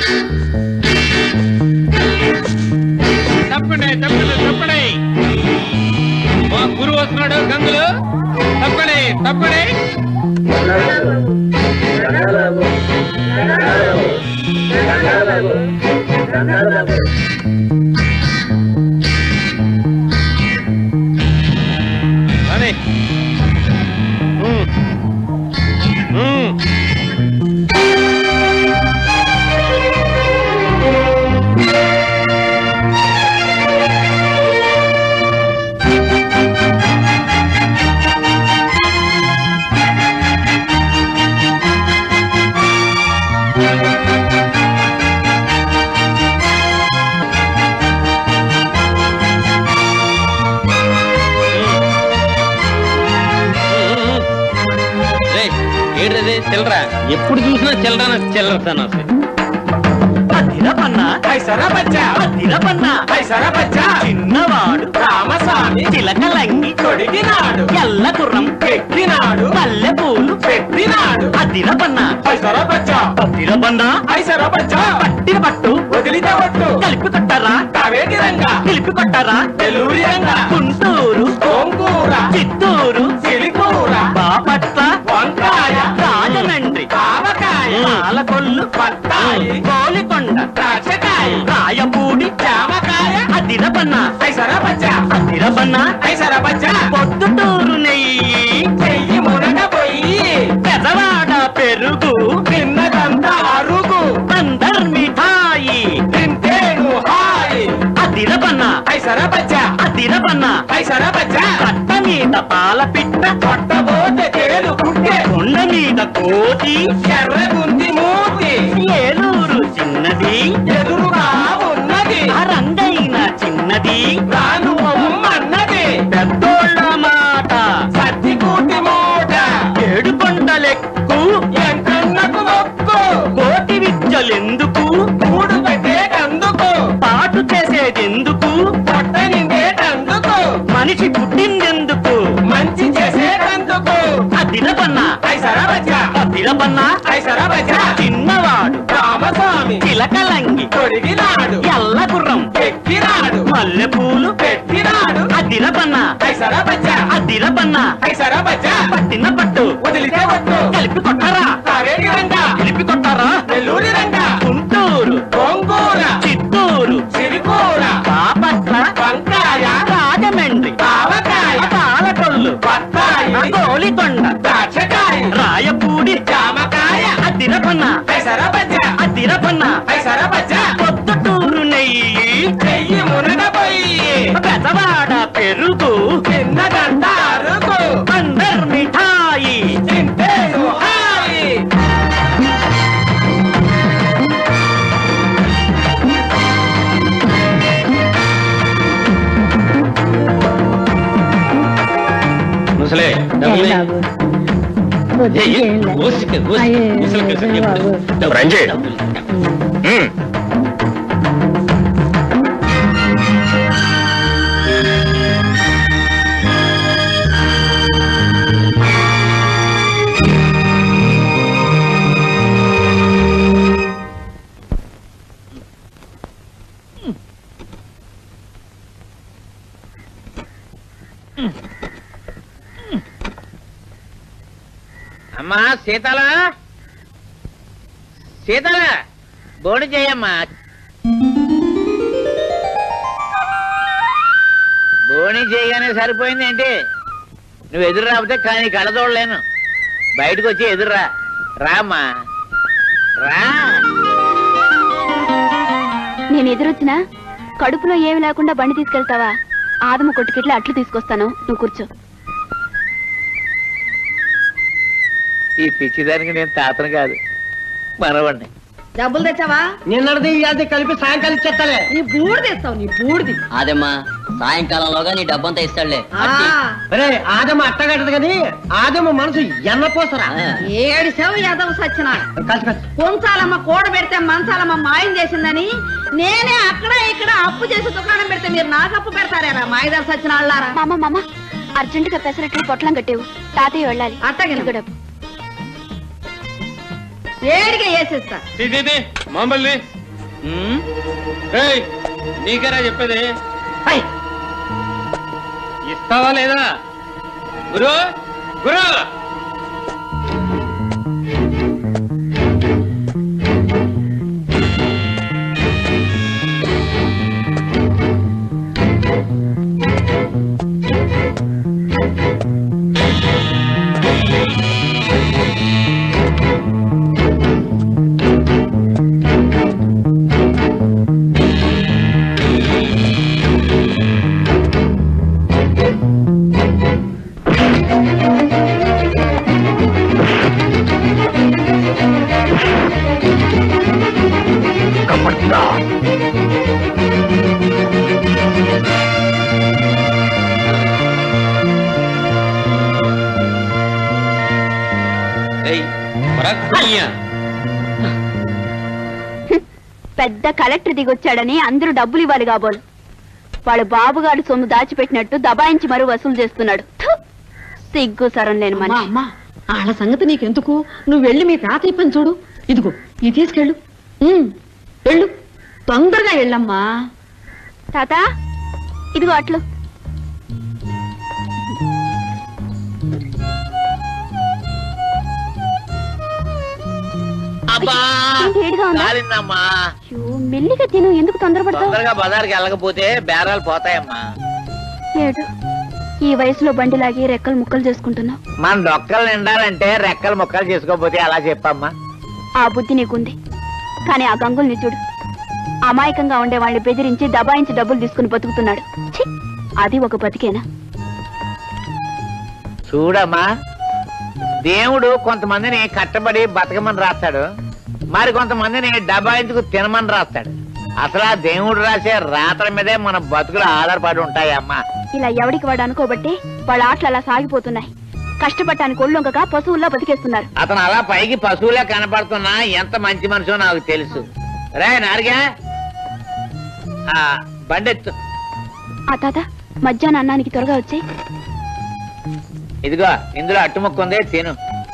తప్పండి తప్పండి తప్పండి మా గురువు వస్తున్నాడు గంగులు తప్పండి తప్పండి అని. ఉమ్. ఉమ్. రేయ్, ఏంటిది చిల్లరా ఎప్పుడు చూసినా చిల్లర చిల్లర అసలు అదిరపన్నా పైసరా బచ్చా అదిరపన్నా పైసరా చిన్నవాడు రామస్వామి చిలకలంగి తొడిగినాడు ఎల్ల గుర్రం పెట్టినాడు పల్లె పూలు పెట్టినాడు అదిరపన్నా పైసరా బచ్చా అదిరపన్నా పైసరా బచ్చా పట్టిన పట్టు వదిలితే ఒట్టు కలిపి కొట్టరా కావేటి రంగా కలిపి కొట్టరా నెల్లూరి రంగా గుంటూరు గోంగూర చిత్తూరు సిలికూర బాపట్ల వంకాయ రాజమండ్రి ఆవకాయ పాలకొల్లు బత్తాయి కోలికొండ ద్రాక్షకాయ రాయపూడి జామకాయ అదిరపన్నా పైసరా బచ్చా అదిరపన్నా పైసరా బచ్చా పొద్దుటూరు నెయ్యి చెయ్యి మునగ పోయి పెదవాడ పెరుగు తిన్నదంతా అరుగు అందర్ మిఠాయి తింటేను హాయి అదిరపన్నా పైసరా బచ్చా అదిరపన్నా పైసరా బచ్చా కట్ట మీద పాల పిట్ట కొట్టబోతే తేలు పుట్టే కొండ మీద కోతి ఎర్రగుంది మూతి ఏలూరు చిన్నది ఎదురుగా ఉన్నది ఆ రంగైన చిన్నది రాను అన్నది పెద్దోళ్ళ మాట సత్తి కూటి మూట ఏడు కొండలెక్కు ఎంకన్నకు మొక్కు కోటి విద్యలెందుకు కూడు పెట్టేటందుకు పాటు చేసేదెందుకు పొట్ట నిండేటందుకు మనిషి పుట్టిందెందుకు మంచి చేసేటందుకు అదిరపన్నా పైసరా బచ్చా అదిరపన్నా పైసరా బచ్చా చిన్నవాడు రామస్వామి చిలకలంగి తొడిగినాడు ఎల్ల గుర్రం ఎక్కినాడు మల్లె పూలు పెట్టినాడు అదిరపన్నా పైసరా బచ్చా అదిరపన్నా పైసరా బచ్చా పట్టిన పట్టు వదిలితే వట్టు కలిపి కొట్టరా కావేడి రంగా కలిపి కొట్టరా నెల్లూరి రంగా గుంటూరు గోంగూర చిత్తూరు సిరికూర బాపట్ల వంకాయ రాజమండ్రి ఆవకాయ పాలకొల్లు బత్తాయి గోలికొండ ద్రాక్షకాయ రాయపూడి జామకాయ అదిరపన్న పైసరా బచ్చా అదిరపన్న పైసరా బచ్చా పొద్దుటూరు నెయ్యి చెయ్యి మునగ పోయి పెదవాడ పెరుగు చిన్నదంతా అరుగు అందర్ మిఠాయి తింటేను హాయి ముసలే డబ్బులు ఏయ్, ఊసిక, ఊసిక, ముసలికి అసలు ఎప్పుడు డబ్బులు, రంజీ. డబ్బులు. ఉమ్. అమ్మా సీతాల సీతాల బోడి చేయమ్మా బోణి చేయగానే సరిపోయింది ఏంటి నువ్వు ఎదురు రాకపోతే కానీ కళ్ళ చూడలేను బయటకు వచ్చి ఎదురురా రామ్మా రా నేను ఎదురొచ్చినా కడుపులో ఏమి లేకుండా బండి తీసుకెళ్తావా ఆదమ కొట్టుకెళ్ళి అట్లు తీసుకొస్తాను నువ్వు కూర్చో ఈ పిచ్చిదానికి నేను తాతను కాదు మనవాడిని డబ్బులు తెచ్చావా నిన్నటిది ఇవాళ కలిపి సాయంకాలం ఇచ్చేస్తాలే నీ బూడిద ఇస్తావు నీ బూడిది అదేమ్మా సాయంకాలంలోగా నీ డబ్బంతా ఇస్తాడులే ఆ, అరే ఆదమ అట్టగట్టదు కానీ ఆదమ మనసు ఎన్నపోసరా ఏడు సెవ్ యాదవ్ సచ్చినాడు కలిసి కలిసి కొంచాలమ్మ కూడ పెడితే మంచాలమ్మ మాయం చేసిందని నేనే అక్కడ ఇక్కడ అప్పు చేసి దుకాణం పెడితే మీరు నాకు అప్పు పెడతారేరా మాయదారు సచ్చినాళ్ళారా మామ మామ అర్జెంటుగా పెసరట్లు పొట్లం కట్టేవు తాతయ్య వెళ్ళాలి అట్టగే ఇదిగో డబ్బు ఏడిగా వేసేస్తా తీసేది మామల్ని నీకేరా చెప్పేది హై, ఇస్తావా లేదా గురు గురు పెద్ద కలెక్టర్ దిగొచ్చాడని అందరూ డబ్బులు ఇవ్వాలి కాబోలు వాళ్ళ బాబుగారు సొమ్ము దాచిపెట్టినట్టు దబాయించి మరూ వసూలు చేస్తున్నాడు థు! సిగ్గు సరం లేని అమ్మా మనిషి అమ్మా వాళ్ళ సంగతి నీకెందుకు నువ్వు వెళ్ళి మీ తాతయ్య పని చూడు ఇదిగో ఇది తీసుకెళ్ళు ఉమ్, వెళ్ళు తొందరగా వెళ్ళమ్మా తాత ఇదిగో అట్లు అబ్బా ఏంటి ఏడుగా ఉందా? కాలిందమ్మా అయ్యో, మెల్లిగా తిను ఎందుకు తొందరపడతావు తొందరగా బజార్కి వెళ్ళకపోతే బేరాలు పోతాయమ్మా ఏడు ఈ వయసులో బండిలాగి రెక్కలు ముక్కలు చేసుకుంటున్నావు మన డొక్కలు నిండాలంటే రెక్కలు ముక్కలు చేసుకోకపోతే అలా చెప్పమ్మా ఆ బుద్ధి నీకుంది కానీ ఆ గంగుల్ని చూడు అమాయకంగా ఉండే వాళ్ళని బెదిరించి దబాయించి డబ్బులు తీసుకుని బతుకుతున్నాడు ఛీ! అది ఒక బతికేనా చూడమ్మా దేవుడు కొంతమందిని కట్టబడి బతకమని రాస్తాడు మరి కొంతమందిని డబాయించుకు తినమని రాస్తాడు అసలు ఆ దేవుడు రాసే రాతల మీదే మన బతుకులు ఆధారపడి ఉంటాయమ్మా ఇలా ఎవడికి వాడు అనుకోబట్టి వాళ్ళ ఆటలు అలా సాగిపోతున్నాయి కష్టపడటానికి ఒళ్ళొంగగా పశువుల్లో బతికేస్తున్నారు అతను అలా పైకి పశువులే కనపడుతున్నా ఎంత మంచి మనిషో నాకు తెలుసు రే నారిగా ఆ, బండెత్తు ఆ తాత మధ్యాహ్నం అన్నానికి త్వరగా వచ్చి ఇదిగో ఇందులో అట్టుముక్క ఉంది తిను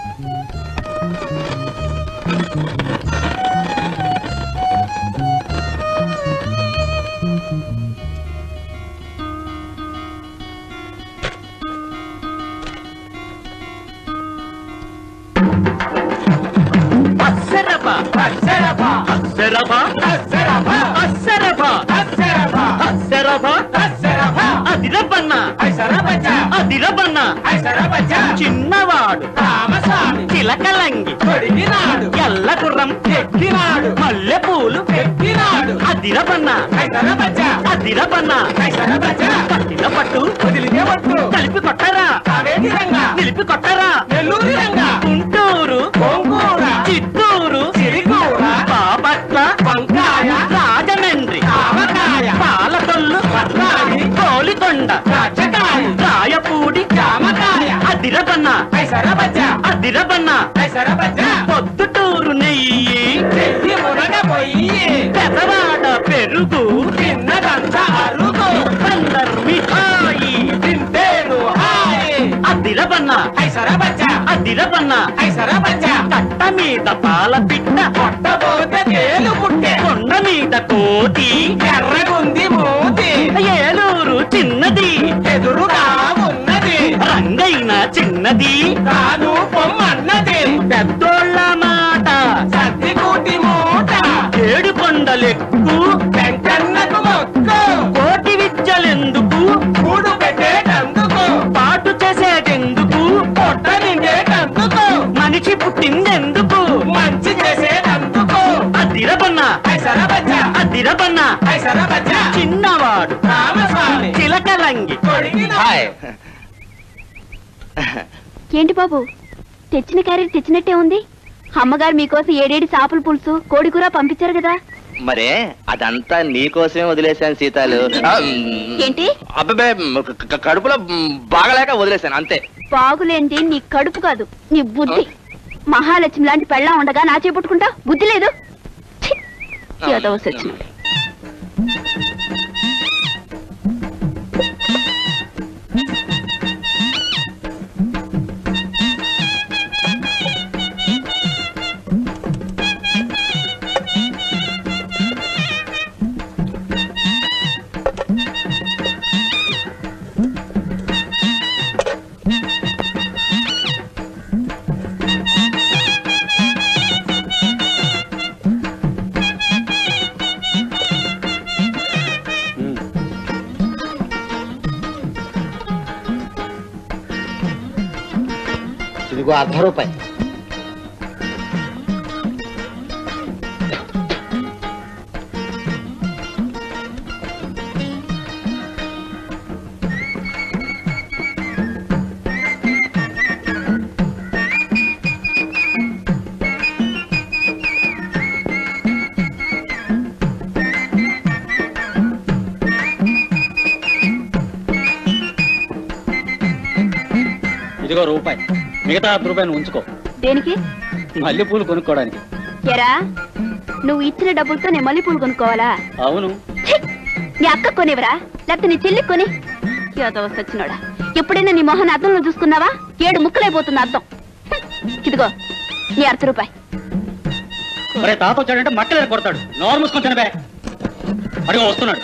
అస్సరపా అస్సరపా అస్సరపా అస్సరపా అస్సరపా అస్సరపా అస్సరపా అస్సరపా అదిరపన్న ఐసరపచ్చ అదిరపన్న ఐసరపచ్చ చిన్నవాడు రామస్వామి చిలకలంగి కొడిగినాడు ఎల్లగుర్రం ఎక్కినాడు మల్లె పూలు ఎక్కినాడు అదిరపన్న ఐసరపచ్చ అదిరపన్న ఐసరపచ్చ పట్టిన పట్టు వదిలితే పట్టు కలిపి కొట్టరా కావేటి రంగా నిలిపి కొట్టరా నెల్లూరి రంగా గుంటూరు గోంగూర చిత్తూరు సిరికూర బాపట్ల వంకాయ రాజమండ్రి ఆవకాయ పాలకొల్లు పర్రాయి కోలికొండ రాచకాయ రాయపూడి జామకాయ అదిరబన్న ఐసరబజ్జ అదిరబన్న ఐసరబజ్జ పొద్దుటూరు నెయ్యి చెయ్యి మురగ పొయ్యి పెదవాడ పెరుగు తిన్నదంత అరుగు బందర్ మిఠాయి తింటేను హాయి అదిరబన్న ఐసరబజ్జ అదిరబన్న ఐసరబజ్జ కట్ట మీద పాల పిట్ట కొట్టబోతే తేలు పుట్టే కొండ మీద కోతి ఎర్రగుంది మూతి ఏలూరు చిన్నది ఎదురుగా ఉన్నది రంగైన చిన్నది కాను పొమ్మన్నది పెద్దోళ్ళ మాట సర్ది కూటి మూట ఏడు కొండలెక్కు వెంకన్నకు మొక్కు కోటి విద్యలెందుకు కూడు పెట్టేటందుకు పాటు చేసేటెందుకు పొట్ట నిండేటందుకు మనిషి పుట్టిందెందుకు మంచి చేసేటందుకు అదిరబన్న ఐసరబజ్జ అదిరబన్న ఐసరబజ్జ చిన్నవాడు రామస్వామి చిలకలంగి హాయ్ ఏంటి బాబు తెచ్చిన క్యారెట్ తెచ్చినట్టే ఉంది అమ్మగారు మీకోసం ఏడేడి చేపల పులుసు కోడి కూర పంపించారు కదా మరే అదంతా నీకోసమే వదిలేశాను సీతాలు ఆ, ఏంటి అబ్బబ్బే క- క- కడుపులో బాగలేక వదిలేశాను అంతే బాగులేంది నీ కడుపు కాదు నీ బుద్ధి మహాలక్ష్మి లాంటి పెళ్ళం ఉండగా నా చేపట్టుకుంటా బుద్ధి లేదు ఛీ! ఏదో సచ్చినోడు. ఇదిగో అర్ధ రూపాయి ఇదిగో రూపాయి మిగతా అర్ధ రూపాయలు ఉంచుకో దేనికి మల్లెపూలు కొనుక్కోవడానికి ఎరా నువ్వు ఇచ్చిన డబ్బులతో నేను మల్లెపూలు కొనుక్కోవాలా అవును ఛీ! నీ అక్క కొనివరా లేకపోతే నీ చెల్లి కొని యాదవ సచ్చినోడా ఎప్పుడైనా నీ మొహన్ అద్దంలో చూసుకున్నావా ఏడు ముక్కలైపోతుంది అద్దం హ్మ్. ఇదిగో నీ అర్ధ రూపాయి మరే తాత వచ్చాడంటే మట్టలేదు కొడతాడు నోరు మూసుకొని తినబే అడిగో వస్తున్నాడు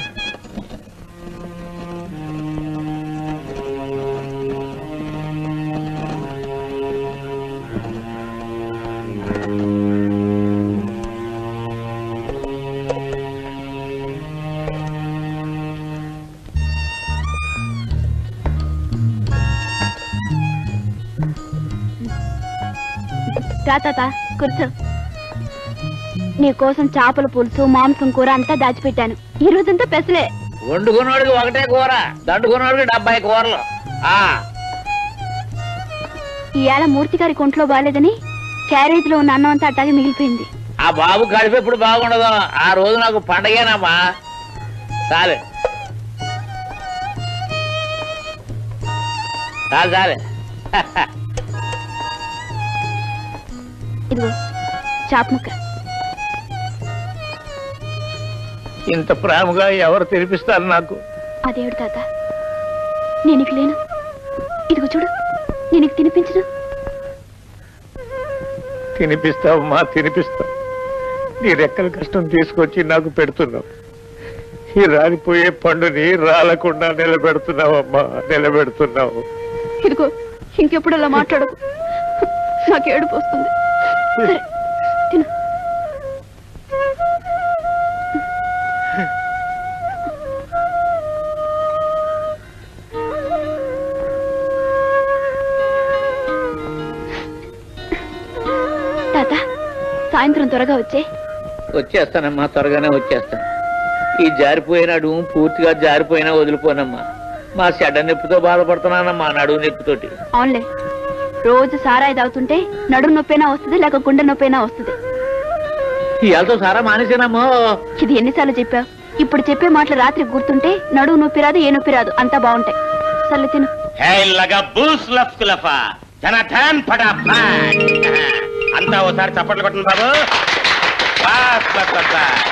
రా తాత కూర్చో నీ కోసం చేపల పులుసు మాంసం కూర అంతా దాచిపెట్టాను ఈ రోజంతా పెసలే వండుకున్నోడికి ఒకటే కూర దండుకున్నోడికి డెబ్బై కూరలు ఆ ఇవాళ మూర్తి గారి కొంట్లో బాగాలేదని క్యారేజ్ లో ఉన్న అన్నం అంతా అట్టాగే మిగిలిపోయింది ఆ బాబు కడిపి ఎప్పుడు బాగుండదు ఆ రోజు నాకు పండగేనమ్మా చాలు చాలు చాలు ఇదిగో చాప ముక్క ఇంత ప్రేమగా ఎవరు తినిపిస్తారు నాకు అదేవిడు తాత నేను ఇక లేను ఇదిగో చూడు నేను ఇక తినిపించను తినిపిస్తావమ్మా తినిపిస్తావు నీ రెక్కల కష్టం తీసుకొచ్చి నాకు పెడుతున్నావు ఈ రాలిపోయే పండుని రాలకుండా నిలబెడుతున్నావమ్మా నిలబెడుతున్నావు ఇదిగో ఇంకెప్పుడు అలా మాట్లాడకు నాకు ఏడుపు వస్తుంది సరే తిను తాత సాయంత్రం త్వరగా వచ్చే వచ్చేస్తానమ్మా త్వరగానే వచ్చేస్తాను ఈ జారిపోయినాడు పూర్తిగా జారిపోయినా వదిలిపోనమ్మా మా చెడ్డ నొప్పితో బాధపడుతున్నానమ్మా నడువు నొప్పితోటి అవునులే రోజు సారాయి తాగుతుంటే నడుము నొప్పైనా వస్తుంది లేక గుండె నొప్పైనా వస్తుంది ఇవాళతో సారా మానేసానమ్మో ఇది ఎన్నిసార్లు చెప్పావు ఇప్పుడు చెప్పే మాటలు రాత్రి గుర్తుంటే నడువు నొప్పి రాదు ఏ నొప్పి రాదు అంతా బాగుంటాయి సర్లే తిను హే లగా బూస్ లఫ్ కులఫా ధన ధన్ ఫటా ఫాట్ అంతా ఓసారి చప్పట్లు కొట్టండి బాబు బాస్ బాస్ బాస్ బాస్.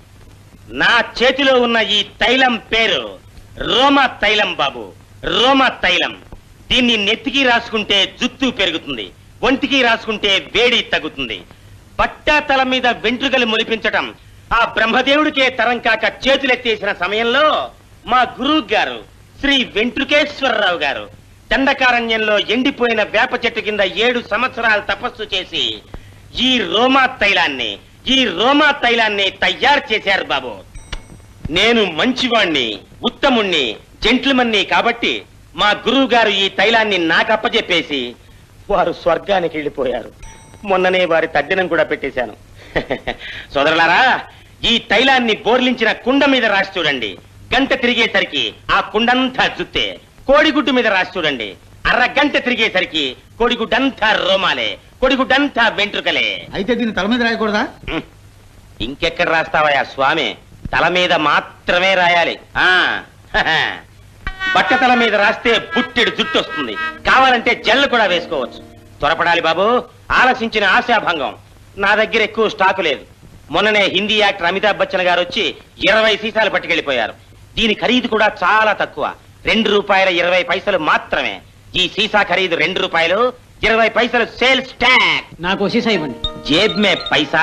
నా చేతిలో ఉన్న ఈ తైలం పేరు రోమా తైలం బాబు రోమా తైలం దీన్ని నెత్తికి రాసుకుంటే జుత్తు పెరుగుతుంది ఒంటికి రాసుకుంటే వేడి తగ్గుతుంది బట్టా తల మీద వెంట్రుకలు మొలిపించటం ఆ బ్రహ్మదేవుడికే తరం కాక చేతులెత్తేసిన సమయంలో మా గురువు గారు శ్రీ వెంట్రుకేశ్వరరావు గారు దండకారణ్యంలో ఎండిపోయిన వేప చెట్టు కింద ఏడు సంవత్సరాలు తపస్సు చేసి ఈ రోమా తైలాన్ని ఈ రోమా తైలాన్ని తయారు చేశారు బాబు నేను మంచివాణ్ణి ఉత్తముణ్ణి జెంట్లమన్ని కాబట్టి మా గురువు గారు ఈ తైలాన్ని నాకు అప్పచెప్పేసి వారు స్వర్గానికి వెళ్ళిపోయారు మొన్ననే వారి తద్దినం కూడా పెట్టేశాను సోదరులారా ఈ తైలాన్ని బోర్లించిన కుండ మీద రాసి చూడండి గంట తిరిగేసరికి ఆ కుండంతా జుత్తే కోడిగుడ్డు మీద రాసి చూడండి అరగంట తిరిగేసరికి కోడిగుడ్డంతా రోమాలే కోడిగుడ్డంతా వెంట్రుకలే అయితే దీన్ని తల మీద రాయకూడదా హ్మ్. ఇంకెక్కడ రాస్తావయ్యా స్వామి తల మీద మాత్రమే రాయాలి ఆ హహ. బట్ట తల మీద రాస్తే బుట్టెడు జుట్టు వస్తుంది కావాలంటే జల్లు కూడా వేసుకోవచ్చు త్వరపడాలి బాబు ఆలసించిన ఆశాభంగం నా దగ్గర ఎక్కువ స్టాకు లేదు మొన్ననే హిందీ యాక్టర్ అమితాబ్ బచ్చన్ గారు వచ్చి ఇరవై సీసాలు పట్టుకెళ్లిపోయారు దీని ఖరీదు కూడా చాలా తక్కువ రెండు రూపాయల ఇరవై పైసలు మాత్రమే ఈ సీసా ఖరీదు రెండు రూపాయలు ఇరవై పైసలు సేల్స్ ట్యాక్స్ నాకు సీసా ఇవ్వండి जेब में पैसा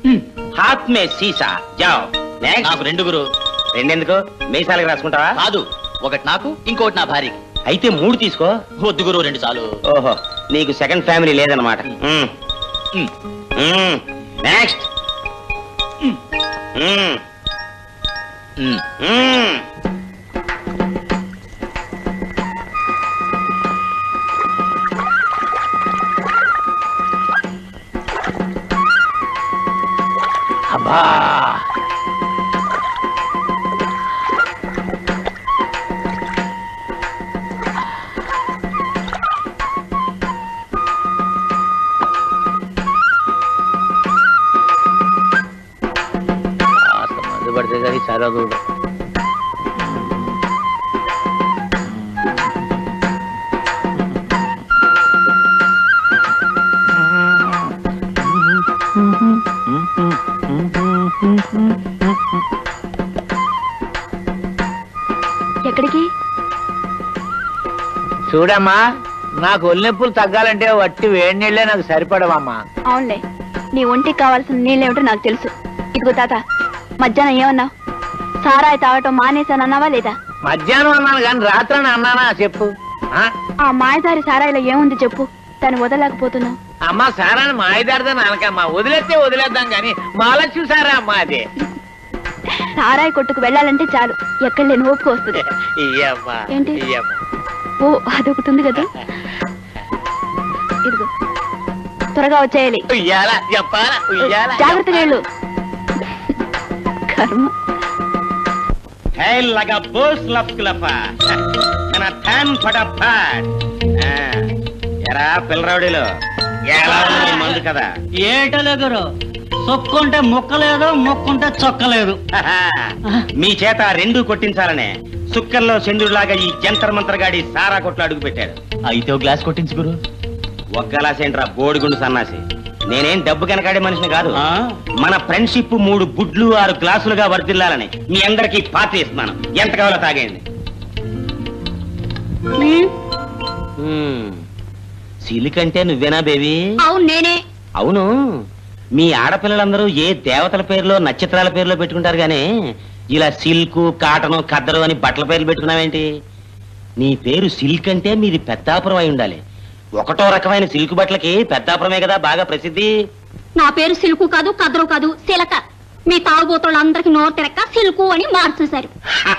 हाथ में సీసా జాओ నెక్స్ట్ నాకు రెండు గురు రెండెందుకు మీసాలకు రాసుకుంటావా కాదు ఒకటి నాకు ఇంకోటి నా భార్యకి అయితే మూడు తీసుకో వద్దు గురు రెండు చాలు ఓహో నీకు సెకండ్ ఫ్యామిలీ లేదనమాట ఉమ్. నెక్స్ట్ ఉమ్. అబ్బా కాస్త మందు పడితే కానీ చదవదు ఎక్కడికి చూడమ్మా నాకు ఒళ్ళెప్పులు తగ్గాలంటే వట్టి వేడి నీళ్ళే నాకు సరిపడవమ్మా అవునులే నీ ఒంటికి కావాల్సిన నీళ్ళేమిటో నాకు తెలుసు ఇదిగో తాత మధ్యాహ్నం ఏమన్నావు సారాయి తాగటం మానేశానన్నావా లేదా మధ్యాహ్నం అన్నాను కానీ రాత్రి అన్నానా చెప్పు ఆ? ఆ మాయదారి సారాయిలో ఏముంది చెప్పు దాన్ని వదలలేకపోతున్నావు అమ్మా సారాన్ని మా ఐదారుదని అనకమ్మా వదిలేస్తే వదిలేద్దాం కానీ మాలక్ష్మి సారా అమ్మా అది సారాయి కొట్టుకు వెళ్ళాలంటే చాలు ఎక్కడ లేని ఓపిక వస్తుంది ఇయ్యమ్మా ఏంటి? ఇయ్యమ్మా ఓ అదొకటి ఉంది కదా ఇదిగో త్వరగా వచ్చేయాలి ఉయ్యాల చెప్పాలా ఉయ్యాల జాగ్రత్తగా వెళ్ళు కర్మ హై లగా బూస్ లఫ్ లఫా మన థాన్ ఫటాఫట్ ఆ, ఎరా పిల్లరావుడిలో ఎలా ఉంది నీ మందు కదా ఏటలే గురు సొక్కుంటే ముక్కలేదు ముక్కుంటే చొక్కలేదు మీ చేత రెండు కొట్టించాలనే సుక్కల్లో చంద్రుడిలాగా ఈ జంతర్ మంతర్ గాడి సారా కొట్లు అడుగు పెట్టాడు అయితే ఓ గ్లాస్ కొట్టించు గురు ఒక్కలాసేంట్రా బోడిగుండు సన్నాసి నేనేం డబ్బు కనకాడే మనిషిని కాదు ఆ? మన ఫ్రెండ్షిప్ మూడు బుడ్లు ఆరు గ్లాసులుగా వర్దిల్లాలని మీ అందరికీ పార్టీ ఇస్తున్నాను ఎంత కావాలో తాగేయండి సిలికంటే నువ్వేనా బేబీ అవును నేనే అవును మీ ఆడపిల్లలందరూ ఏ దేవతల పేరులో నక్షత్రాల పేరులో పెట్టుకుంటారు గానీ ఇలా సిల్క్ కాటను ఖద్దరు అని బట్టల పేర్లు పెట్టుకున్నావేంటి నీ పేరు సిల్క్ అంటే మీది పెద్దాపురం అయి ఉండాలి ఒకటో రకమైన సిల్క్ బట్టలకి పెద్దాపురమే కదా బాగా ప్రసిద్ధి నా పేరు సిల్కు కాదు కదరు కాదు సిలక మీ తాగుబోతులందరికి నోరు తిరక్క సిల్కు అని మార్చేశారు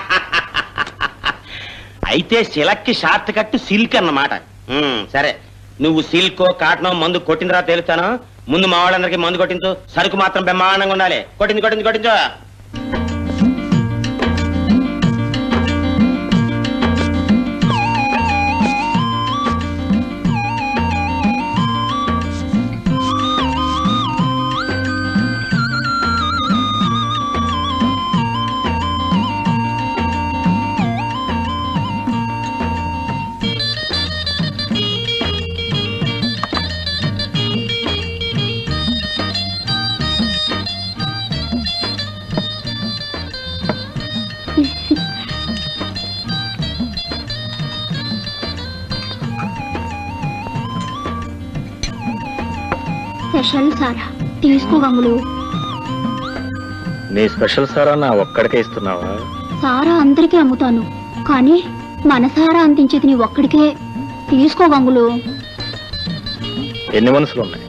అయితే సిలక్కి షార్ట్ కట్ సిల్క్ అన్నమాట ఉమ్, సరే నువ్వు సిల్క్ కాటనో మందు కొట్టిన తర్వాత తెలుస్తాను ముందు మా వాళ్ళందరికీ మందు కొట్టించు సరుకు మాత్రం బ్రహ్మాండంగా ఉండాలి కొట్టింది కొట్టింది కొట్టించు స్పెషల్ సారా తీసుకో గంగులు నీ స్పెషల్ సారా నా ఒక్కడికే ఇస్తున్నావా సారా అందరికీ అమ్ముతాను కానీ మన సారా అందించేది నీ ఒక్కడికే తీసుకో గంగులు ఎన్ని మనసులు ఉన్నాయి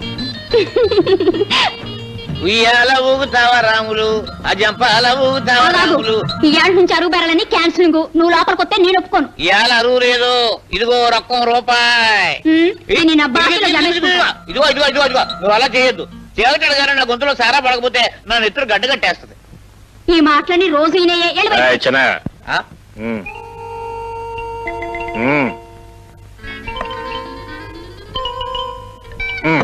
ఉయ్యాల ఊగుతావా రాములు అజంపాల ఊగుతావా రాములు ఇవాళ నుంచి అరుగు బెరలని క్యాన్సిలింగ్ నువ్వు లోపలికి వస్తే నేను ఒప్పుకోను ఇవాళ అరువు లేదు ఇదిగో రొక్కం రూపాయి ఉమ్, నేను నా భాషలో జమేసుకుంటా. ఇదిగో ఇదిగో ఇదిగో ఇదిగో నువ్వు అలా చేయొద్దు చేయగలడు కానీ నా గొంతులో సారా పడకపోతే నా నెత్తురు గడ్డ కట్టేస్తుంది ఈ మాటలని రోజు ఈయనయే. వెళ్ళి బయట. ఏయ్, చిన్న ఆ? ఉమ్. ఉమ్. ఉమ్.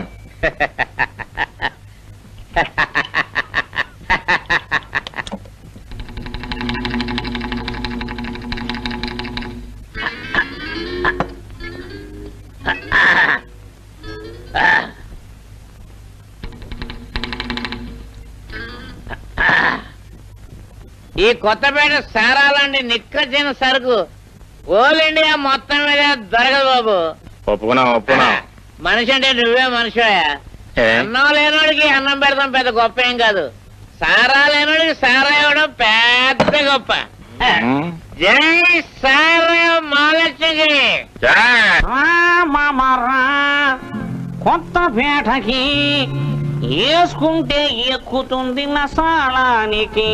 ఈ కొత్తపేట సారాలండి నిక్కచ్చిన సరుకు ఓల్ ఇండియా మొత్తం మీద దొరకదు బాబు ఒప్పుకున్నాం ఒప్పుకున్నాం మనిషి అంటే నువ్వే మనిషివయ్యా ఏ? అన్నం లేనోడికి అన్నం పెడతాం పెద్ద గొప్ప ఏం కాదు సారా లేనోడికి సారా ఇవ్వడం పెద్ద గొప్ప ఉమ్. జై సారా మహాలక్ష్మికి జై. మామరా కొత్త పేటకి వేసుకుంటే ఎక్కుతుంది నసాళానికి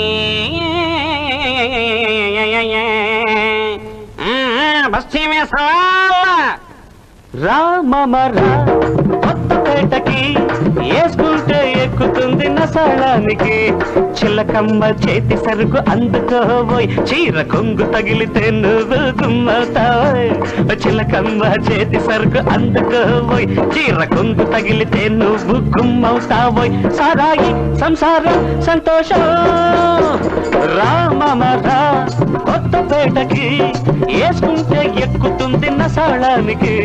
బస్తీ వేసాల రామమరా కొత్త పేటకి వేసుకుంటే ఎక్కుతుంది నసాళానికి చిల్లకమ్మ చేతి సరుకు అందుకోబోయ్ చీర కొంగు తగిలితే నువ్వు గుమ్మవుతావోయ్ చిల్లకమ్మ చేతి సరుకు అందుకోబోయ్ చీర కొంగు తగిలితే నువ్వు గుమ్మవుతావోయ్ సారాయి సంసారం సంతోషం రామమరా కొత్త పేటకి వేసుకుంటే ఎక్కుతుంది నసాళానికి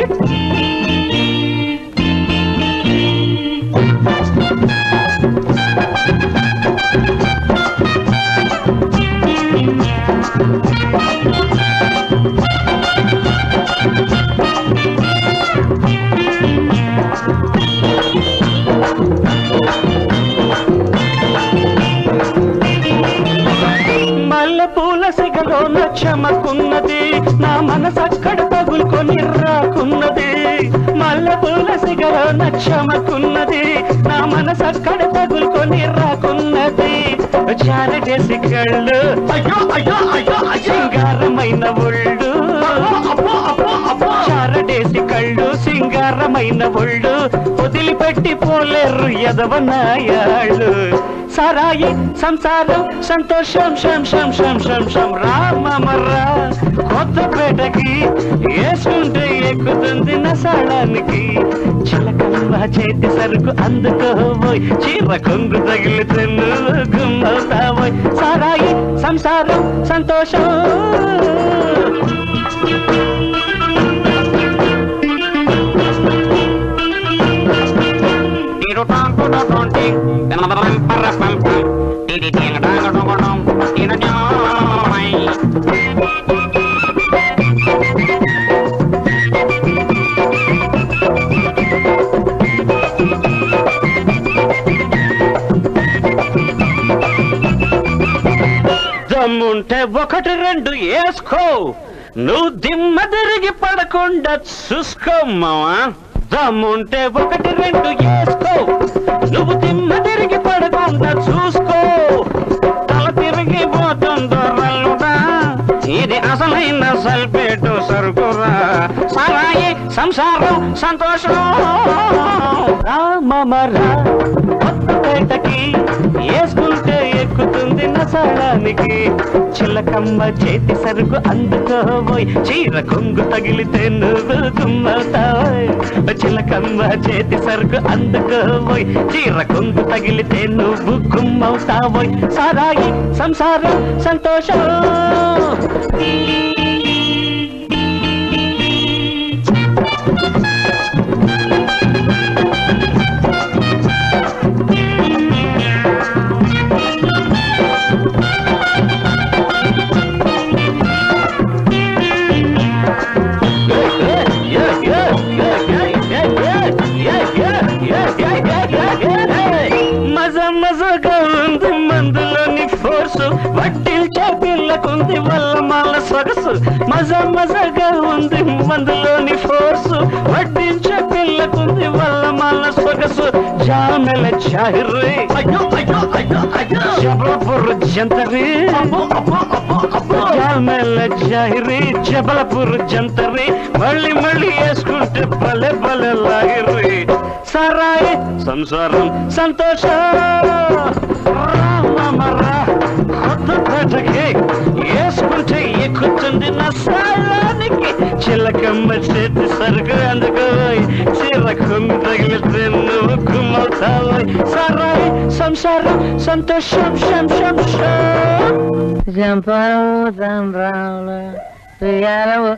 మల్లె పూల సిగలోన చెమకున్నది నా మనసక్కడ తగులుకొని రాకున్నది మల్లె పూల సిగలోన చెమకున్నది నా మనసక్కడ తగులుకొని రాకున్నది చారటేసి కళ్ళు అయ్యో అయ్యో అయ్యో సింగారమైన ఒళ్ళు చారటేసి కళ్ళు సింగారమైన ఒళ్ళు వదిలిపెట్టి పోలేరు ఎదవనాయాళ్ళు సరాయి సంసారం సంతోషం శం శం శం శం శం రామమర్రా కొత్త పేటకి వేసుకుంటే ఎక్కుతుంది నసాళానికి చిలకమ్మ చేతి సరుకు అందుకోబోయ్ చీర కొంగు తగిలితే నువ్వు గుమ్మవుతావోయ్ సరాయి సంసారం సంతోషం దమ్ముంటే ఒకటి రెండు వేసుకో నువ్వు దిమ్మ తిరిగి పడకుండా చూసుకో మావా దమ్ముంటే ఒకటి రెండు వేసుకో నువ్వు దిమ్మ తిరిగి పడకుండా చూసుకో తల తిరిగి పోతుందో రల్లుడా ఇది అసలైన సల్పేటు సరుకురా సరాయి సంసారం సంతోషం రామమరా కొత్తపేటకి వేసుకుంటే ఎక్కుతుంది నసాళానికి చిల్లకమ్మ చేతి సరుకు అందుకోబోయ్ చీర కొంగు తగిలితే నువ్వు గుమ్మవుతావోయ్ చిల్లకమ్మ చేతి సరుకు అందుకోబోయ్ చీర కొంగు తగిలితే నువ్వు గుమ్మవుతావోయ్ సారాయి సంసారం సంతోషం మజ మజగా ఉంది మందులోని ఫోర్సు వడ్డీల్చే పిల్లకుంది వల్ల మాల సొగసు మజ మజగా ఉంది మందులోని ఫోర్సు వడ్డించే పిల్లకుంది వల్ల మాల సొగసు జామెల చాహిర్రి అయ్యో అయ్యో అయ్యో అయ్యో జబలపూర్ జంతరి జామెల చాహిరి జబలపూర్ జంతరి మళ్ళీ మళ్ళీ వేసుకుంటే భలే భలే లాగిర్రి సరాయి సంసారం సంతోషం రామమరా కొత్త పేటకి వేసుకుంటే ఎక్కుతుంది నా సాయానికి చిలకమ్మ చేతి సరుకు అందుకు చీర కొమ్మి తగిలితే నువ్వు కుమ్మవుతావు సరాయి సంసారం సంతోషం శం శం శం జంపాలు తండ్రాలు ప్రియాలు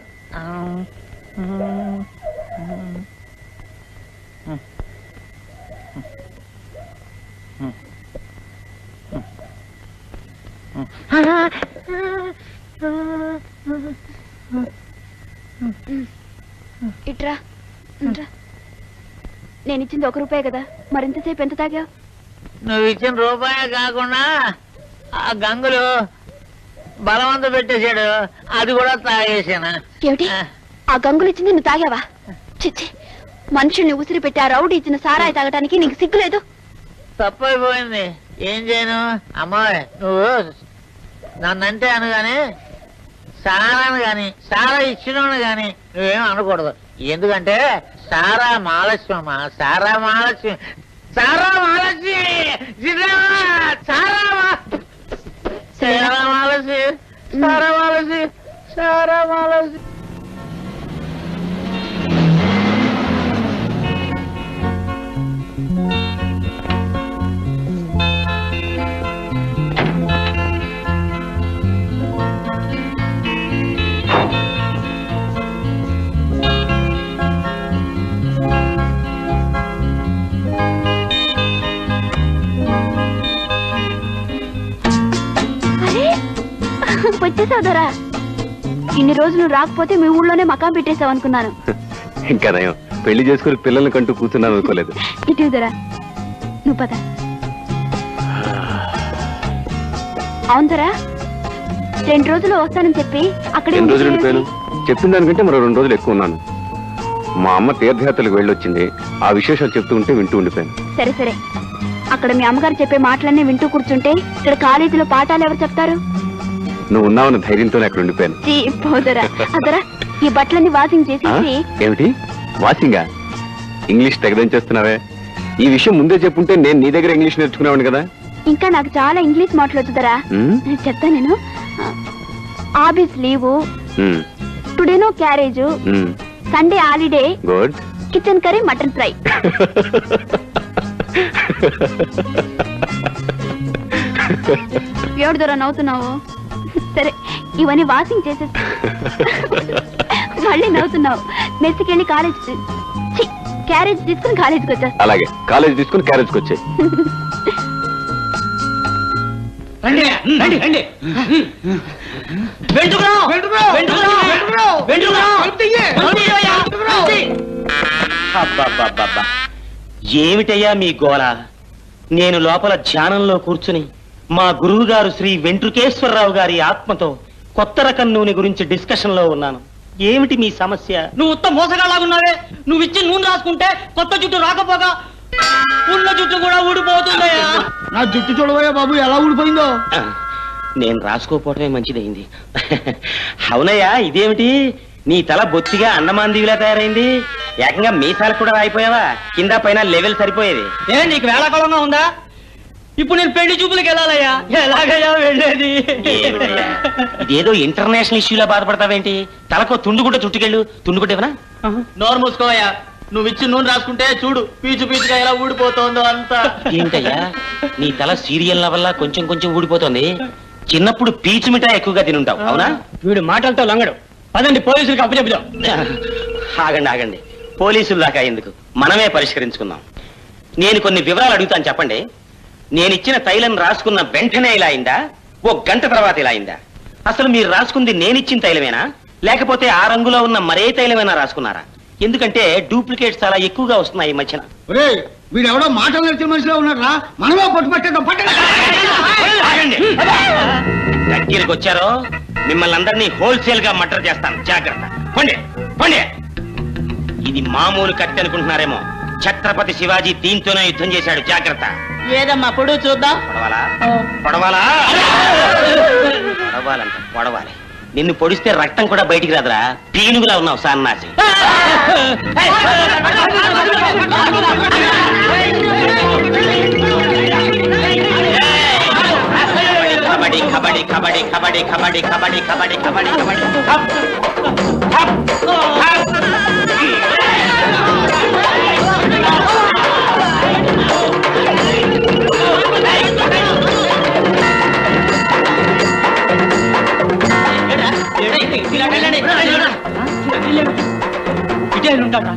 ఇట్రా ఇట్రా నేను ఇచ్చింది ఒక రూపాయి కదా మరింతసేపు ఎంత తాగావు నువ్వు ఇచ్చిన రూపాయే కాకుండా ఆ గంగులు బలవంత పెట్టేశాడు అది కూడా తాగేసాను ఏమిటి ఆ గంగులు ఇచ్చింది నువ్వు తాగావా చిచ్చి మనుషుల్ని ఉసిరి పెట్టి ఆ రౌడీ ఇచ్చిన సారాయి తాగటానికి నీకు సిగ్గులేదు తప్పైపోయింది ఏం చేయను అమ్మాయి నువ్వు నన్నంటే అను గాని సారాను గాని సారా ఇచ్చినోను గాని నువ్వేం అనకూడదు ఎందుకంటే సారా మాలస్యమ్మ సారా మాలస్యం సారా మాలస్య సారా మా- సారా మాలస్య సారా మాలస్య సారా మాలస్య అరే వచ్చేసావు దొరా ఇన్ని రోజులు రాకపోతే మీ ఊళ్ళోనే మకాం పెట్టేసావు అనుకున్నాను ఇంకా నయం పెళ్లి చేసుకుని పిల్లల్ని కంటూ కూర్చున్నాను అనుకోలేదు ఇటు దొరా నువ్వు పద అవును దొరా రెండు రోజులు వస్తానని చెప్పి అక్కడే ఎన్ని రోజులు ఉండిపోయావు. ఉండిపోయాను చెప్పిన దానికంటే మరో రెండు రోజులు ఎక్కువ ఉన్నాను మా అమ్మ తీర్థయాత్రలకు వెళ్ళొచ్చింది ఆ విశేషాలు చెప్తూ ఉంటే వింటూ ఉండిపోయాను సరే సరే అక్కడ మీ అమ్మగారు చెప్పే మాటలన్నీ వింటూ కూర్చుంటే ఇక్కడ కాలేజీలో పాఠాలు ఎవరు చెప్తారు నువ్వు ఉన్నావన్న ధైర్యంతోనే అక్కడ ఉండిపోయాను చీ, పోదరా అదరా ఈ బట్టలన్నీ వాషింగ్ ఆ? చేసేసి ఏమిటి వాసింగా ఇంగ్లీష్ తెగదంచేస్తున్నావే ఈ విషయం ముందే చెప్పుంటే నేను నీ దగ్గర ఇంగ్లీష్ నేర్చుకునేవాడిని కదా ఇంకా నాకు చాలా ఇంగ్లీష్ మాటలు వచ్చుదరా ఉమ్, చెప్తా నేను ఆఫీస్ లీవు ఉమ్, టుడేనో carriage um, Sunday holiday good kitchen curry mutton fry ఏడు దూరం నవ్వుతున్నావు సరే ఇవన్నీ వాషింగ్ చేసేసి మళ్ళీ నవ్వుతున్నావు మెస్సికి వెళ్ళి కాలేజ్ ఛీ, క్యారేజ్ తీసుకుని కాలేజీకి వచ్చేస్తా అలాగే కాలేజ్ తీసుకుని క్యారేజ్కి వచ్చాయి రండి రండి రండి వెంట్రుకలు! వెంట్రుకలు! వెంట్రుకలు! అబ్బబ్బబ్బబ్బా. ఏమిటయ్యా మీ గోల నేను లోపల ధ్యానంలో కూర్చుని మా గురువు గారు శ్రీ వెంట్రుకేశ్వరరావు గారి ఆత్మతో కొత్త రకం నూనె గురించి డిస్కషన్ లో ఉన్నాను ఏమిటి మీ సమస్య నువ్వు ఉత్త మోసగాలాగున్నావే నువ్వు ఇచ్చి నూనె రాసుకుంటే కొత్త జుట్టు రాకపోగా ఉన్న జుట్టు కూడా ఊడిపోతుందయ్యా నా జుట్టు చూడబోయా బాబు ఎలా ఊడిపోయిందో ఆ, నేను రాసుకోపోవటమే మంచిదైంది అవునయ్యా ఇదేమిటి నీ తల బొత్తిగా అండమాందివిలా తయారైంది ఏకంగా మీసాలు కూడా అయిపోయావా కింద పైన లెవెల్ సరిపోయేది ఏ నీకు వేళాకాలంగా ఉందా ఇప్పుడు నేను పెళ్లి చూపులకు వెళ్ళాలయ్యా ఎలాగయ్యా వెళ్ళేది ఏమిటయ్యా? ఇదేదో ఇంటర్నేషనల్ ఇష్యూలా బాధపడతావేంటి తలకో తుండుగుంట చుట్టుకెళ్ళు తుండుగుంటేవనా నోరు మూసుకోవయ్యా నువ్వు ఇచ్చి నూనె రాసుకుంటే చూడు పీచు పీచుగా ఎలా ఊడిపోతుందో అంతా ఏంటయ్యా నీ తల సీరియల్ వల్ల కొంచెం కొంచెం ఊడిపోతుంది చిన్నప్పుడు పీచు మిఠాయి ఎక్కువగా తినుంటావు అవునా వీడు మాటలతో లంగడు పదండి పోలీసులకు అప్పచెప్పుదాం ఆగండి ఆగండి పోలీసులు దాకా ఎందుకు మనమే పరిష్కరించుకుందాం నేను కొన్ని వివరాలు అడుగుతాను చెప్పండి నేను ఇచ్చిన తైలం రాసుకున్న వెంటనే ఇలా అయిందా ఓ గంట తర్వాత ఇలా అయిందా అసలు మీరు రాసుకుంది నేనిచ్చిన తైలమేనా లేకపోతే ఆ రంగులో ఉన్న మరే తైలమైనా రాసుకున్నారా ఎందుకంటే డూప్లికేట్స్ చాలా ఎక్కువగా వస్తున్నాయి ఈ మధ్యన ఒరే వీడెవడో మాటలు నేర్చిన మనిషిలో ఉన్నారా మనమే పట్టు పట్టేద్దాం పట్టండి ఆగండి. దగ్గరికి వచ్చారో మిమ్మల్ని అందరినీ హోల్సేల్ గా మర్డర్ చేస్తాను జాగ్రత్త పండి పండి ఇది మామూలు కత్తి అనుకుంటున్నారేమో ఛత్రపతి శివాజీ దీంతోనే యుద్ధం చేశాడు జాగ్రత్త ఏదమ్మా పొడు చూద్దాం పొడవాలా పొడవాలా పొడవాలంట పొడవాలి నిన్ను పొడిస్తే రక్తం కూడా బయటికి రాదురా పీనుగులా ఉన్నావు సన్నాసి కబడ్డీ కబడ్డీ కబడ్డీ కబడ్డీ కబడ్డీ కబడ్డీ కబడ్డీ కబడ్డీ కబడ్డీ హప్! హప్! హప్! ఇటే ఉంటాడా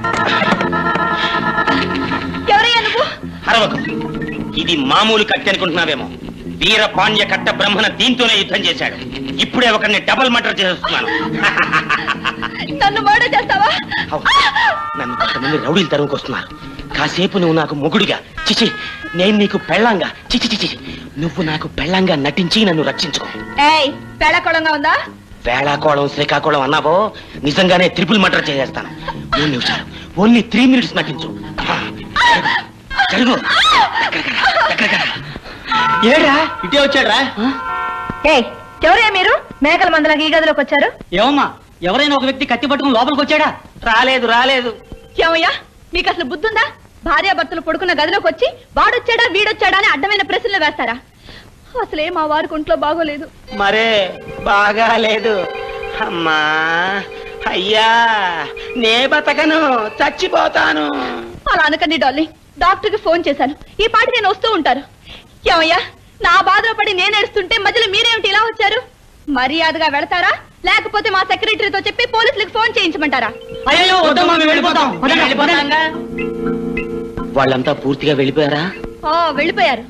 ఎవరయ్యా నువ్వు అరవకు ఇది మామూలు కత్తి అనుకుంటున్నావేమో వీర పాండ్య కట్ట బ్రహ్మణ దీంతోనే యుద్ధం చేశాడు ఇప్పుడే ఒకరిని డబల్ మర్డర్ చేస్తున్నాను నన్ను మర్డర్ చేస్తావా నన్ను కొంతమంది రౌడీలు తరుముకొస్తున్నారు కాసేపు నువ్వు నాకు మొగుడిగా చిచి నేను నీకు పెళ్ళంగా చిచి చిచి నువ్వు నాకు పెళ్ళంగా నటించి నన్ను రక్షించుకో ఏయ్ పెళ్ళకొళంగా ఉందా వేళాకోళం శ్రీకాకుళం అన్నావో నిజంగానే త్రిపుల్ మర్డర్ చేసేస్తాను మూడు నిమిషాలు ఓన్లీ త్రీ మినిట్స్ నటించు ఆ, జరుగు దగ్గరగా, దగ్గరగా. ఏడా ఇటే వచ్చాడ్రా ఏయ్ ఎవరే మీరు మేకల మందలకి ఈ గదిలోకి వచ్చారు ఏమమ్మా ఎవరైనా ఒక వ్యక్తి కత్తి పట్టుకుని లోపలికి వచ్చాడా రాలేదు రాలేదు ఏమయ్యా మీకు అసలు బుద్ధుందా భార్యాభర్తలు పడుకున్న గదిలోకి వచ్చి వాడొచ్చాడా వీడొచ్చాడా అని అడ్డమైన ప్రశ్నలు వేస్తారా అసలే మా వారికి ఒంట్లో బాగోలేదు మరే బాగా లేదు అమ్మా అయ్యా నే బతకను చచ్చిపోతాను అలా అనకండి డాల్లీ డాక్టర్ కి ఫోన్ చేశాను ఈ పాటి నేను వస్తూ ఉంటారు ఏమయ్యా నా బాధలో పడి నేను ఏడుస్తుంటే మధ్యలో మీరేమిటి ఇలా వచ్చారు మర్యాదగా వెళతారా లేకపోతే మా సెక్రటరీతో చెప్పి పోలీసులకు ఫోన్ చేయించమంటారా అయ్యో వద్దమ్మా మేము వెళ్ళిపోతాం పదండి, పదండి. వాళ్ళంతా పూర్తిగా వెళ్ళిపోయారా ఓ వెళ్ళిపోయారు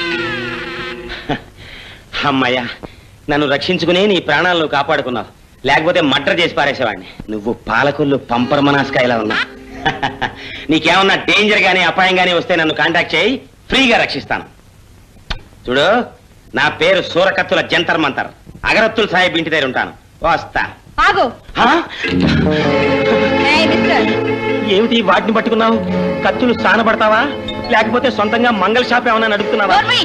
అమ్మయ్యా నన్ను రక్షించుకుని నీ ప్రాణాలను కాపాడుకున్నావు లేకపోతే మర్డర్ చేసి పారేసేవాడిని నువ్వు పాలకొల్లు పంపర్ మనాస్కాయలా ఉన్నావు నీకేమన్నా డేంజర్ గానీ అపాయం గానీ వస్తే నన్ను కాంటాక్ట్ చేయి ఫ్రీగా రక్షిస్తాను చూడు నా పేరు సూరకత్తుల జంతర్ మంతర్ అగరత్తుల సాహిబ్ ఇంటి దగ్గర ఉంటాను వస్తా ఆగు హా? ఏయ్, మిస్టర్ ఏమిటి వాటిని పట్టుకున్నావు కత్తులు సానబడతావా లేకపోతే సొంతంగా మంగళ షాప్ ఏమన్నా నడుపుతున్నావా నోర్మై!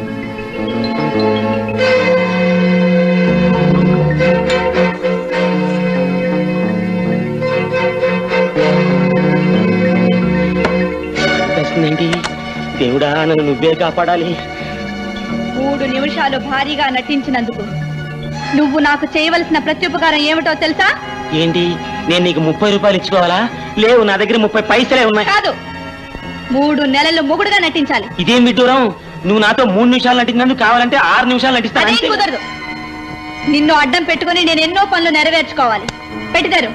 ఏంటి దేవుడా నన్ను నువ్వే కాపాడాలి మూడు నిమిషాలు భారీగా నటించినందుకు నువ్వు నాకు చేయవలసిన ప్రత్యుపకారం ఏమిటో తెలుసా ఏంటి నేను నీకు ముప్పై రూపాయలు ఇచ్చుకోవాలా లేవు నా దగ్గర ముప్పై పైసలే ఉన్నాయి కాదు మూడు నెలలు మొగుడుగా నటించాలి ఇదేం విడ్డూరం నువ్వు నాతో మూడు నిమిషాలు నటించినందుకు కావాలంటే ఆరు నిమిషాలు నటిస్తాను అదేం అంతే. కుదరదు నిన్ను అడ్డం పెట్టుకుని నేను ఎన్నో పనులు నెరవేర్చుకోవాలి పెట్టిదారు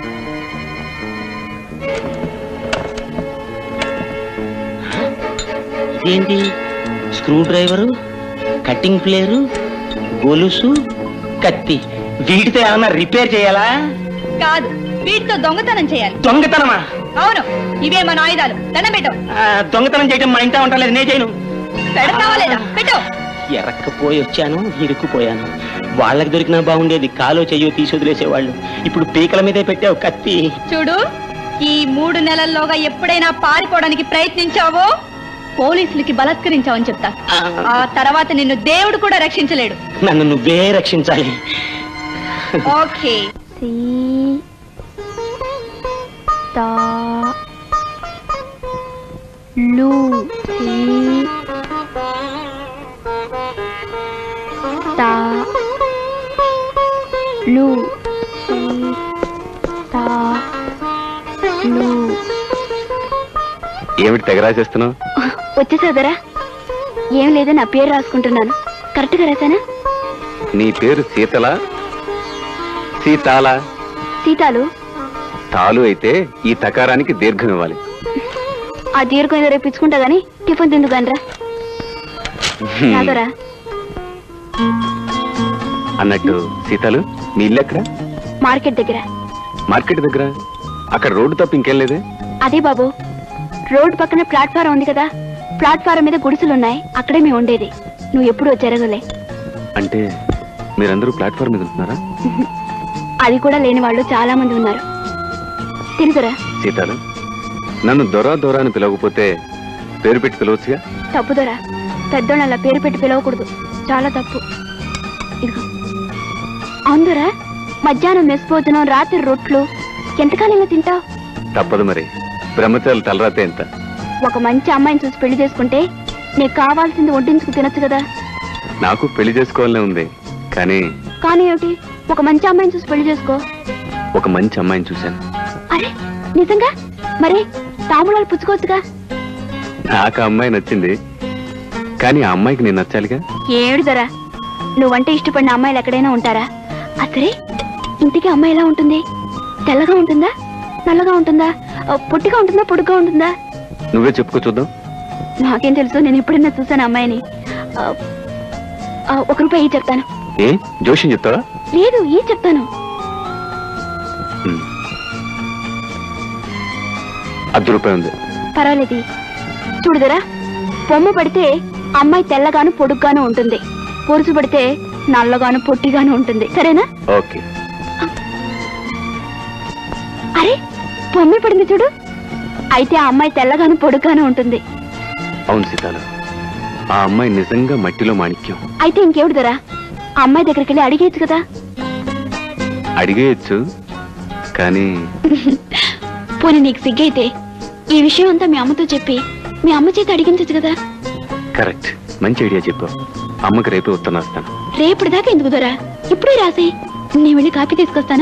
ఇదేంటి స్క్రూ డ్రైవరు కట్టింగ్ ప్లేయరు గొలుసు కత్తి వీటితో ఏమన్నా రిపేర్ చేయాలా కాదు వీటితో దొంగతనం చేయాలి దొంగతనమా అవును ఇవే మన ఆయుధాలు దండం పెట్టు ఆ, దొంగతనం చేయటం మా ఇంటా ఉంటాలేదు నే చేయను పెడతావా లేదా పెట్టు ఎరక్కపోయి వచ్చాను ఇరుక్కుపోయాను వాళ్ళకి దొరికినా బాగుండేది కాలో చెయ్యో తీసి వదిలేసేవాళ్ళు ఇప్పుడు పీకల మీదే పెట్టావు కత్తి చూడు ఈ మూడు నెలల్లోగా ఎప్పుడైనా పారిపోవడానికి ప్రయత్నించావో పోలీసులకి బలత్కరించావని చెప్తా ఆ తర్వాత నిన్ను దేవుడు కూడా రక్షించలేడు నన్ను నువ్వే రక్షించాలి ఓకే తా లు సి తా లు సి తా లు ఏమిటి తెగ రాసేస్తున్నావు వచ్చేసాదరా ఏం లేదా నా పేరు రాసుకుంటున్నాను కరెక్ట్గా రాసానా నీ పేరు శీతల సీతాల సీతాలు తాలు అయితే ఈ తకారానికి దీర్ఘం ఇవ్వాలి ఆ దీర్ఘం ఏదో రేపు ఇచ్చుకుంటా గానీ టిఫిన్ తిందుగానరా రాదరా అన్నట్టు సీతాలు మీ ఇల్లు ఎక్కడ మార్కెట్ దగ్గర మార్కెట్ దగ్గర అక్కడ రోడ్డు తప్ప ఇంకేం లేదే అదే బాబు రోడ్ పక్కన ప్లాట్ఫారం ఉంది కదా ప్లాట్ఫారం మీద గుడిసెలున్నాయి అక్కడే మేము ఉండేది నువ్వు ఎప్పుడూ జరగలే అంటే మీరందరూ ప్లాట్ఫామ్ మీద ఉంటున్నారా అది కూడా లేని వాళ్ళు చాలా మంది ఉన్నారు తెలుసురా సీతాలు నన్ను దొర దొర అని పిలవకపోతే పేరు పెట్టి పిలవచ్చుగా తప్పుదరా పెద్దోళ్ళ అలా పేరు పెట్టి పిలవకూడదు చాలా తప్పు ఇదిగో అవునుదరా మధ్యాహ్నం మెసిపోతున్నాం రాత్రి రొట్లు ఎంతకాలంగా తింటావు తప్పదు మరి బ్రహ్మచారులు తలరాతే ఎంత ఒక మంచి అమ్మాయిని చూసి పెళ్లి చేసుకుంటే నీకు కావాల్సింది వడ్డించుకు తినొచ్చు కదా నాకు పెళ్లి చేసుకోవాలనే ఉంది కానీ కానీ ఏమిటి ఒక మంచి అమ్మాయిని చూసి పెళ్లి చేసుకో ఒక మంచి అమ్మాయిని చూశాను అరే నిజంగా మరి తాములాలు పుచ్చుకోవచ్చుగా నాకు ఆ అమ్మాయి నచ్చింది కానీ ఆ అమ్మాయికి నేను నచ్చాలిగా ఏడుదరా నువ్వంటే ఇష్టపడిన అమ్మాయిలు ఎక్కడైనా ఉంటారా అసరే ఇంటికి అమ్మాయి ఎలా ఉంటుంది తెల్లగా ఉంటుందా నల్లగా ఉంటుందా ఆ, పొట్టిగా ఉంటుందా పొడుగ్గా ఉంటుందా నువ్వే చెప్పుకో చూద్దాం నాకేం తెలుసు నేను ఎప్పుడైనా చూసాను అమ్మాయిని ఆ, ఆ, ఒక రూపాయి ఈ చెప్తాను ఏ జోషిని చెప్తావా లేదు ఈ చెప్తాను ఉమ్. అర్ధ రూపాయి ఉంది పర్వాలేదు ఇయ్యి. చూడుదరా బొమ్మ పడితే అమ్మాయి తెల్లగాను పొడుగ్గాను ఉంటుంది పొరుసు పడితే నల్లగాను పొట్టిగాను ఉంటుంది సరేనా ఓకే అరే బొమ్మ పడింది చూడు అయితే ఆ అమ్మాయి తెల్లగాను పొడుగ్గాను ఉంటుంది అవును సీతాలు ఆ అమ్మాయి నిజంగా మట్టిలో మాణిక్యం అయితే ఇంకేవిడదరా ఆ అమ్మాయి దగ్గరికి వెళ్ళి అడిగేచ్చు కదా అడిగేయచ్చు కానీ పోనీ నీకు సిగ్గైతే ఈ విషయం అంతా మీ అమ్మతో చెప్పి మీ అమ్మ చేత అడిగించచ్చు కదా కరెక్ట్ మంచి ఐడియా చెప్పావు అమ్మకి రేపే ఉత్తరం రాస్తాను రేపటి దాకా ఎందుకు దొరా ఇప్పుడే రాసే నేను వెళ్ళి కాపీ తీసుకొస్తాను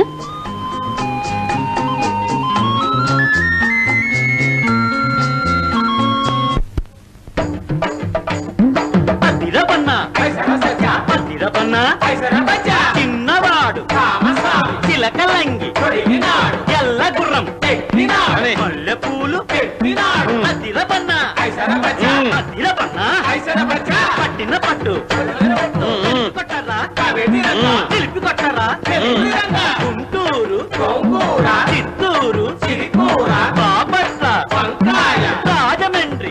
పతిరపన్నా పతిరపన్నా చిన్నవాడు చిలకలంగి ఎల్ల గుర్రం మల్లె పూలు పతిరపన్నా పతిరపన్నా పట్టిన పట్టు కొట్టరా తెలిపి కొట్టరా గుంటూరు చిత్తూరు బాపట్ల రాజమండ్రి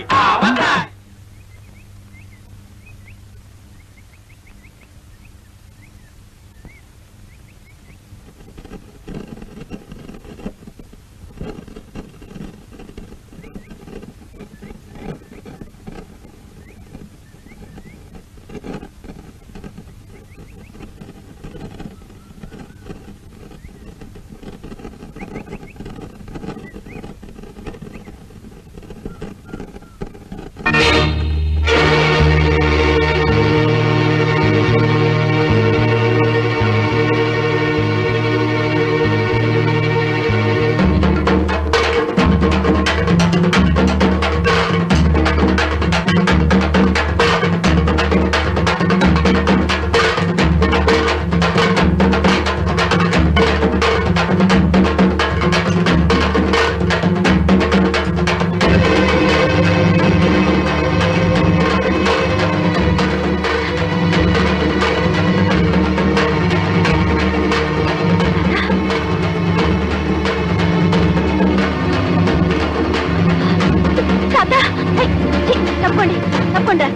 తాత ఐ, ఛీ, తప్పండి తప్పకుండా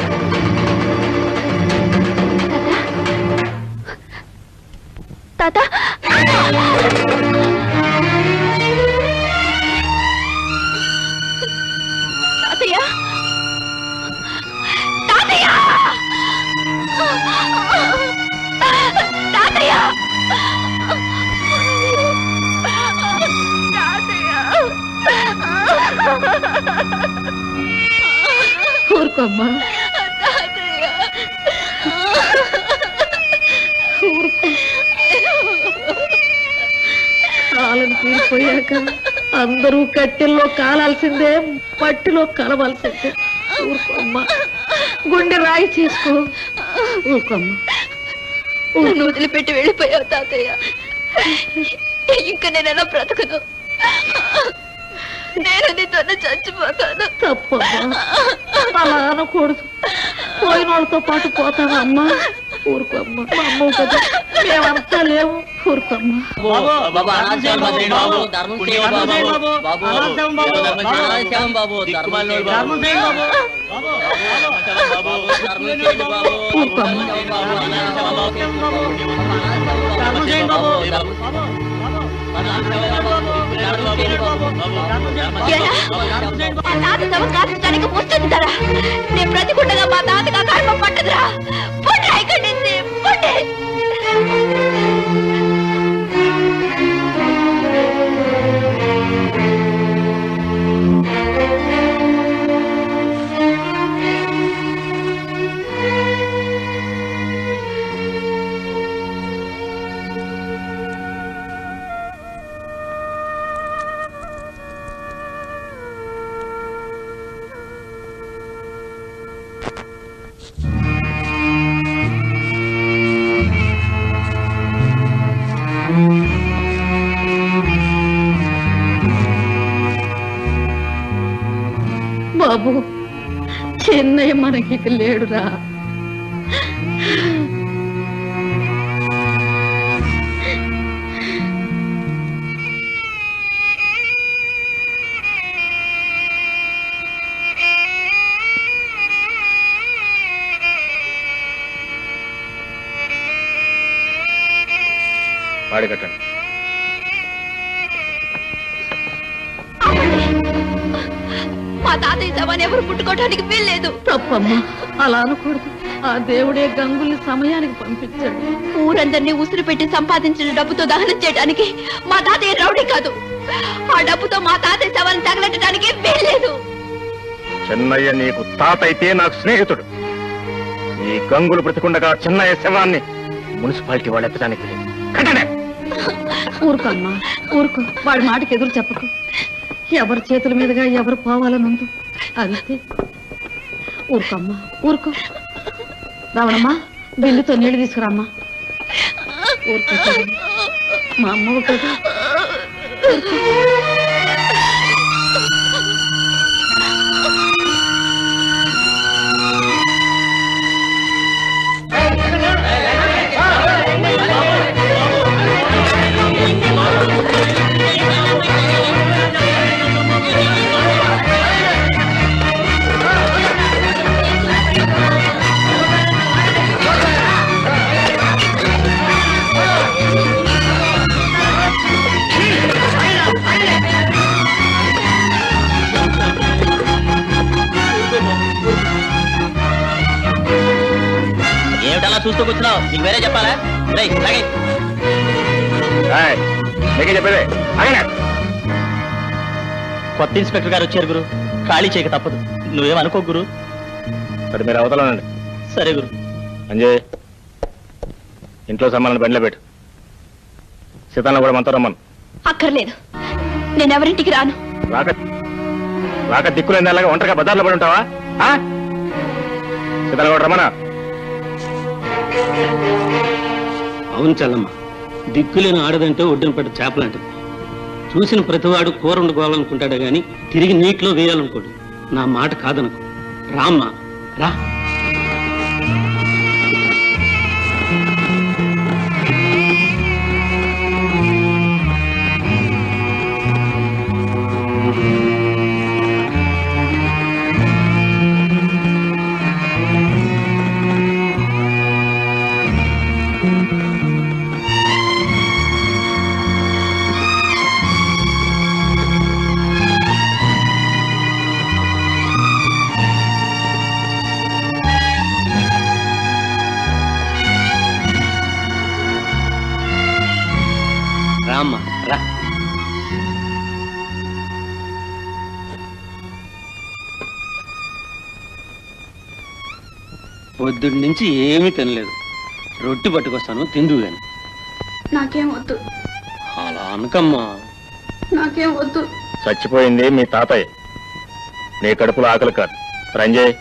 తాత తాతయ్య తాతయ్య తాతయ్య ఊరుకోమ్మా ఊరుకో కాలం తీరిపోయాక అందరూ కట్టెల్లో కాలాల్సిందే పట్టిలో కలవాల్సిందే ఊరుకోమ్మా గుండె రాయి చేసుకో ఊరుకోమ్మా నన్ను వదిలిపెట్టి వెళ్ళిపోయావు తాతయ్య ఇంకా నేను ఎలా బ్రతకను నేను నీతోనే చచ్చిపోతాను తప్పమ్మా అలా అనకూడదు పోయిన వాళ్ళతో పాటు పోతావా అమ్మా ఊరుకోమ్మా మా అమ్మ కదా మేమంతా లేవు ఊరుకోమ్మా బాబు అనాథం బాబు ధర్మం చేయండి బాబు బాబు అనాథం బాబు. ధర్మం చేయండి బాబు ధర్మం చేయండి బాబు ధర్మం చేయండి బాబు. బాబు ధర్మం చేయండి బాబు ఊరుకోమ్మా ధర్మం చేయండి బాబు. ఎలా? మా తాత శవం కాల్చడానికి వస్తుంది కదా నేను బ్రతికుండగా మా తాతగా కర్మ పట్టదురా పొండి ఇక్కడి నుంచి పొండి బాబు చెన్నయ్య మనకి ఇక లేడురా వాడి కట్టండి మా తాతయ్య శవాన్ని ఎవరు పుట్టుకోవడానికి వీల్లేదు తప్పమ్మా అలా అనకూడదు ఆ దేవుడే గంగుల్ని సమయానికి పంపించాడు ఊరందరినీ ఉసిరి పెట్టి సంపాదించిన డబ్బుతో దహనం చేయడానికి మా తాతయ్య రౌడీ కాదు ఆ డబ్బుతో మా తాతయ్య శవాన్ని తగలెట్టడానికి వీల్లేదు చెన్నయ్య నీకు తాత అయితే నాకు స్నేహితుడు ఈ గంగులు బ్రతికుండగా చెన్నయ్య శవాన్ని మున్సిపాలిటీ వాళ్ళు ఎత్తడానికి లేదు కట్టండి ఊరుకో అమ్మా ఊరుకో వాడి మాటకి ఎదురు చెప్పకు ఎవరి చేతుల మీదుగా ఎవరు పోవాలని ఉంది అంతే ఊరుకో అమ్మా ఊరుకో రావణమ్మా బిల్లుతో నీళ్లు తీసుకురామ్మా ఊరుకో తల్లి. మా అమ్మ కదా ఏమిటలా చూస్తూ కూర్చున్నావు నీకు వేరే చెప్పాలా రేయ్, లాగేయ్. ఏయ్, నీకే చెప్పేది ఆగండి. కొత్త ఇన్స్పెక్టర్ గారు వచ్చారు గురు ఖాళీ చేయక తప్పదు నువ్వేమనుకో గురు సరే మీరు అవతలనండి సరే గురు అంజయ్ ఇంట్లో సామాన్లు బండిలో పెట్టు సీతాన్ని కూడా మనతో రమ్మను అక్కర్లేదు నేనెవరింటికి రాను రాక రాక దిక్కులేని అలాగా ఒంటరిగా బజార్లో పడి ఉంటావా ఆ? సీతాన్ని కూడా రమ్మనా అవును చల్లమ్మ దిక్కులేని ఆడదంటే ఒడ్డున పడ్డ చేపలంటది చూసిన ప్రతివాడు కూర వండుకోవాలనుకుంటాడే గాని తిరిగి నీటిలో వేయాలనుకోడు నా మాట కాదనుకో రామ్మా రా రామ్మా రా పొద్దుడి నుంచి ఏమీ తినలేదు రొట్టి పట్టుకొస్తాను తిందు గాని నాకేం వద్దు అలా అనకమ్మా నాకేం వద్దు చచ్చిపోయింది మీ తాతయ్య నీ కడుపులో ఆకలి కాదు రంజయ్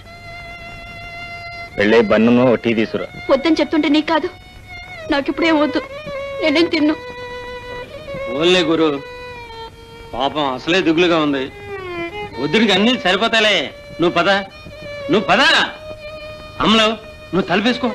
వెళ్ళి బన్నును ఓ టీ తీసురా వద్దని చెప్తుంటే నీకు కాదు నాకిప్పుడేం వద్దు నేనేం తిన్ను ఓన్లే గురు పాపం అసలే దిగులుగా ఉంది వద్దుడికి అన్ని సరిపోతాలే నువ్వు పద నువ్వు పద అమ్మలో నువ్వు తలపేసుకో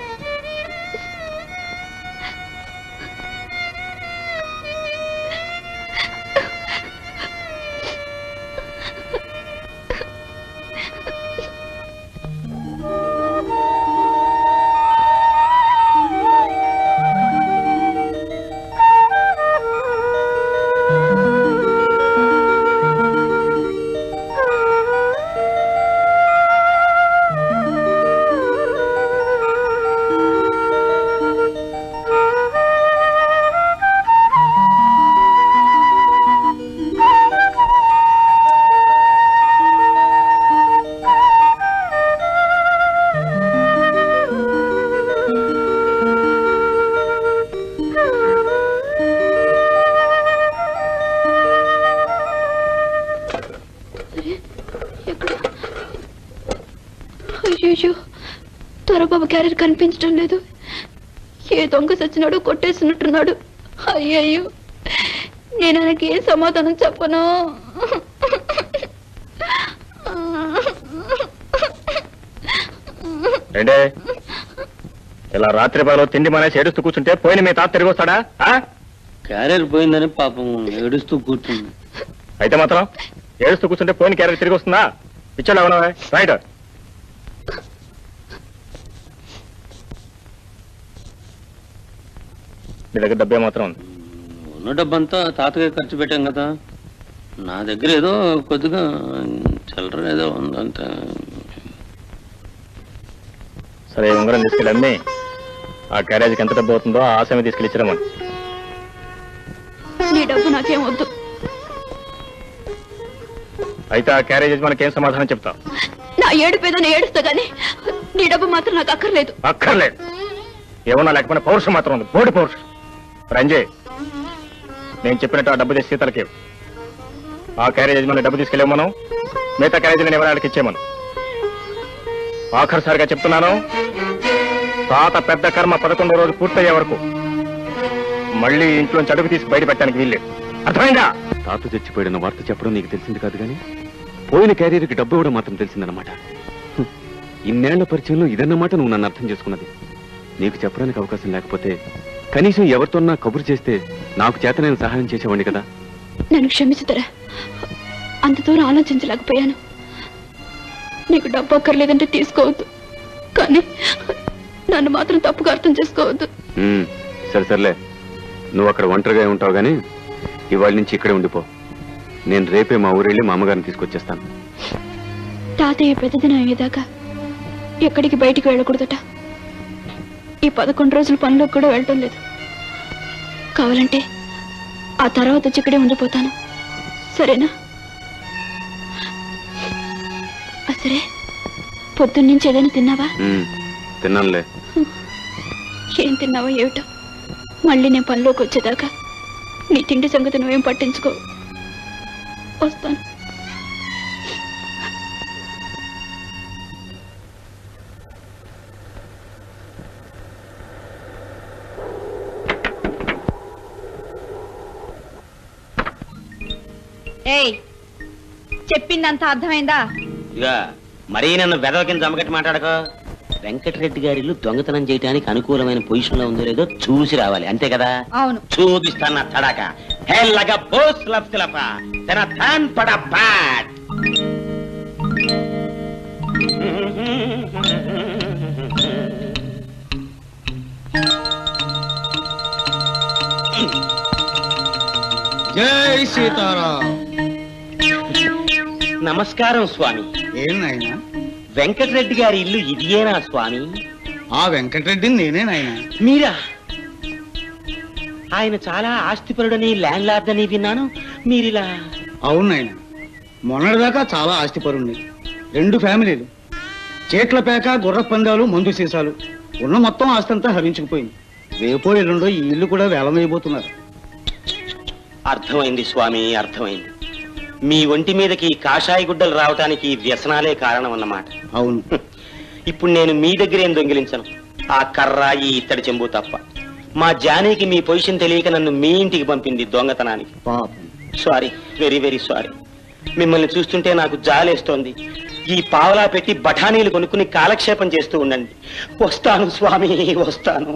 అయ్యో దొరబాబు క్యారియర్ కనిపించడం లేదు ఏ దొంగ సచ్చినాడు కొట్టేసినట్టున్నాడు అయ్యయ్యో నేను ఆయనకి ఏ సమాధానం చెప్పను ఏంటే ఇలా రాత్రి పగలు తిండి మానేసి ఏడుస్తూ కూర్చుంటే పోయిన మీ తాత తిరిగి వస్తాడా ఆ? క్యారియర్ పోయిందని పాపం ఏడుస్తూ కూర్చుంది అయితే మాత్రం ఏడుస్తూ కూర్చుంటే పోయిన క్యారెట్ తిరిగి వస్తుందా ఇచ్చాడు అవునా రైట్ నీ దగ్గర డబ్బే మాత్రం ఉంది ఉన్న డబ్బంతా తాతగా ఖర్చు పెట్టాం కదా నా దగ్గర ఏదో కొద్దిగా చిల్లర ఏదో ఉందంత అరే ఉంగరం తీసుకెళ్ళి అమ్మి ఆ క్యారేజీకి ఎంత డబ్బు అవుతుందో ఆ ఆశమే తీసుకెళ్ళి ఇచ్చిరమ్మని నీ డబ్బు నాకేం వద్దు అయితే ఆ క్యారేజ్ మనకేం సమాధానం చెప్తాం నా ఏడుపు ఏదో నేను ఏడుస్తా గానీ నీ డబ్బు మాత్రం నాకు అక్కర్లేదు అక్కర్లేదు ఏమన్నా లేకపోయినా పౌరుషం మాత్రం ఉంది బోడి పౌరుషం రంజయ్ నేను చెప్పినట్టు ఆ డబ్బు తెచ్చి సీతలకి ఇవ్వు. ఆ క్యారేజ్ మన డబ్బు తీసుకెళ్ళాము మనం మిగతా క్యారేజీ నేను ఎవరికి ఇచ్చేమను ఆఖరిసారిగా చెప్తున్నాను తాత పెద్ద కర్మ పదకొండో రోజు పూర్తయ్యే వరకు మళ్ళీ ఇంట్లోంచి అడుగు తీసి బయట పెట్టడానికి వీల్లేదు అర్థమైందా తాత చచ్చిపోయిన వార్త చెప్పడం నీకు తెలిసింది కాదు కానీ పోయిన క్యారియర్కి డబ్బు ఇవ్వడం మాత్రం తెలిసిందన్నమాట హ్మ్. ఇన్నేళ్ల పరిచయంలో ఇదన్నమాట నువ్వు నన్ను అర్థం చేసుకున్నది నీకు చెప్పడానికి అవకాశం లేకపోతే కనీసం ఎవరితోన్నా కబురు చేస్తే నాకు చేత నేను సహాయం చేసేవాడిని కదా నన్ను క్షమించుతారా అంత దూరం ఆలోచించలేకపోయాను నీకు డబ్బు అక్కర్లేదంటే తీసుకోవద్దు కానీ నన్ను మాత్రం తప్పుగా అర్థం చేసుకోవద్దు హ్మ్. సరే సర్లే నువ్వు అక్కడ ఒంటరిగా ఉంటావు కానీ ఇవాళ నుంచి ఇక్కడే ఉండిపో నేను రేపే మా ఊరెళ్ళి మా అమ్మగారిని తీసుకొచ్చేస్తాను తాతయ్య పెద్దదిన అయ్యేదాకా ఎక్కడికి బయటికి వెళ్ళకూడదట ఈ పదకొండు రోజుల పనిలోకి కూడా వెళ్ళటం లేదు కావాలంటే ఆ తర్వాత వచ్చి ఇక్కడే ఉండిపోతాను సరేనా ఆ, సరే పొద్దున్నుంచి ఏదైనా తిన్నావా హ్మ్. తిన్నానులే ఏం తిన్నావో ఏమిటో మళ్ళీ నేను పనిలోకి వచ్చేదాకా నీ తిండి సంగతి నువ్వేం పట్టించుకో వస్తాను ఏయ్ చెప్పిందంత అర్థమైందా ఇక మరీ నన్ను వెదవ కింద జమగట్టి మాట్లాడకో వెంకటరెడ్డి గారి ఇల్లు దొంగతనం చేయడానికి అనుకూలమైన పొజిషన్ లో ఉందో లేదో చూసి రావాలి అంతే కదా అవును చూపిస్తాను నా తడాక హెల్లగా బోస్ లఫ్ లఫ తన థాన్ పడ పాట్ జై సీతారాం నమస్కారం స్వామి ఏం నాయనా వెంకటరెడ్డి గారి ఇల్లు ఇదియేనా స్వామి ఆ వెంకటరెడ్డిని నేనే నాయనా మీరా ఆయన చాలా ఆస్తిపరుడని ల్యాండ్ లార్డ్ అని విన్నాను మీరిలా అవును నాయనా మొన్నటిదాకా చాలా ఆస్తిపరుంది రెండు ఫ్యామిలీలు చేట్ల పేక గుర్ర పందాలు మందు సీసాలు ఉన్న మొత్తం ఆస్తి అంతా హరించుకుపోయింది రేపో ఎల్లుండో ఈ ఇల్లు కూడా వేలమైపోతున్నారు అర్థమైంది స్వామి అర్థమైంది మీ ఒంటి మీదకి ఈ కాషాయ గుడ్డలు రావటానికి ఈ వ్యసనాలే కారణం అన్నమాట అవును ఇప్పుడు నేను మీ దగ్గర ఏం దొంగిలించను ఆ కర్ర ఈ ఇత్తడి చెంబు తప్ప మా జానీకి మీ పొజిషన్ తెలియక నన్ను మీ ఇంటికి పంపింది దొంగతనానికి పాపం సారీ వెరీ వెరీ సారీ మిమ్మల్ని చూస్తుంటే నాకు జాలేస్తోంది ఈ పావలా పెట్టి బఠానీలు కొనుక్కుని కాలక్షేపం చేస్తూ ఉండండి వస్తాను స్వామి వస్తాను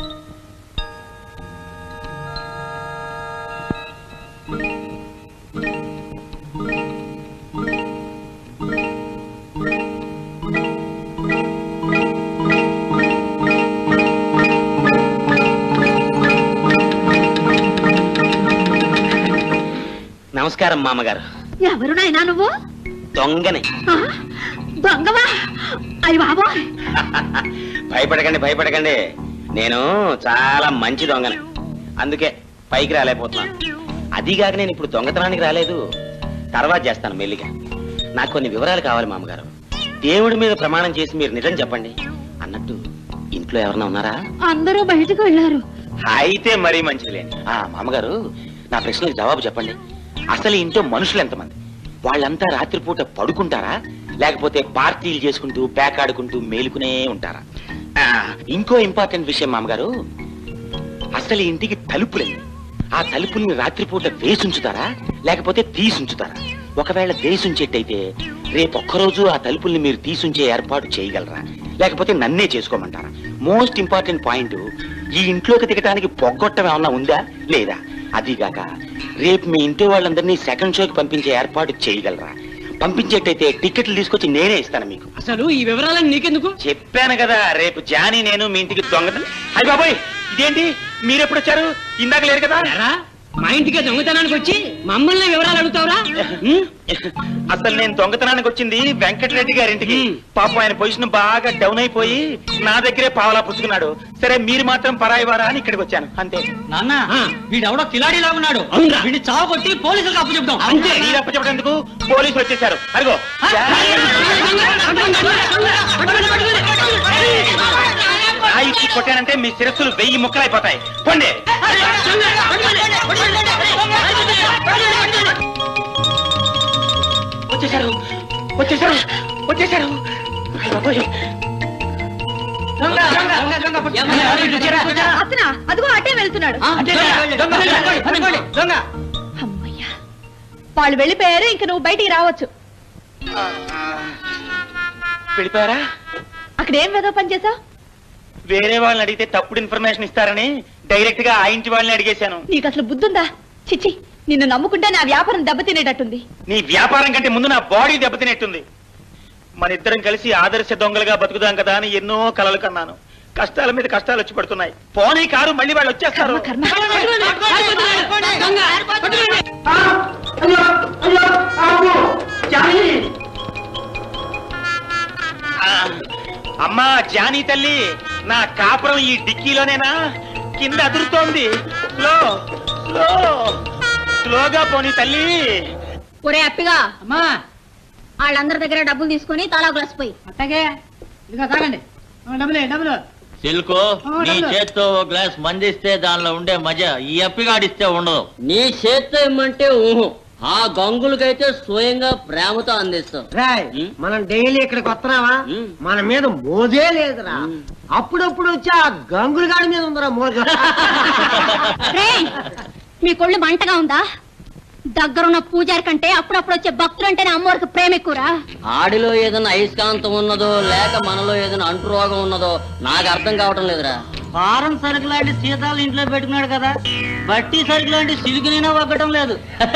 నమస్కారం మామగారు ఎవరు నాయనా నువ్వు దొంగనే ఆ? దొంగవా అయ్యి బాబోయ్ భయపడకండి భయపడకండి నేను చాలా మంచి దొంగని అందుకే పైకి రాలేకపోతున్నాను అదిగాక నేను ఇప్పుడు దొంగతనానికి రాలేదు తర్వాత చేస్తాను మెల్లిగా నాకు కొన్ని వివరాలు కావాలి మామగారు దేవుడి మీద ప్రమాణం చేసి మీరు నిజం చెప్పండి అన్నట్టు ఇంట్లో ఎవరన్నా ఉన్నారా అందరూ బయటకు వెళ్ళారు అయితే మరీ మంచిదిలే ఆ మామగారు నా ప్రశ్నకు జవాబు చెప్పండి అసలు ఇంట్లో మనుషులు ఎంతమంది వాళ్ళంతా రాత్రిపూట పడుకుంటారా లేకపోతే పార్టీలు చేసుకుంటూ పేకాడుకుంటూ మేలుకునే ఉంటారా ఆ, ఇంకో ఇంపార్టెంట్ విషయం మామగారు అసలు ఈ ఇంటికి తలుపులండి ఆ తలుపుల్ని రాత్రిపూట వేసుంచుతారా లేకపోతే తీసుంచుతారా ఒకవేళ వేసుంచేట్టయితే రేపు ఒక్కరోజు ఆ తలుపుల్ని మీరు తీసుంచే ఏర్పాటు చేయగలరా లేకపోతే నన్నే చేసుకోమంటారా మోస్ట్ ఇంపార్టెంట్ పాయింట్ ఈ ఇంట్లోకి దిగటానికి పొగ్గొట్టం ఏమన్నా ఉందా లేదా అదిగాక రేపు మీ ఇంటి వాళ్ళందరినీ సెకండ్ షోకి పంపించే ఏర్పాటు చేయగలరా పంపించేట్టయితే టికెట్లు తీసుకొచ్చి నేనే ఇస్తాను మీకు అసలు ఈ వివరాలను నీకెందుకు చెప్పాను కదా రేపు జానీ నేను మీ ఇంటికి దొంగత అయ్యి బాబాయ్ ఇదేంటి మీరెప్పుడు వచ్చారు ఇందాక లేరు కదా మా ఇంటికి దొంగతనానికి వచ్చి మమ్మల్ని వివరాలు అడుగుతావురా అసలు నేను దొంగతనానికి వచ్చింది వెంకటరెడ్డి గారింటికి పాపం ఆయన పొజిషన్ బాగా డౌన్ అయిపోయి నా దగ్గరే పావలా పుచ్చుకున్నాడు సరే మీరు మాత్రం పరాయి వారా అని ఇక్కడికి వచ్చాను అంతే నాన్న వీడెవడో కిలాడిలా ఉన్నాడు వీడిని చావు కొట్టి పోలీసులకు అప్పు చెప్తాం అంతే మీరు అప్పచెప్పడం ఎందుకు పోలీసులు వచ్చేసారు అదిగో రాయికి కొట్టానంటే మీ శిరస్సులు వెయ్యి ముక్కలైపోతాయి పండి వచ్చేసారు వచ్చేసారు వచ్చేసారు అయ్య బాబోయ్. అతనా అదిగో అటే వెళ్తున్నాడు దొంగ అమ్మయ్యా వాళ్ళు వెళ్ళిపోయారు ఇంక నువ్వు బయటికి రావచ్చు వెళ్ళిపోయారా అక్కడ ఏం వెదో పని చేసావు వేరే వాళ్ళని అడిగితే తప్పుడు ఇన్ఫర్మేషన్ ఇస్తారని డైరెక్ట్ గా ఆ ఇంటి వాళ్ళని అడిగేశాను నీకు అసలు బుద్ధుందా చిచ్చి నిన్ను నమ్ముకుంటే నా వ్యాపారం దెబ్బతినేటట్టుంది నీ వ్యాపారం కంటే ముందు నా బాడీ దెబ్బతినెట్టుంది మన ఇద్దరం కలిసి ఆదర్శ దొంగలుగా బతుకుదాం కదా అని ఎన్నో కలలు కన్నాను కష్టాల మీద కష్టాలు వచ్చి పడుతున్నాయి పోనీ కారు మళ్ళీ వాళ్ళు వచ్చేస్తారు ఆ, అమ్మా జానీ తల్లి నా కాపురం ఈ డిక్కీలోనేనా కింద అదురుతోంది స్లో స్లో స్లోగా పోనీ తల్లి ఒరే అప్పిగా అమ్మా వాళ్ళందరి దగ్గర డబ్బులు తీసుకొని తలా గ్లాస్ పోయి అట్టగే ఇదిగో తాగండి ఆ, డబ్బులే డబ్బులు సిల్కు నీ చేత్తో ఓ గ్లాస్ మందిస్తే దానిలో ఉండే మజా ఈ అప్పిగాడిస్తే ఉండదు నీ చేత్తో ఇమ్మంటే ఊహు ఆ గంగులకైతే స్వయంగా ప్రేమతో అందిస్తాం రాయ్ మనం డైలీ ఇక్కడికి వస్తున్నావా మన మీద మోజే లేదురా అప్పుడప్పుడు వచ్చి ఆ గంగుల గాడి మీద ఉందిరా మోజు రేయ్, మీ కొళ్ళు మంటగా ఉందా దగ్గరున్న పూజారి కంటే అప్పుడప్పుడు వచ్చే భక్తులు అంటేనే అమ్మవారికి ప్రేమ ఎక్కువరా ఆడిలో ఏదైనా అయస్కాంతం ఉన్నదో లేక మనలో ఏదైనా అంటు రోగం ఉన్నదో నాకు అర్థం కావటం లేదురా ఫారం సరుకు లాంటి సీతాలు ఇంట్లో పెట్టుకున్నాడు కదా బట్టి సరుకు లాంటి సిలుకునైనా వగ్గటం లేదు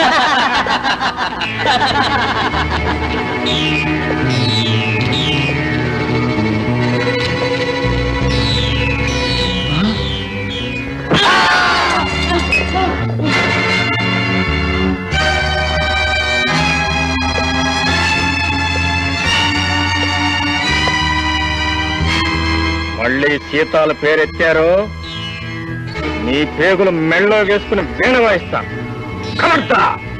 మళ్ళీ సీతాల పేరెత్తారు నీ పేగులు మెళ్ళో వేసుకుని వీణ వాయిస్తాను కనర్తా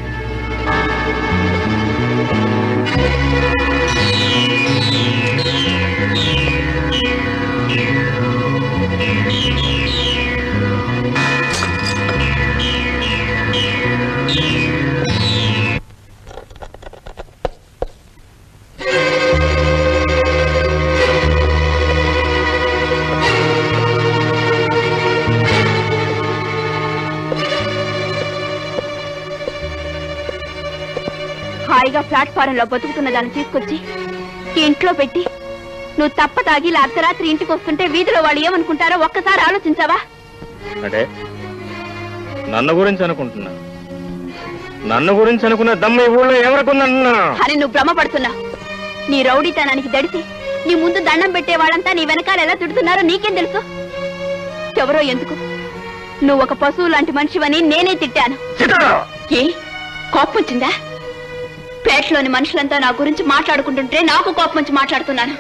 హాయిగా ప్లాట్ఫారం లో బతుకుతున్న దాన్ని తీసుకొచ్చి ఈ ఇంట్లో పెట్టి నువ్వు తప్ప తాగి ఇలా అర్ధరాత్రి ఇంటికి వస్తుంటే వీధిలో వాళ్ళు ఏమనుకుంటారో ఒక్కసారి ఆలోచించావా అంటే నన్ను గురించి అనుకుంటున్నా నన్ను గురించి అనుకున్న దమ్మ ఈ ఊళ్ళో ఎవరికుందన్నా అని నువ్వు భ్రమపడుతున్నావు నీ రౌడీతనానికి దడిసి నీ ముందు దండం పెట్టే వాళ్ళంతా నీ వెనకాల ఎలా తిడుతున్నారో నీకేం తెలుసు ఎవరో ఎందుకు నువ్వు ఒక పశువు లాంటి మనిషివని నేనే తిట్టాను ఏ కోపం వచ్చిందా పేటలోని మనుషులంతా నా గురించి మాట్లాడుకుంటుంటే నాకు కోపం వచ్చి మాట్లాడుతున్నాను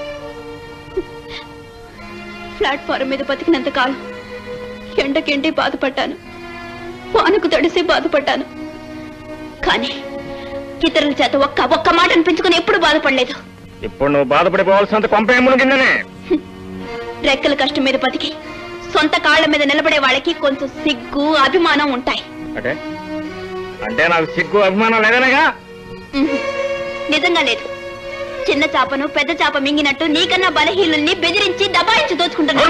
ప్లాట్ఫారం మీద బతికినంత కాలం ఎండకెండి బాధపడ్డాను వానకు తడిసి బాధపడ్డాను కానీ ఇతరుల చేత ఒక్క ఒక్క మాట అనిపించుకుని ఎప్పుడు బాధపడలేదు ఇప్పుడు నువ్వు బాధపడిపోవాల్సినంత కొంపే మునిగిందనే రెక్కల కష్టం మీద బతికి సొంత కాళ్ళ మీద నిలబడే వాళ్ళకి కొంచెం సిగ్గు అభిమానం ఉంటాయి అంటే అంటే నాకు సిగ్గు అభిమానం లేదనగా ఉహు. నిజంగా లేదు చిన్న చాపను పెద్ద చాప మింగినట్టు నీకన్నా బలహీనుల్ని బెదిరించి దబాయించి దోచుకుంటున్నా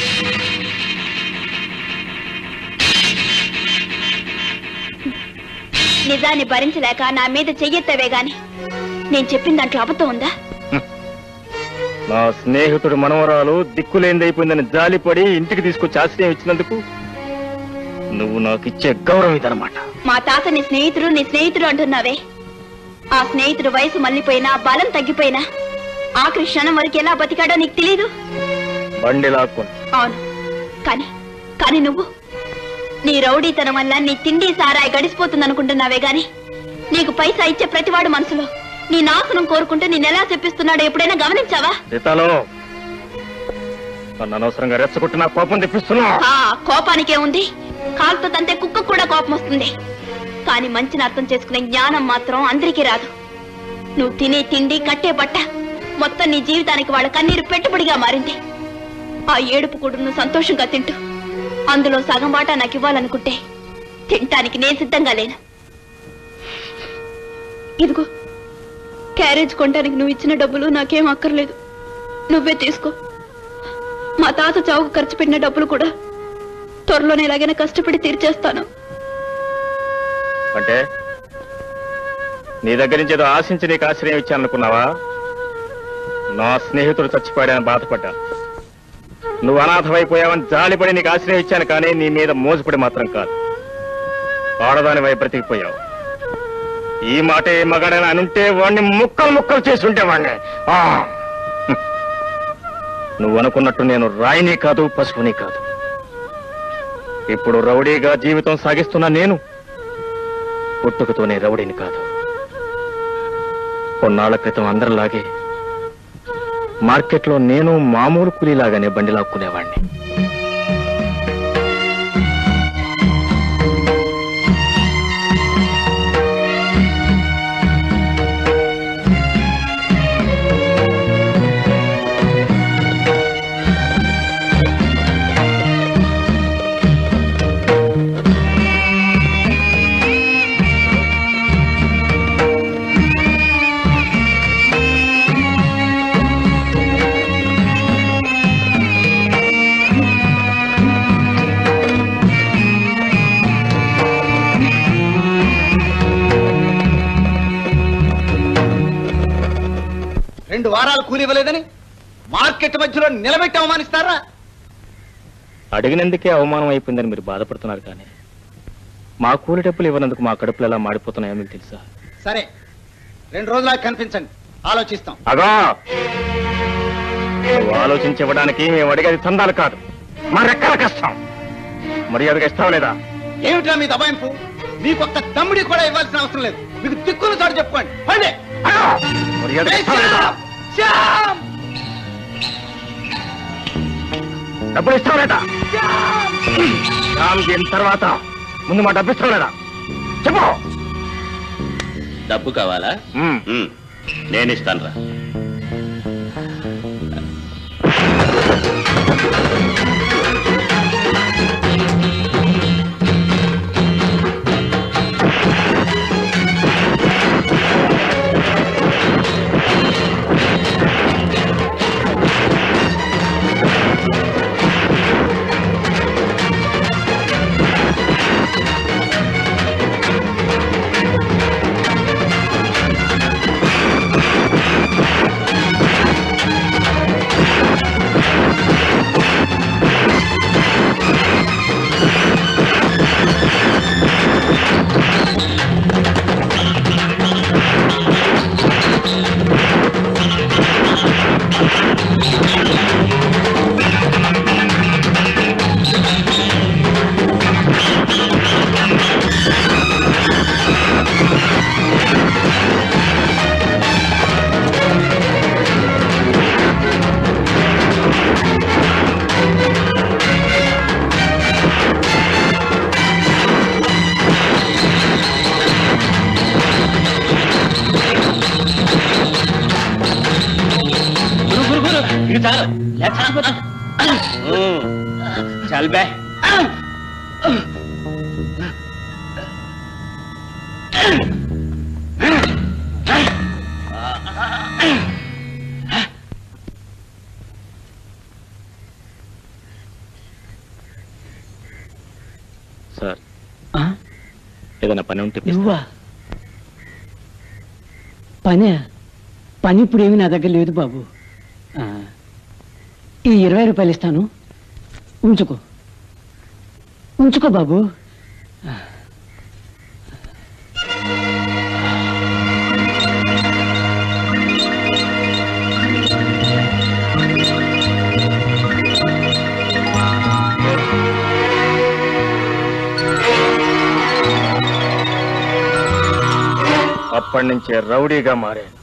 నిజాన్ని భరించలేక నా మీద చెయ్యెత్తవే గాని నేను చెప్పిన దాంట్లో అబద్ధం ఉందా నా స్నేహితుడు మనవరాలు దిక్కులేందైపోయిందని జాలిపడి ఇంటికి తీసుకొచ్చి ఆశ్రయం ఇచ్చినందుకు నువ్వు నాకు ఇచ్చే గౌరవం ఇదనమాట మా తాత నీ స్నేహితుడు నీ స్నేహితుడు అంటున్నావే ఆ స్నేహితుడు వయసు మళ్ళీపోయినా బలం తగ్గిపోయినా ఆఖరి క్షణం వరకు ఎలా బతికాడో నీకు తెలీదు బండి లాక్కొని అవును కానీ కానీ నువ్వు నీ రౌడీతనం వల్ల నీ తిండి సారాయి గడిచిపోతుంది అనుకుంటున్నావే గాని నీకు పైసా ఇచ్చే ప్రతివాడు మనసులో నీ నాశనం కోరుకుంటూ నేనెలా చెప్పిస్తున్నాడో ఎప్పుడైనా గమనించావా సీతాలో నన్ను అనవసరంగా రెచ్చగొట్టి నా కోపం తెప్పిస్తున్నా ఆ కోపానికే ఉంది కాలుతో తంతే కుక్క కూడా కోపం వస్తుంది కానీ మంచిని అర్థం చేసుకునే జ్ఞానం మాత్రం అందరికీ రాదు నువ్వు తినే తిండి కట్టే బట్ట మొత్తం నీ జీవితానికి వాళ్ళ కన్నీరు పెట్టుబడిగా మారింది ఆ ఏడుపు కూడా నువ్వు సంతోషంగా తింటూ అందులో సగం వాటా నాకు ఇవ్వాలనుకుంటే తినటానికి నేను సిద్ధంగా లేను ఇదిగో క్యారేజ్ కొనడానికి నువ్వు ఇచ్చిన డబ్బులు నాకేం అక్కర్లేదు నువ్వే తీసుకో మా తాత చావుకు ఖర్చు పెట్టిన డబ్బులు కూడా త్వరలోనే ఎలాగైనా కష్టపడి తీర్చేస్తాను అంటే నీ దగ్గర నుంచి ఏదో ఆశించి నీకు ఆశ్రయం ఇచ్చాననుకున్నావా నా స్నేహితుడు చచ్చిపోయాడని బాధపడ్డాను నువ్వు అనాథమైపోయావని జాలిపడి నీకు ఆశ్రయం ఇచ్చాను కానీ నీ మీద మోజుపడి మాత్రం కాదు ఆడదాని వై బ్రతికిపోయావు ఈ మాటే మగాడని అనుంటే వాడిని ముక్కలు ముక్కలు చేసి ఉంటేవాడిని ఆ! హ్మ్. నువ్వు అనుకున్నట్టు నేను రాయిని కాదు పశువుని కాదు ఇప్పుడు రౌడీగా జీవితం సాగిస్తున్న నేను పుట్టుకతోనే రౌడీని కాదు కొన్నాళ్ల క్రితం అందరిలాగే మార్కెట్లో నేను మామూలు కూలీలాగానే బండి లాక్కునేవాడిని రెండు వారాలు కూలి ఇవ్వలేదని మార్కెట్ మధ్యలో నిలబెట్టి అవమానిస్తారా అడిగినందుకే అవమానం అయిపోయిందని మీరు బాధపడుతున్నారు కానీ మా కూలి డబ్బులు ఇవ్వనందుకు మా కడుపులు ఎలా మాడిపోతున్నాయో మీకు తెలుసా సరే రెండు రోజులా కనిపించండి ఆలోచిస్తాం అగా నువ్వు ఆలోచించి ఇవ్వడానికి మేము అడిగేది చందాలు కాదు మా రెక్కల కష్టం మర్యాదగా ఇస్తావా లేదా ఏమిటా మీ దబాయింపు మీకు ఒక్క తమ్ముడి కూడా ఇవ్వాల్సిన అవసరం లేదు మీకు దిక్కులు చోటు చెప్పుకోండి పండి మర్యాదగా ఇస్తావా లేదా డబ్బులు ఇస్తావా లేదా శ్యామ్ దీని తర్వాత ముందు మా డబ్బు ఇస్తావా లేదా చెప్పు డబ్బు కావాలా మ్మ్. నేను ఇస్తాను రా గురు గురు గురు ఇది చాలు లేక చచ్చిపోతా. చల్ బే సార్ ఏదైనా పని ఉంటే నువ్వా పని పని ఇప్పుడు ఏమి నా దగ్గర లేదు బాబు ఆ, ఈ ఇరవై రూపాయలు ఇస్తాను ఉంచుకో ఉంచుకో బాబు అప్పటి నుంచే రౌడీగా మారాను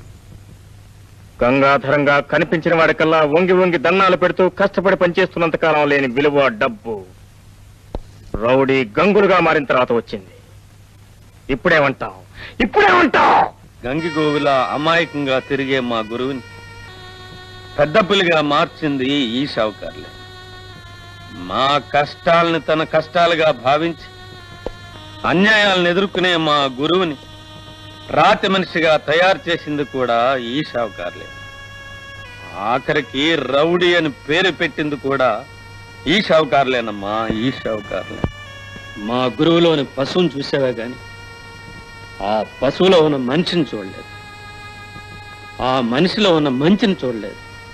గంగాధరంగా కనిపించిన వాడికల్లా వంగి వంగి దన్నాలు పెడుతూ కష్టపడి పనిచేస్తున్నంత కాలం లేని విలువ డబ్బు రౌడీ గంగులుగా మారిన తర్వాత వచ్చింది ఇప్పుడేమంటావు ఇప్పుడేమంటావు గంగి గోవిల అమాయకంగా తిరిగే మా గురువుని పెద్ద పులిగా మార్చింది ఈ షావుకారులే మా కష్టాలని తన కష్టాలుగా భావించి అన్యాయాలను ఎదుర్కొనే మా గురువుని రాతి మనిషిగా తయారు చేసింది కూడా ఈ షావుకారులే ఆఖరికి రౌడీ అని పేరు పెట్టింది కూడా ఈ షావుకారులేనమ్మా ఈ షావుకారులే మా గురువులోని పశువుని చూసావే గాని ఆ పశువులో ఉన్న మనిషిని చూడలేదు ఆ మనిషిలో ఉన్న మంచిని చూడలేదు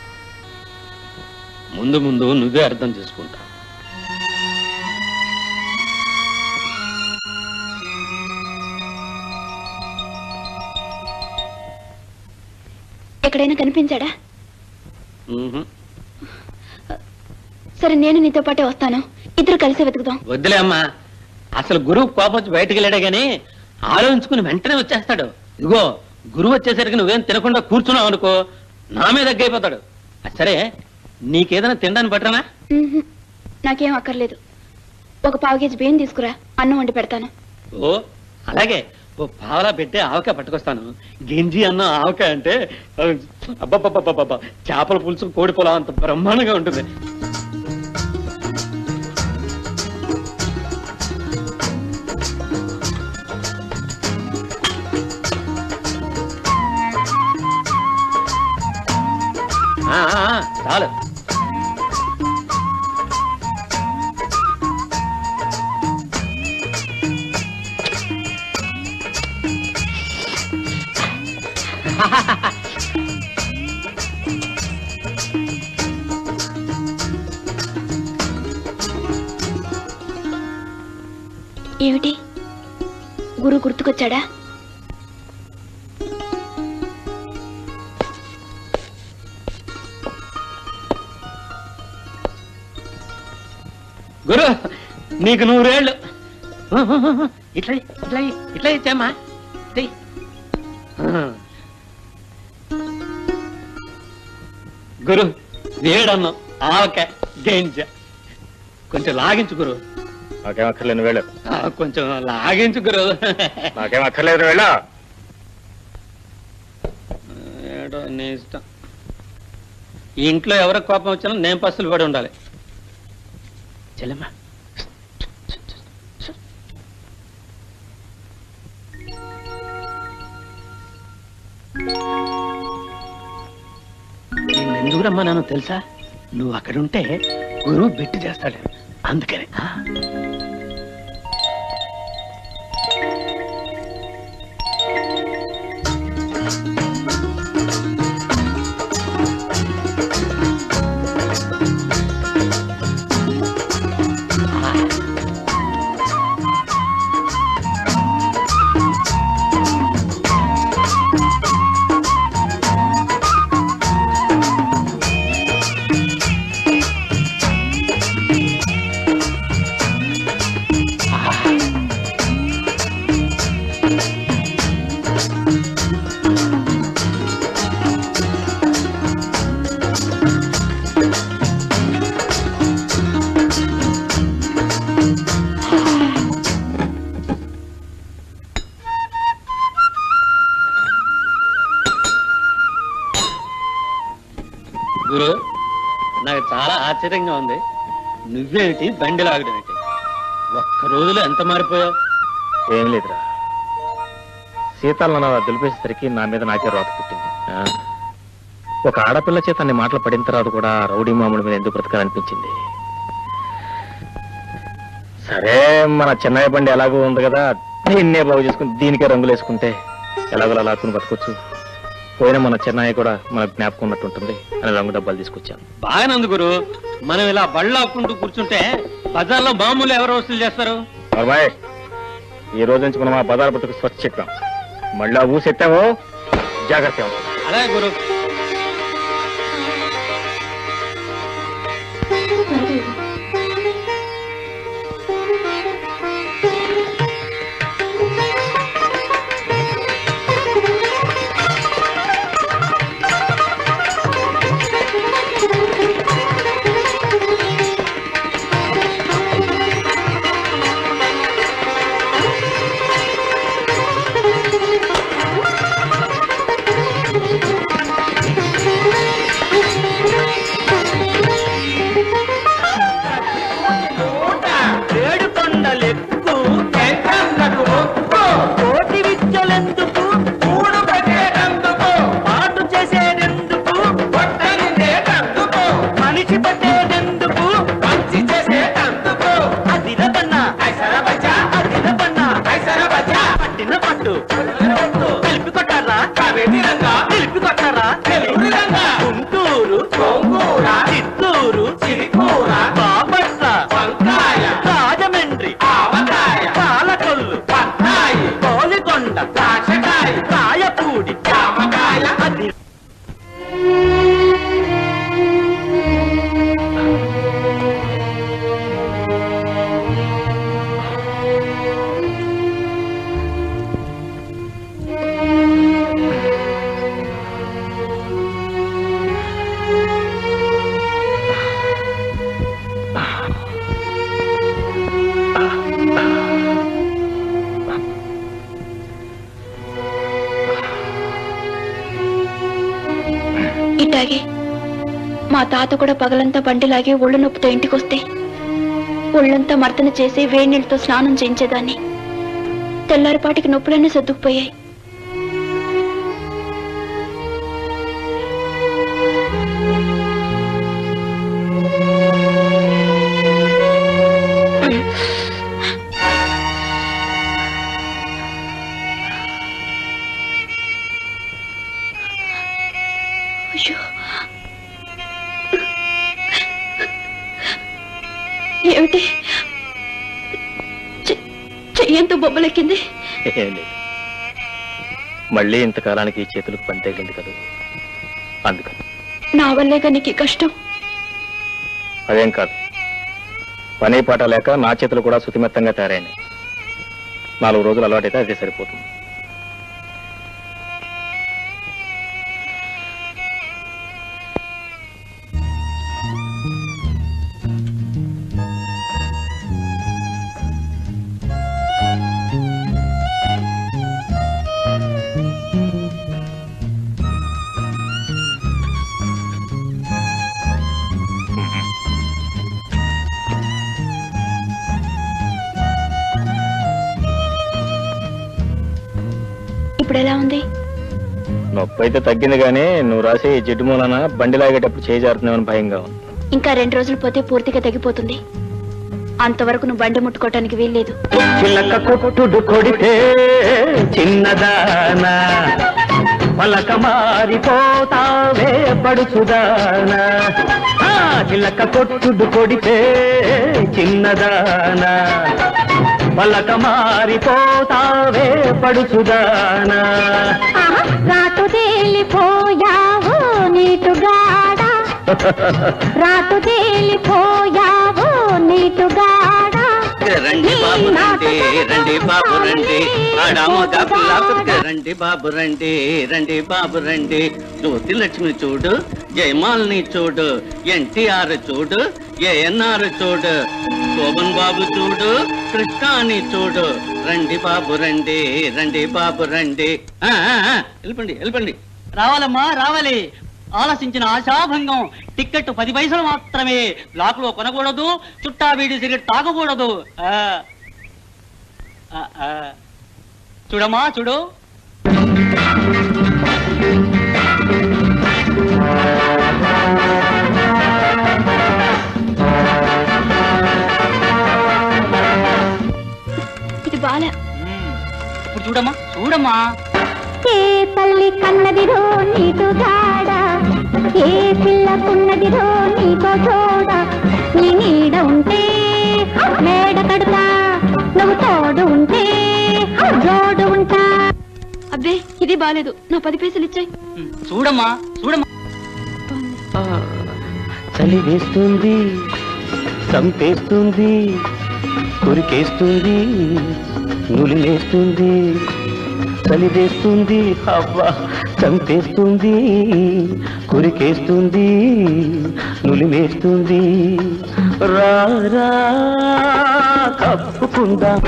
ముందు ముందు నువ్వే అర్థం చేసుకుంటా ఎక్కడైనా కనిపించాడా మ్మ్హ్. సరే నేను నీతో పాటే వస్తాను ఇద్దరు కలిసి వెతుకుదాం వద్దులే అమ్మా అసలు గురువు కోపం వచ్చి బయటికి వెళ్ళాడే గాని ఆలోచించుకుని వెంటనే వచ్చేస్తాడు ఇగో గురువు వచ్చేసరికి నువ్వేం తినకుండా కూర్చున్నావు అనుకో నా మీద అయిపోతాడు సరే నీకేదైనా తినడానికి పట్టనా మ్మ్హ్. నాకేం అక్కర్లేదు ఒక పావు కేజీ బియ్యం తీసుకురా అన్నం వండి పెడతాను ఓ అలాగే ఓ పావలా పెట్టి ఆవకాయ పట్టుకొస్తాను గింజి అన్న ఆవకాయ అంటే అబ్బబ్బబ్బబ్బబ్బ చేపల పులుసు కోడి పొలం అంత బ్రహ్మాండంగా ఉంటుంది ఆ, ఆ, ఆ, చాలు ఏమిటి గురు గుర్తుకొచ్చాడా గురు నీకు నూరేళ్ళు ఇట్లా ఇట్లా ఇట్లా ఇచ్చామా గురు వేడన్నం ఆవకాయ గేంజ కొంచెం లాగించు గురు నాకేం అక్కర్లేదు వెళ్ళు ఆ, కొంచెం లాగించు గురు నాకేం అక్కర్లేదు వెళ్ళు ఏడో నీ ఇష్టం ఈ ఇంట్లో ఎవరికి కోపం వచ్చినా నేను పస్తులు పడి ఉండాలి చెల్లెమ్మా నేను ఎందుకు రమ్మన్నానో తెలుసా నువ్వు అక్కడుంటే గురువు బెట్టి చేస్తాడు అందుకని ఆ. గురు నాకు చాలా ఆశ్చర్యంగా ఉంది నువ్వేమిటి బండి లాగడం ఏంటి ఒక్క రోజులో ఎంత మారిపోయావు ఏం లేదురా సీతాలను దులిపేసేసరికి నా మీద నాకే రోత పుట్టింది ఆ. ఒక ఆడపిల్ల చేత అన్ని మాటలు పడిన తర్వాత కూడా రౌడీ మామూలు మీద ఎందుకు బ్రతకాలనిపించింది సరే మన చెన్నయ్య బండి ఎలాగో ఉంది కదా దీన్నే బాగు చేసుకుని దీనికే రంగులు వేసుకుంటే ఎలాగోలా లాక్కుని బతకొచ్చు పోయిన మన చెన్నయ్య కూడా మన జ్ఞాపకం ఉన్నట్టు ఉంటుంది అని రంగు డబ్బాలు తీసుకొచ్చాను బాగానందు గురు మనం ఇలా బళ్ళు ఆపుకుంటూ కూర్చుంటే బజార్లో మామూలు ఎవరు వసూలు చేస్తారు బాబాయ్ ఈ రోజు నుంచి మనం ఆ బజార్ బతుకు స్వచ్ఛ చెప్పాం మళ్ళా ఊసెత్తావో జాగ్రత్త అలాగే గురు త్వరగా ఇవ్వు. రాఖీ పట్టేదెందుకు మంచి చేసేటందుకు అదిన బన్నా ఐసర బచ్చా అదిన బన్నా ఐసర బచ్చా పట్టిన పట్టు తెలిపి కొట్టారా కావేటి రంగా తెలిపి కొట్టారా తెలుగు రంగా గుంటూరు గోంగూర చిత్తూరు చిరికూర బాపట్ల వంకాయ రాజమండ్రి ఆవకాయ పాలకొల్లు పట్టాయి కోలికొండ ద్రాక్షకాయ కాయపూడి జామకాయ అది ఇట్లాగే మా తాత కూడా పగలంతా బండిలాగే ఒళ్ళు నొప్పితో ఇంటికొస్తే ఒళ్ళంతా మర్దన చేసి వేడి నీళ్ళతో స్నానం చేయించేదాన్ని తెల్లారిపాటికి నొప్పులన్నీ సర్దుకుపోయాయి అయ్యో ఏమిటి చె- చెయ్యంతో బొబ్బలెక్కింది ఏం లేదు మళ్ళీ ఇంతకాలానికి ఈ చేతులకు పని తగిలింది కదా అందుకని నా వల్లేగా నీకు ఈ కష్టం అదేం కాదు పని పాట లేక నా చేతులు కూడా శుతిమెత్తంగా తయారైనాయి నాలుగు రోజులు అలవాటైతే అదే సరిపోతుంది ఇప్పుడు ఎలా ఉంది నొప్పి అయితే తగ్గింది కానీ నువ్వు రాసే ఈ జిడ్డు మూలన బండి లాగేటప్పుడు చేయి జారుతున్నామని భయంగా ఉంది ఇంకా రెండు రోజులు పోతే పూర్తిగా తగ్గిపోతుంది అంతవరకు నువ్వు బండి ముట్టుకోవటానికి వీల్లేదు చిలక కొట్టుడు కొడితే చిన్నదానా పలక మారిపోతావే పడుచుదానా ఆ, చిలక కొట్టుడు కొడితే చిన్నదానా పలక మారిపోతావే పడుచుదానా రాటు తేలిపోయావు నీటుగాడ రాటు తేలిపోయావు నీటుగాడ రండి బాబు రండి రండి బాబు రండి ఆడామ కాపులాకు రండి బాబు రండి రండి బాబు రండి జ్యోతి లక్ష్మి చూడు జయమాల్ని చూడు ఎన్టీఆర్ చూడు ఏఎన్ఆర్ చూడు శోభన్ బాబు చూడు కృష్ణాని చూడు రండి బాబు రండి రండి బాబు రండి ఆ, ఆ, ఆ, వెళ్ళిపోండి వెళ్ళిపోండి రావాలమ్మా రావాలి ఆలసించిన ఆశాభంగం టిక్కెట్ పది పైసలు మాత్రమే బ్లాక్ లో కొనకూడదు చుట్టా వీడి సిగరెట్ తాగకూడదు ఆ. ఆ, ఆ. చూడమ్మా చూడు ఇది బాలే ఇప్పుడు చూడమ్మా చూడమ్మా ఏ తల్లి కన్నదిరో నీటుగాడ ఏ పిల్లకున్నదిరో నీకో చూడ నీ నీడ ఉంటే మేడ కడతా నువ్వు తోడు ఉంటే జోడు ఉంటా అబ్బే ఇది బాలేదు నా పది పైసలు ఇచ్చాయి చూడమ్మా చూడమ్మా చలి వేస్తుంది చంపేస్తుంది కురికేస్తుంది నులినేస్తుంది చలి వేస్తుంది అవ్వా చంపేస్తుంది కురికేస్తుంది నులిమేస్తుంది రా రా కప్పుకుందాం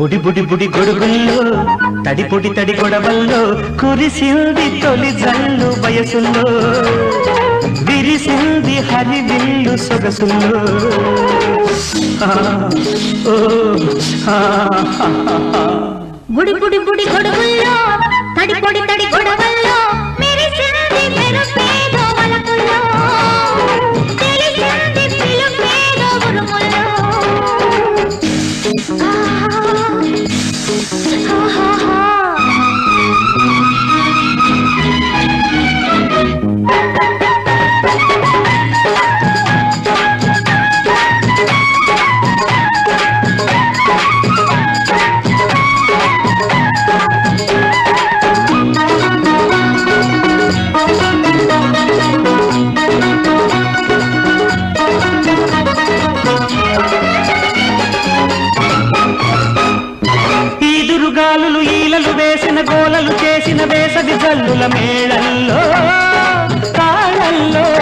బుడి బుడి బుడి గొడుగుల్లో తడి పొడి తడి గొడవల్లో కురిసింది తొలి జల్లు వయసుల్లో విరిసింది హరివిల్లు సొగసుల్లో ఆ, ఓ, ఆ, ఆ, ఆ. బుడి బుడి బుడి గొడుగుల్లో తడి పొడి తడి గొడవల్లో మెరిసింది మెరుపేదో వలపుల్లో తెలిసింది పిలుపేదో ఉరుముల్లో ఈదురుగాలులు ఈలలు వేసిన గోలలు చేసిన వేసవి జల్లుల మేళల్లో తాళల్లో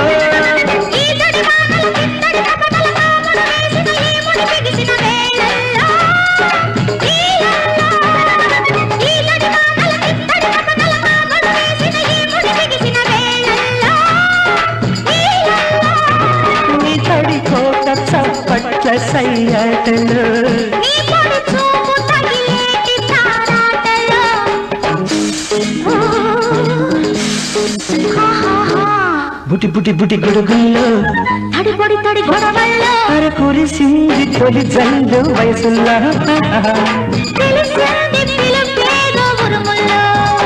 నీ తడి కోట చప్పట్ల సయ్యాటలు బుటి బుటి బుటి గొడుగుల్లో తడి పొడి తడి గొడవల్లో అర కురిసింది తొలి జల్లు వయసుల్లా తెలిసింది పిలుపేదో ఉరుముల్లో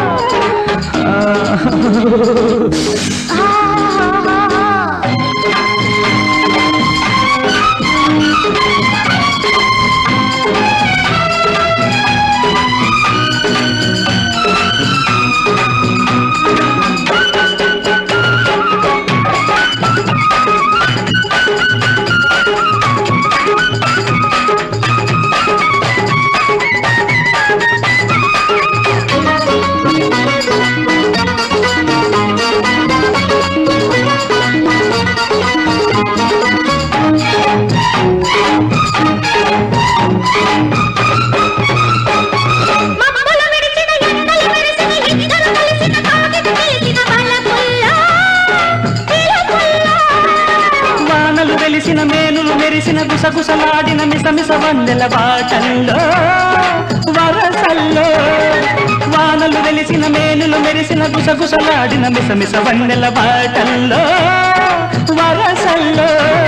మబ్బులు విడిచిన ఎండలు విరిసిన ఇద్దరు కలిసిన కాగిత కలిసిన బలపుల్లో పిలుపుల్లో వానలు వెలిసిన మేనులు మెరిసిన గుసగుసలాడిన మిసమిస వన్నెల బాటల్లో వరసల్లో వానలు వెలిసిన మేనులు మెరిసిన గుసగుసలాడిన మిసమిస వన్నెల బాటల్లో వరసల్లో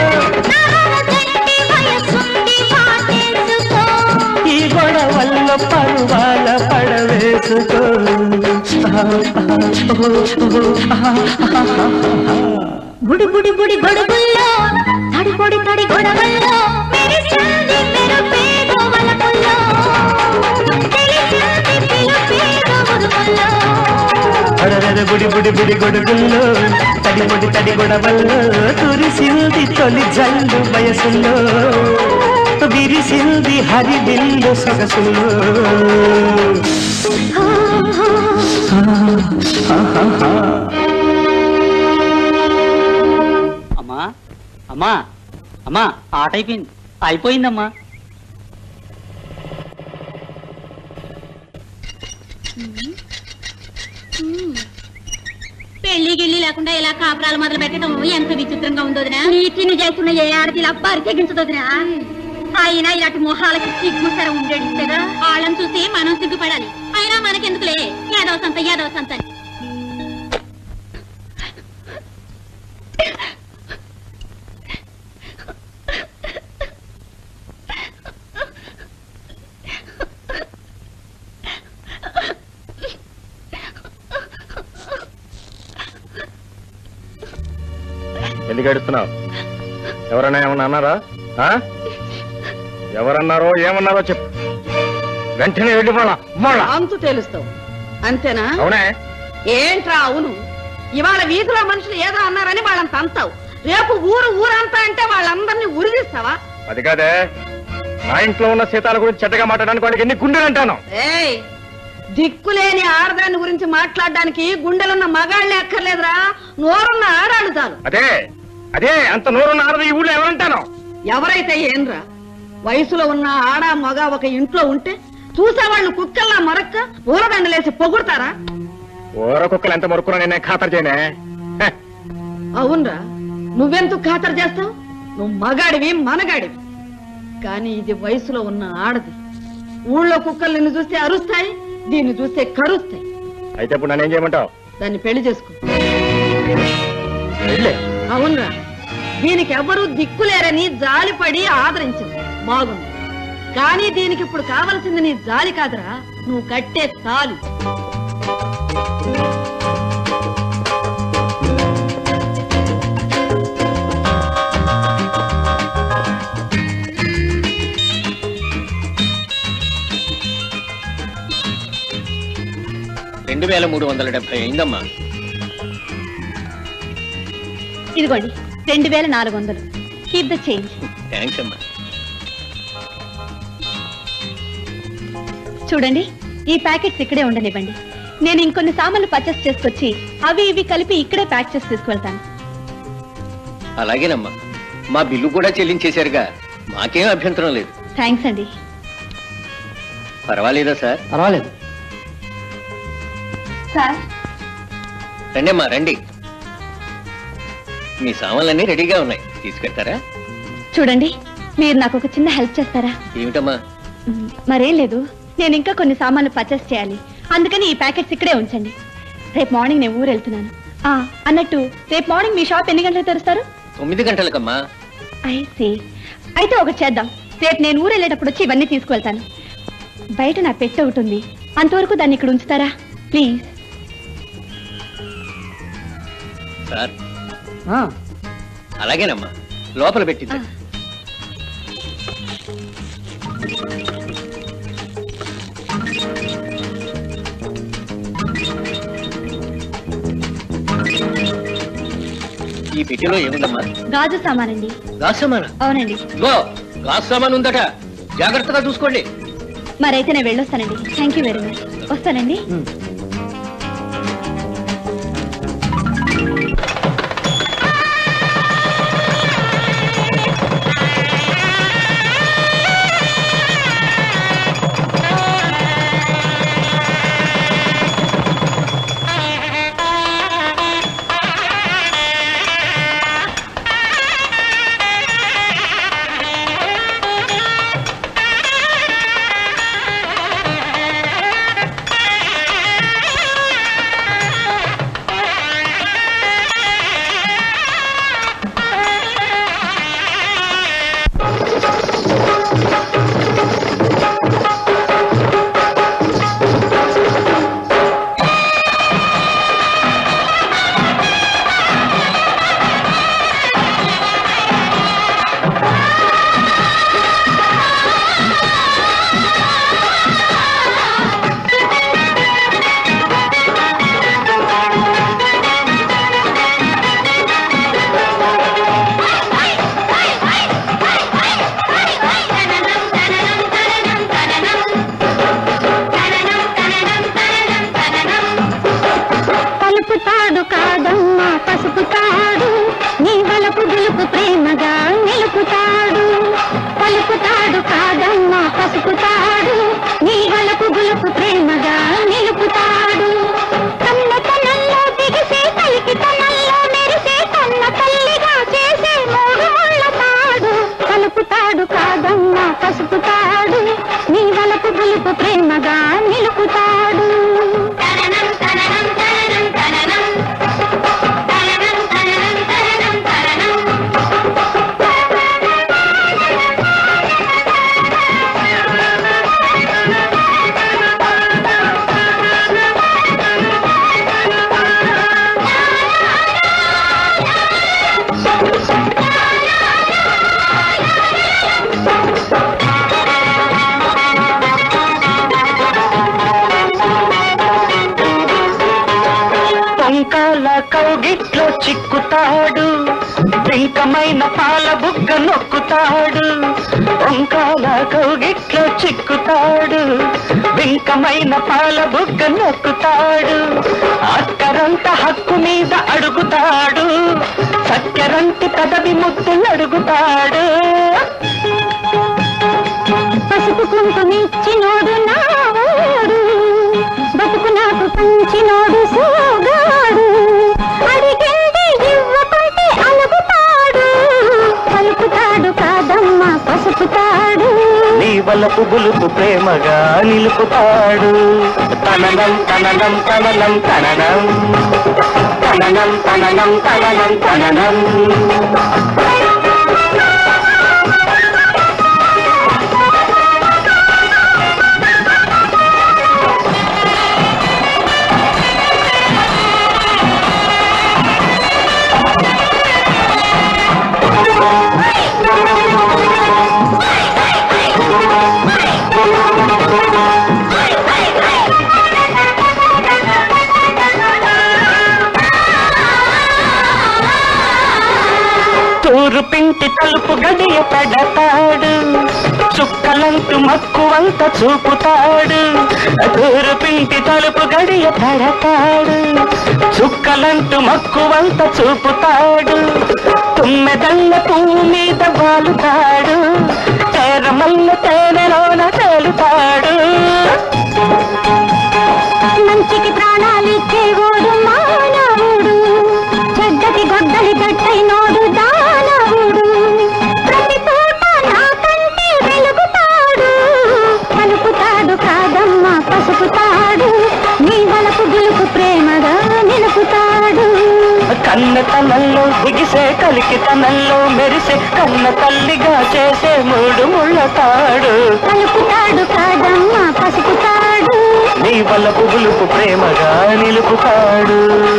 ఈ గొడవల్లో పరువాల పడవేసుకో బుడి బుడి బుడి గొడుగుల్లో తడి పొడి తడి గొడవల్లో మెరిసింది మెరుపేదో వలపుల్లో తెలిసింది పిలుపేదో ఉరుముల్లో అడరర బుడి బుడి బుడి గొడుగుల్లో తడి పొడి తడి గొడవల్లో కురిసింది తొలి జల్లు వయసుల్లో విరిసింది హరివిల్లు సొగసుల్లో అమ్మా అమ్మా అమ్మా ఆట అయిపోయింది అయిపోయిందమ్మా పెళ్లి గిల్లి లేకుండా ఇలా కాపురాలు మొదలు పెట్టడం ఎంత విచిత్రంగా ఉందో వదినా? నీతిని చేస్తున్న ఏ ఆడది ఇలా పరితెగించదోదినా అయినా ఇలాంటి మొహాలకి సిగ్గు సర ఉండేది కదా వాళ్ళని చూసి మనం సిగ్గుపడాలి అయినా మనకెందుకులే యాదవ సంత యాదవ సంత అని. ఎందుకు ఏడుస్తున్నావు ఎవరైనా ఏమన్నా అన్నారా ఆ? ఎవరన్నారో ఏమన్నారో చెప్పు వెంటనే వెళ్ళి వాళ్ళ వాళ్ళ అంతు తేలుస్తావు అంతేనా అవునే ఏంట్రా అవును ఇవాళ వీధిలో మనుషులు ఏదో అన్నారని వాళ్ళని తంతావు రేపు ఊరు ఊరంతా అంటే వాళ్ళందరినీ ఉరిదిస్తావా అది కాదే నా ఇంట్లో ఉన్న సీతాల గురించి చెడ్డగా మాట్లాడడానికి వాళ్ళకి ఎన్ని గుండెలు అంటాను ఏయ్ దిక్కులేని ఆడదాని గురించి మాట్లాడడానికి గుండెలున్న మగాళ్ళే అక్కర్లేదురా నోరున్న ఆడాడు చాలు అదే అదే అంత నోరున్న ఆడది ఈ ఊళ్ళో ఎవరంటాను ఎవరైతే ఏంరా వయసులో ఉన్న ఆడ మగ ఒక ఇంట్లో ఉంటే చూసేవాళ్ళు కుక్కల్లా మరక్క ఊరదండలేసి పొగుడతారా ఊర కుక్కలు ఎంత మొరుకున్నా నేనే ఖాతరు చేయనే హ, అవునరా నువ్వెందుకు ఖాతరు చేస్తావు నువ్వు మగాడివి మనగాడివి కానీ ఇది వయసులో ఉన్న ఆడది ఊళ్ళో కుక్కలు నిన్ను చూస్తే అరుస్తాయి దీన్ని చూస్తే కరుస్తాయి అయితే ఇప్పుడు నన్ను ఏం చేయమంటావు దాన్ని పెళ్లి చేసుకో వెళ్ళే అవునరా దీనికి ఎవరు దిక్కులేరని జాలిపడి ఆదరించింది బాగుంది కానీ దీనికి ఇప్పుడు కావలసింది నీ జాలి కాదురా నువ్వు కట్టే తాలి రెండు వేల మూడు వందల డెబ్బై అయిందమ్మా ఇదిగోండి రెండు వేల నాలుగు వందలు కీప్ ద చేంజ్ థ్యాంక్స్ అమ్మా చూడండి ఈ ప్యాకెట్స్ ఇక్కడే ఉండనివ్వండి నేను ఇంకొన్ని సామాన్లు పర్చేస్ చేసుకొచ్చి అవి ఇవి కలిపి ఇక్కడే ప్యాక్ చేసి తీసుకువెళ్తాను అలాగేనమ్మా మా బిల్లు కూడా చెల్లించేశారుగా మాకేం అభ్యంతరం లేదు థ్యాంక్స్ అండి పర్వాలేదా సార్ పర్వాలేదు సార్ రండి అమ్మా రండి మీ సామాన్లన్నీ రెడీగా ఉన్నాయి తీసుకెళ్తారా చూడండి మీరు నాకు ఒక చిన్న హెల్ప్ చేస్తారా ఏమిటమ్మా మ్, మరేం లేదు నేను ఇంకా కొన్ని సామాన్లు పర్చేస్ చేయాలి అందుకని ఈ ప్యాకెట్స్ ఇక్కడే ఉంచండి రేపు మార్నింగ్ నేను ఊరు వెళ్తున్నాను ఆ, అన్నట్టు రేపు మార్నింగ్ మీ షాప్ ఎన్ని గంటలకు తెరుస్తారు తొమ్మిది గంటలకమ్మా ఐ సీ అయితే ఒకటి చేద్దాం రేపు నేను ఊరు వెళ్ళేటప్పుడు వచ్చి ఇవన్నీ తీసుకువెళ్తాను బయట నా పెట్టె ఒకటి ఉంది అంతవరకు దాన్ని ఇక్కడ ఉంచుతారా ప్లీజ్ సార్ అలాగేనమ్మా లోపల పెట్టించండి ఈ పెట్టెలో ఏముందమ్మా గాజు సామానండి గాజు సామానా అవునండి గో గాజు సామాన్ ఉందట జాగ్రత్తగా చూసుకోండి మరైతే నేను వెళ్ళొస్తానండి థ్యాంక్ యూ వెరీ మచ్ వస్తానండి పలుకుతాడు కాదమ్మా పసుపుతాడు నీ వలపు గెలుపు ప్రేమగా నిలుపుతాడు పలుకుతాడు కాదమ్మా పసుపుతాడు నీ వలపు గెలుపు ప్రేమగా నిలుపుతాడు కన్న తనంలో దిగిసే కలికి తనంలో మెరిసే కన్న తల్లిగా చేసే మూడు ముళ్ళ తాడు కలుపుతాడు కాదమ్మా పసుపుతాడు నీ వలపు గెలుపు ప్రేమగా నిలుపుతాడు తననం తననం తననం తననం తననం తననం తననం తననం పొంకాల కౌగిట్లో చిక్కుతాడు బింకమైన పాల బుగ్గ నొక్కుతాడు పొంకాల కౌగిట్లో చిక్కుతాడు బింకమైన పాల బుగ్గ నొక్కుతాడు అక్కరంత హక్కు మీద అడుగుతాడు చక్కెరంటి పదవి ముద్దులు అడుగుతాడు పసుపు కుంకుమిచ్చినోడు నా వలపు బులుపు ప్రేమగా నిలుపుతాడు తననం తననం తననం తననం తననం తననం తననం తననం తూరు పింటి తలుపు గడియ పెడతాడు చుక్కలంటూ మక్కువంత చూపుతాడు తూరు పింటి తలుపు గడియ పెడతాడు చుక్కలంటూ మక్కువంత చూపుతాడు తుమ్మెదల్ల పువ్వు మీద వాలుతాడు తేరమల్ల తేనెలోన తేలుతాడు మంచికి ప్రాణాలిచ్చేవాడు మానవుడు చెడ్డకి గొడ్డలి గట్టైనోడు దానవుడు ప్రతి పూట నాకంటే వెలుగుతాడు కలుపుతాడు కాదమ్మ పసుపుతాడు నీ వలపు గెలుపు ప్రేమగా నిలుపుతాడు కన్న తనల్లో దిగిసే కలికి తనల్లో మెరిసే కన్న తల్లిగా చేసే మూడు ముళ్ళతాడు కలుపుతాడు కాదమ్మ పసుపుతాడు నీ వల్ల పులుపు ప్రేమగా నిలుపుతాడు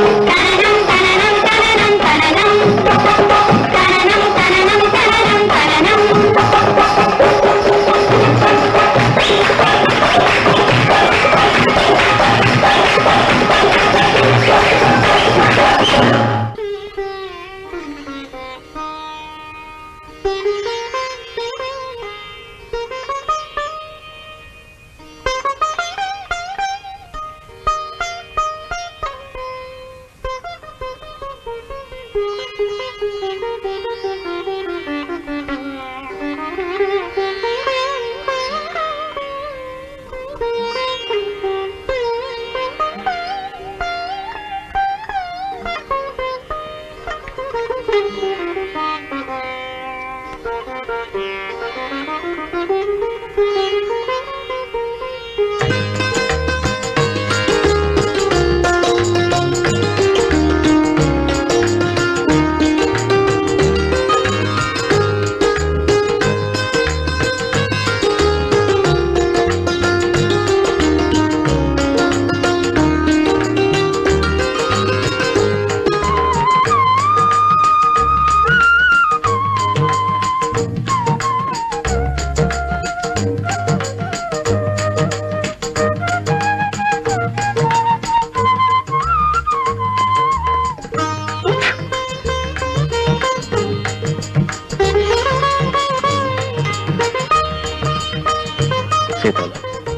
సీతాల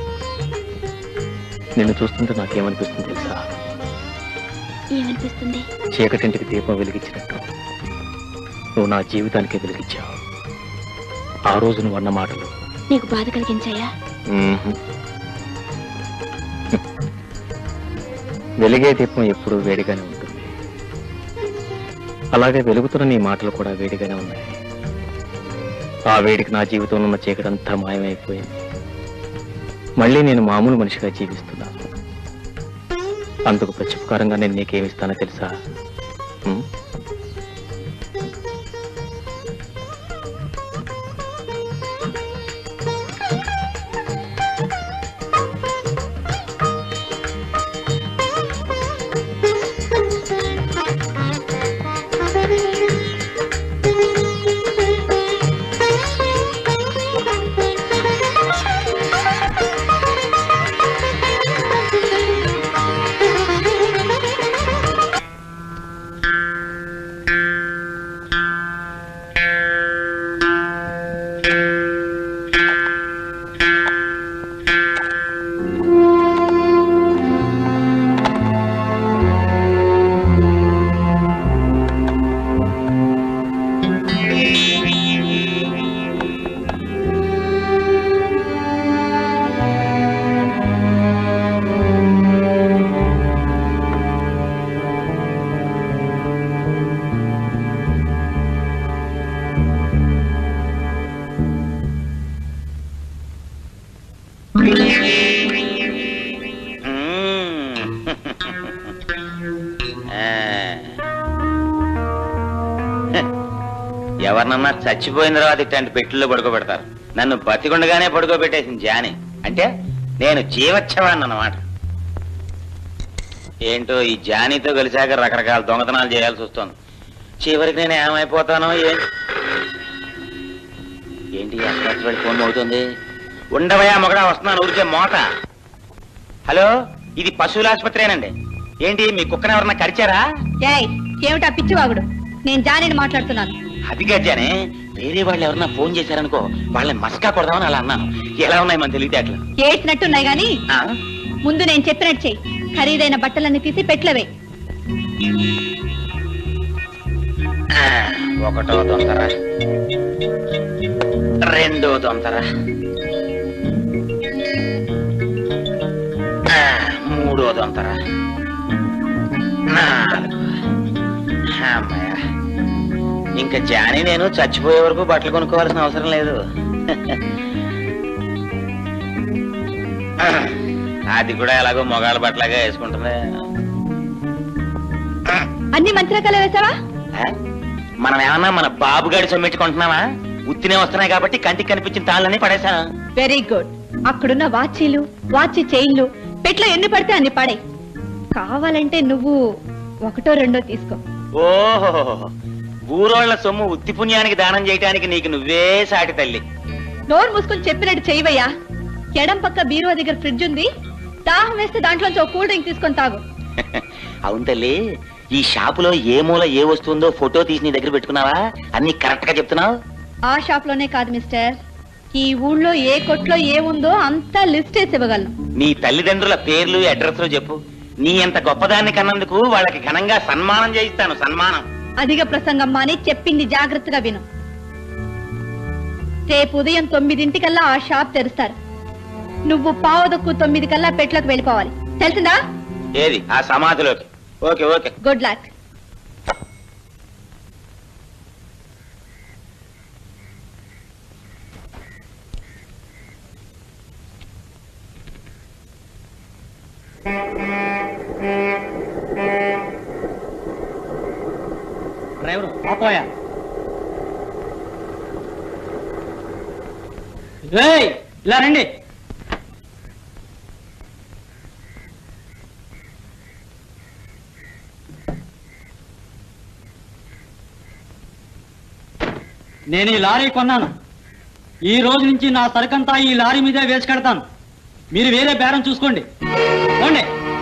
నిన్ను చూస్తుంటే నాకేమనిపిస్తుంది తెలుసా ఏమనిపిస్తుంది చీకటింటికి దీపం వెలిగించినట్టు నువ్వు నా జీవితానికి వెలిగించావు ఆ రోజు నువ్వు అన్న మాటలు నీకు బాధ కలిగించాయా మ్మ్హ్. వెలిగే దీపం ఎప్పుడూ వేడిగానే ఉంటుంది అలాగే వెలుగుతున్న నీ మాటలు కూడా వేడిగానే ఉన్నాయి ఆ వేడికి నా జీవితంలో ఉన్న చీకటంతా మాయమైపోయింది మళ్ళీ నేను మామూలు మనిషిగా జీవిస్తున్నాను అందుకు ప్రత్యుపకారంగా నేను నీకేమిస్తానో తెలుసా ఉమ్? ఎవరినన్నా చచ్చిపోయిన తర్వాత ఇట్లాంటి పెట్టెల్లో పడుకోబెడతారు నన్ను బతికుండగానే పడుకోబెట్టేసింది జాని అంటే నేను జీవచ్ఛవాన్ని అన్నమాట ఏంటో ఈ జానీతో కలిసాక రకరకాల దొంగతనాలు చేయాల్సి వస్తుంది చివరికి నేను ఏమైపోతానో ఏంటి ఏంటి అక్కడ ఫోన్ అవుతుంది ఉండవయా మొగడా వస్తున్నాను ఊరికే మోత హలో ఇది పశువుల ఆసుపత్రేనండి ఏంటి మీ కుక్కను ఎవరన్నా కరిచారా ఏయ్ ఏమిటా పిచ్చివాగుడు నేను జానీని మాట్లాడుతున్నాను అది గజ్జానే వేరే వాళ్ళు ఎవరన్నా ఫోన్ చేశారనుకో వాళ్ళని మస్కా కొడదామని అలా అన్నాను ఎలా ఉన్నాయి మన తెలివితేటలు ఏడ్చినట్టున్నాయి గాని ఆ? ముందు నేను చెప్పినట్టు చెయ్యి ఖరీదైన బట్టలన్నీ తీసి పెట్లవే ఆ, ఒకటో దొంతర రెండో దొంతర ఆ, మూడో దొంతర నాలుగు అమ్మయ్య ఇంకా జాని నేను చచ్చిపోయే వరకు బట్టలు కొనుక్కోవాల్సిన అవసరం లేదు అది కూడా ఎలాగో మొగాళ్ళ బట్టలాగా వేసుకుంటుంది అన్ని మంచి రకాలే వేసావా ఆ? మనం ఏమన్నా మన బాబుగాడి సొమ్మెట్టుకుంటున్నావా ఉత్తినే వస్తున్నాయి కాబట్టి కంటికి కనిపించిన తాళ్ళని పడేశాను వెరీ గుడ్ అక్కడున్న వాచీలు వాచి చైన్లు పెట్లో ఎన్ని పడితే అన్ని పడే కావాలంటే నువ్వు ఒకటో రెండో తీసుకో ఓహో ఊరోళ్ల సొమ్ము ఉత్తి పుణ్యానికి దానం చేయటానికి నీకు నువ్వే సాటి తల్లి నోరు మూసుకొని చెప్పినట్టు చెయ్యవయ్యా ఎడం పక్క బీరువా దగ్గర ఫ్రిడ్జ్ ఉంది దాహం వేస్తే దాంట్లోంచి ఒక కూల్ డ్రింక్ తీసుకొని తాగు అవును తల్లి ఈ షాపులో ఏ మూల ఏ వస్తుందో ఫోటో తీసి నీ దగ్గర పెట్టుకున్నావా అన్ని కరెక్ట్ గా చెప్తున్నావు ఆ షాప్ లోనే కాదు మిస్టర్ ఈ ఊళ్ళో ఏ కొట్లో ఏముందో అంతా లిస్ట్ వేసి ఇవ్వగలను నీ తల్లిదండ్రుల పేర్లు అడ్రస్లు చెప్పు నీ అంత గొప్పదాన్ని కన్నందుకు వాళ్ళకి ఘనంగా సన్మానం చేయిస్తాను సన్మానం అధిక ప్రసంగం మాని చెప్పింది జాగ్రత్తగా విను రేపు ఉదయం తొమ్మిదింటికల్లా ఆ షాప్ తెరుస్తారు నువ్వు పావుదక్కు తొమ్మిది కల్లా పెట్లోకి వెళ్ళిపోవాలి తెలిసిందా ఏది ఆ సమాధిలోకి okay okay good luck driver ఆపోయా ఏయ్, ఇలా రండి నేను ఈ లారీ కొన్నాను ఈ రోజు నుంచి నా సరుకంతా ఈ లారీ మీదే వేసి కడతాను మీరు వేరే బేరం చూసుకోండి పోండి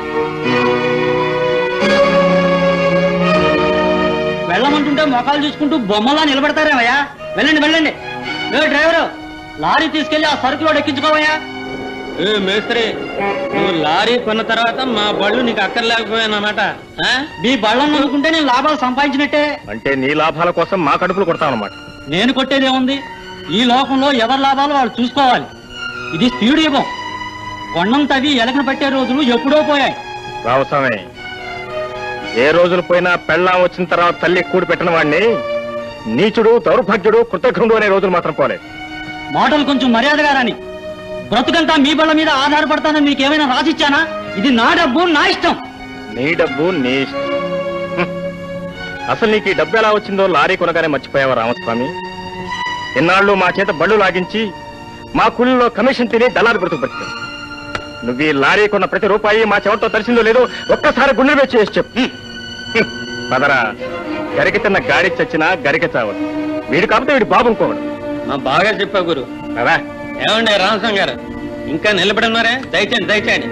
వెళ్ళమంటుంటే మొఖాలు చూసుకుంటూ బొమ్మలా నిలబడతారేమయ్యా వెళ్ళండి వెళ్ళండి ఏ డ్రైవరు లారీ తీసుకెళ్లి ఆ సరుకులో ఎక్కించుకోవయ్యా ఏ మేస్త్రి నువ్వు లారీ కొన్న తర్వాత మా బళ్ళు నీకు అక్కర్లేకపోయానమాట మీ బళ్ళని నమ్ముకుంటే నేను లాభాలు సంపాదించినట్టే అంటే నీ లాభాల కోసం మా కడుపులు కొడతావు అనమాట నేను కొట్టేదేముంది ఈ లోకంలో ఎవరి లాభాలు వాళ్ళు చూసుకోవాలి ఇది స్పీడ్ యుగం కొండం తవ్వి ఎలకన పట్టే రోజులు ఎప్పుడో పోయాయి రావసామే ఏ రోజులు పోయినా పెళ్ళాం వచ్చిన తర్వాత తల్లి కూడి పెట్టిన వాడిని నీచుడు దౌర్భాగ్యుడు కృతజ్ఞుడు అనే రోజులు మాత్రం పోలేదు మాటలు కొంచెం మర్యాదగా రాని బ్రతుకంతా మీ బళ్ళ మీద ఆధారపడతానని మీకేమైనా రాసిచ్చానా ఇది నా డబ్బు నా ఇష్టం నీ డబ్బు నీ ఇష్టం. హ్మ్. అసలు నీకు ఈ డబ్బు ఎలా వచ్చిందో లారీ కొనగానే మర్చిపోయావా రామస్వామి ఇన్నాళ్ళు మా చేత బళ్ళు లాగించి మా కూలీలో కమిషన్ తిని దళారు బ్రతుకు బతికావు నువ్వు ఈ లారీ కొన్న ప్రతి రూపాయి మా చెవటతో తెలిసిందో లేదో ఒక్కసారి గుండె వేచి చేసి చెప్పు హ్మ్. పదరా గరిక తిన్న గాడి చచ్చినా గరిక చావదు వీడు కాకపోతే వీడు బాబు ఇంకోడు మా బాగా చెప్పా గురు కదా ఏమండి రామస్వామి గారు ఇంకా నిలబడి ఉన్నారే దయచేయండి దయచేయండి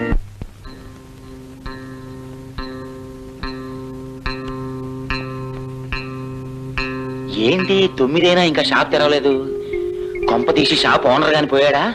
ఏంటి తొమ్మిదైనా ఇంకా షాప్ తెరవలేదు కొంప తీసి షాప్ ఓనర్ గాని పోయాడా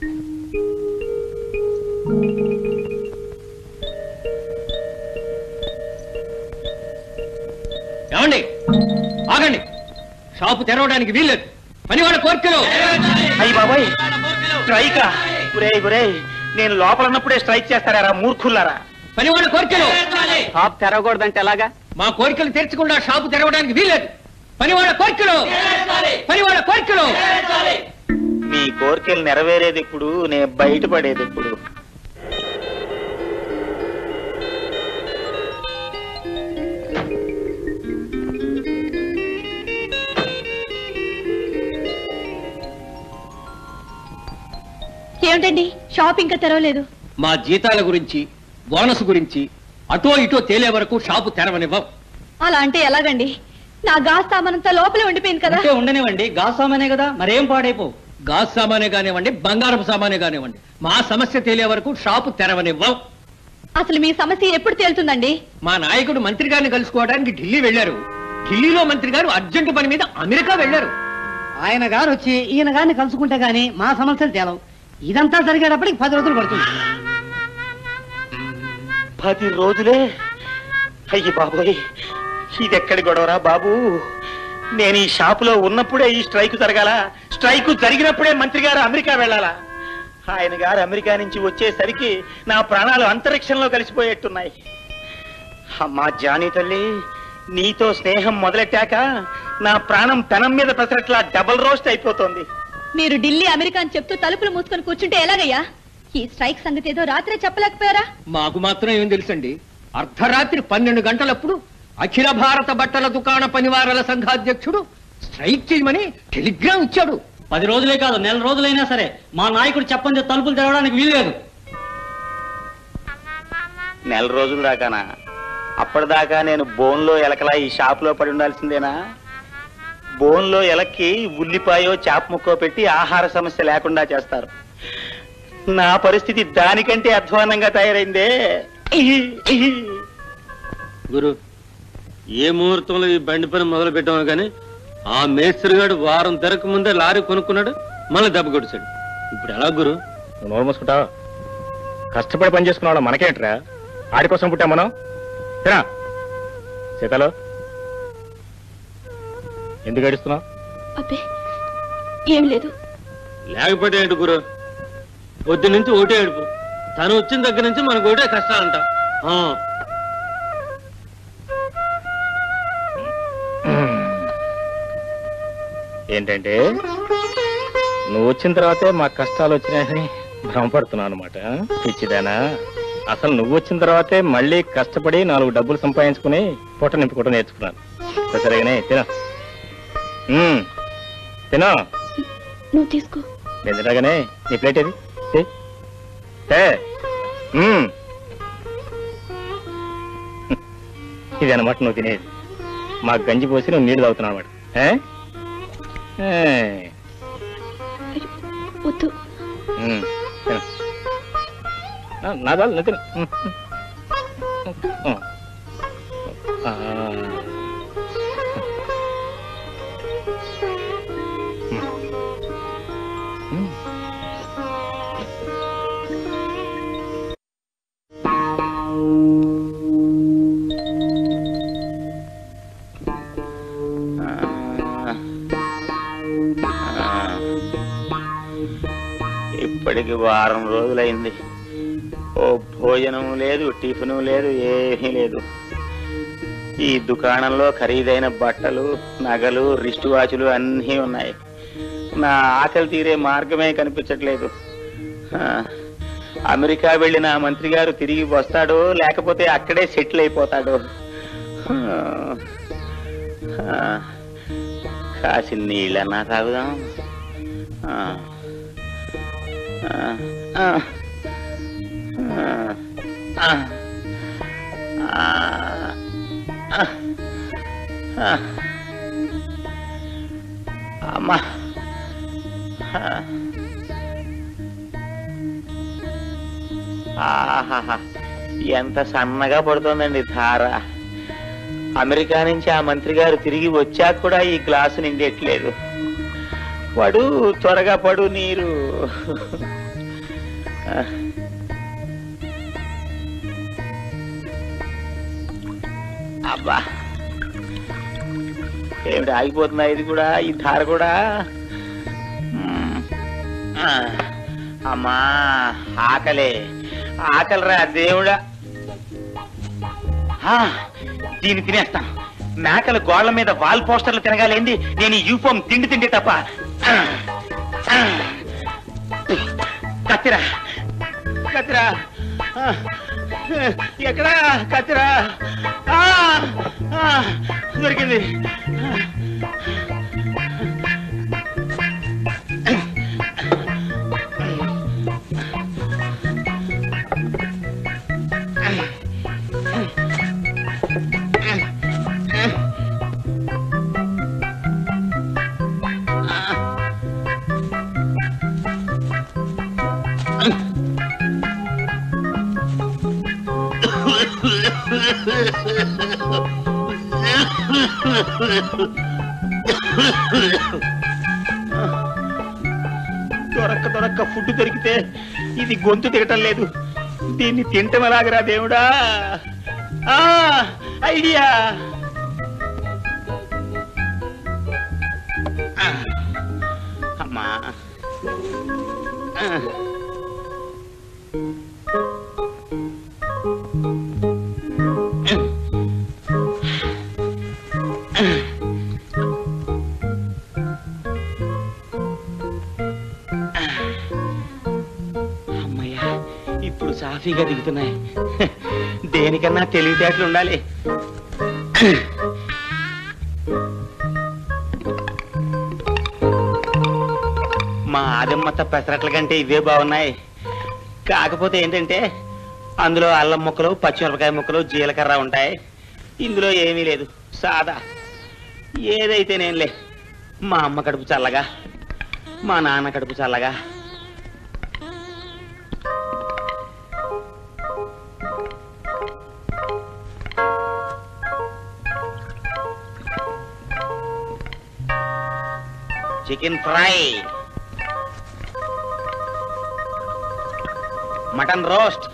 ఏమండి ఆగండి షాపు తెరవడానికి వీల్లేదు పనివాడ కోర్కెలు అయ్యి బాబాయ్ స్ట్రైకా గురే గురే నేను లోపల ఉన్నప్పుడే స్ట్రైక్ చేస్తారా మూర్ఖుల్లారా పనివాడ కోరికలు షాప్ తెరవకూడదంటే ఎలాగా మా కోరికలు తెరచకుండా షాపు తెరవడానికి వీల్లేదు పనివాడ కోరికలు పనివాడ కోరికలు మీ కోరికలు నెరవేరేది ఇప్పుడు నేను బయటపడేది ఇప్పుడు ఏమిటండి షాప్ ఇంకా తెరవలేదు మా జీతాల గురించి బోనస్ గురించి అటో ఇటో తేలే వరకు షాపు తెరవనివ్వం అలా అంటే ఎలాగండి నా గాస్ సామానంతా లోపలే ఉండిపోయింది కదా అంటే ఉండనివ్వండి గాజ్ సామానే కదా మరేం పాడైపో గాజ్ సామానే కానివ్వండి బంగారపు సామానే కానివ్వండి మా సమస్య తేలే వరకు షాపు తెరవనివ్వం అసలు మీ సమస్య ఎప్పుడు తేలుతుందండి మా నాయకుడు మంత్రి గారిని కలుసుకోవడానికి ఢిల్లీ వెళ్లారు ఢిల్లీలో మంత్రి గారు అర్జెంటు పని మీద అమెరికా వెళ్లారు ఆయన గారు వచ్చి ఈయన గారిని కలుసుకుంటే గాని మా సమస్యలు తేలవు ఇదంతా జరిగేటప్పటికి పది రోజులు పడుతుంది పది రోజులే అయ్యి బాబోయ్ ఇదెక్కడి గొడవరా బాబు నేను ఈ షాపులో ఉన్నప్పుడే ఈ స్ట్రైక్ జరగాల స్ట్రైక్ జరిగినప్పుడే మంత్రి గారు అమెరికా వెళ్ళాలా ఆయన గారు అమెరికా నుంచి వచ్చేసరికి నా ప్రాణాలు అంతరిక్షంలో కలిసిపోయేట్టున్నాయి అమ్మా జానీ తల్లి నీతో స్నేహం మొదలెట్టాక నా ప్రాణం పెనం మీద పెసరట్లా డబల్ రోస్ట్ అయిపోతోంది మీరు ఢిల్లీ అమెరికా అని చెప్తూ తలుపులు మూసుకొని కూర్చుంటే ఎలాగయ్యా ఈ స్ట్రైక్ సంగతి ఏదో రాత్రే చెప్పలేకపోయారా మాకు మాత్రం ఏం తెలుసండి అర్ధరాత్రి పన్నెండు గంటలప్పుడు అఖిల భారత బట్టల దుకాణ పనివారాల సంఘాధ్యక్షుడు స్ట్రైక్ చేయమని టెలిగ్రామ్ ఇచ్చాడు పది రోజులే కాదు నెల రోజులైనా సరే మా నాయకుడు చెప్పండి తలుపులు తెరవడానికి వీల్లేదు నెల రోజుల దాకానా అప్పటిదాకా నేను బోన్లో ఎలకలా ఈ షాపులో పడి ఉండాల్సిందేనా బోన్లో ఎలక్కి ఉల్లిపాయో చేప ముక్కో పెట్టి ఆహార సమస్య లేకుండా చేస్తారు నా పరిస్థితి దానికంటే అధ్వానంగా తయారైందే గురు ఏ ముహూర్తంలో ఈ బండి పని మొదలు పెట్టాము కానీ ఆ మేస్త్రిగాడు వారం తెరకు ముందే లారీ కొనుక్కున్నాడు మళ్ళీ దెబ్బ కొడిచాడు ఇప్పుడు ఎలా గురు నువ్వు నోరు మూసుకుంటావా కష్టపడి పని చేసుకున్నాడు మనకేంట్రా ఆడి కోసం పుట్టాం మనం తినా సీతలో ఎందుకు ఏడుస్తున్నావు అబ్బే ఏం లేదు లేకపోతే ఏంటి గురు పొద్దు నుంచి ఒకటే ఏడుపు తను వచ్చిన దగ్గర నుంచి మనకు ఒకటే కష్టాలంట ఆ. ఏంటంటే నువ్వు వచ్చిన తర్వాతే మా కష్టాలు వచ్చినాయని భ్రమపడుతున్నావు అనమాట పిచ్చిదానా అసలు నువ్వు వచ్చిన తర్వాతే మళ్ళీ కష్టపడి నాలుగు డబ్బులు సంపాదించుకుని పొట్ట నింపుకోవడం నేర్చుకున్నాను సరేగానే తిన తినా నువ్వు తీసుకో నేను తినగానే నీ ప్లేట్ ఏది తే. తే. మ్మ్. ఇది అనమాట నువ్వు తినేది మా గంజి పోసి నువ్వు నీళ్లు తాగుతున్నావు అనమాట ఏ? ఏ. వద్దు మ్మ్. తిను. ఆ, నా చాలు నేను తిను మ్మ్. మ్మ్. ఆ. మ్మ్. ఇప్పటికి వారం రోజులైంది ఓ భోజనం లేదు టిఫిను లేదు ఏమీ లేదు ఈ దుకాణంలో ఖరీదైన బట్టలు నగలు రిస్ట్ వాచులు అన్నీ ఉన్నాయి నా ఆకలి తీరే మార్గమే కనిపించట్లేదు ఆ, అమెరికా వెళ్ళిన ఆ మంత్రి గారు తిరిగి వస్తాడో లేకపోతే అక్కడే సెటిల్ అయిపోతాడో ఆ, ఆ, కాసిన నీళ్ళన్నా తాగుదాం ఆ, ఆ, ఆ, ఆ, ఆ, ఆ, ఆ. అమ్మా ఆ. ఆహాహా ఎంత సన్నగా పడుతోందండి ధార అమెరికా నుంచి ఆ మంత్రి గారు తిరిగి వచ్చాక కూడా ఈ గ్లాసు నిండేట్లేదు పడు త్వరగా పడు నీరు ఆ. అబ్బా ఏమిటి ఆగిపోతుందా ఇది కూడా ఈ ధార కూడా మ్మ్. ఆ. అమ్మా ఆకలే ఆకలిరా దేవుడా ఆ, దీన్ని తినేస్తాను మేకల గోళ్ల మీద వాల్ పోస్టర్లు తినగాలేంది నేను ఈ యూఫామ్ తిండి తిండి తప్ప ఆ, ఆ. కత్తిరా కత్తిరా ఆ, ఎక్కడా కత్తిరా ఆ, ఆ, దొరికింది దొరక్క దొరక్క ఫుడ్ దొరికితే ఇది గొంతు తిరగటం లేదు దీన్ని తింటం ఎలాగరా దేవుడా ఆ ఐడియా ఆ, అమ్మా ఆ. అమ్మయ్యా ఇప్పుడు సాఫీగా దిగుతున్నాయి దేనికన్నా తెలివితేటలు ఉండాలి మా ఆదమ్మత్త పెసరట్ల కంటే ఇవే బాగున్నాయి కాకపోతే ఏంటంటే అందులో అల్లం ముక్కలు పచ్చిమిరపకాయ ముక్కలు జీలకర్ర ఉంటాయి ఇందులో ఏమీ లేదు సాదా ఏదైతేనేంలే మా అమ్మ కడుపు చల్లగా మా నాన్న కడుపు చల్లగా చికెన్ ఫ్రై మటన్ రోస్ట్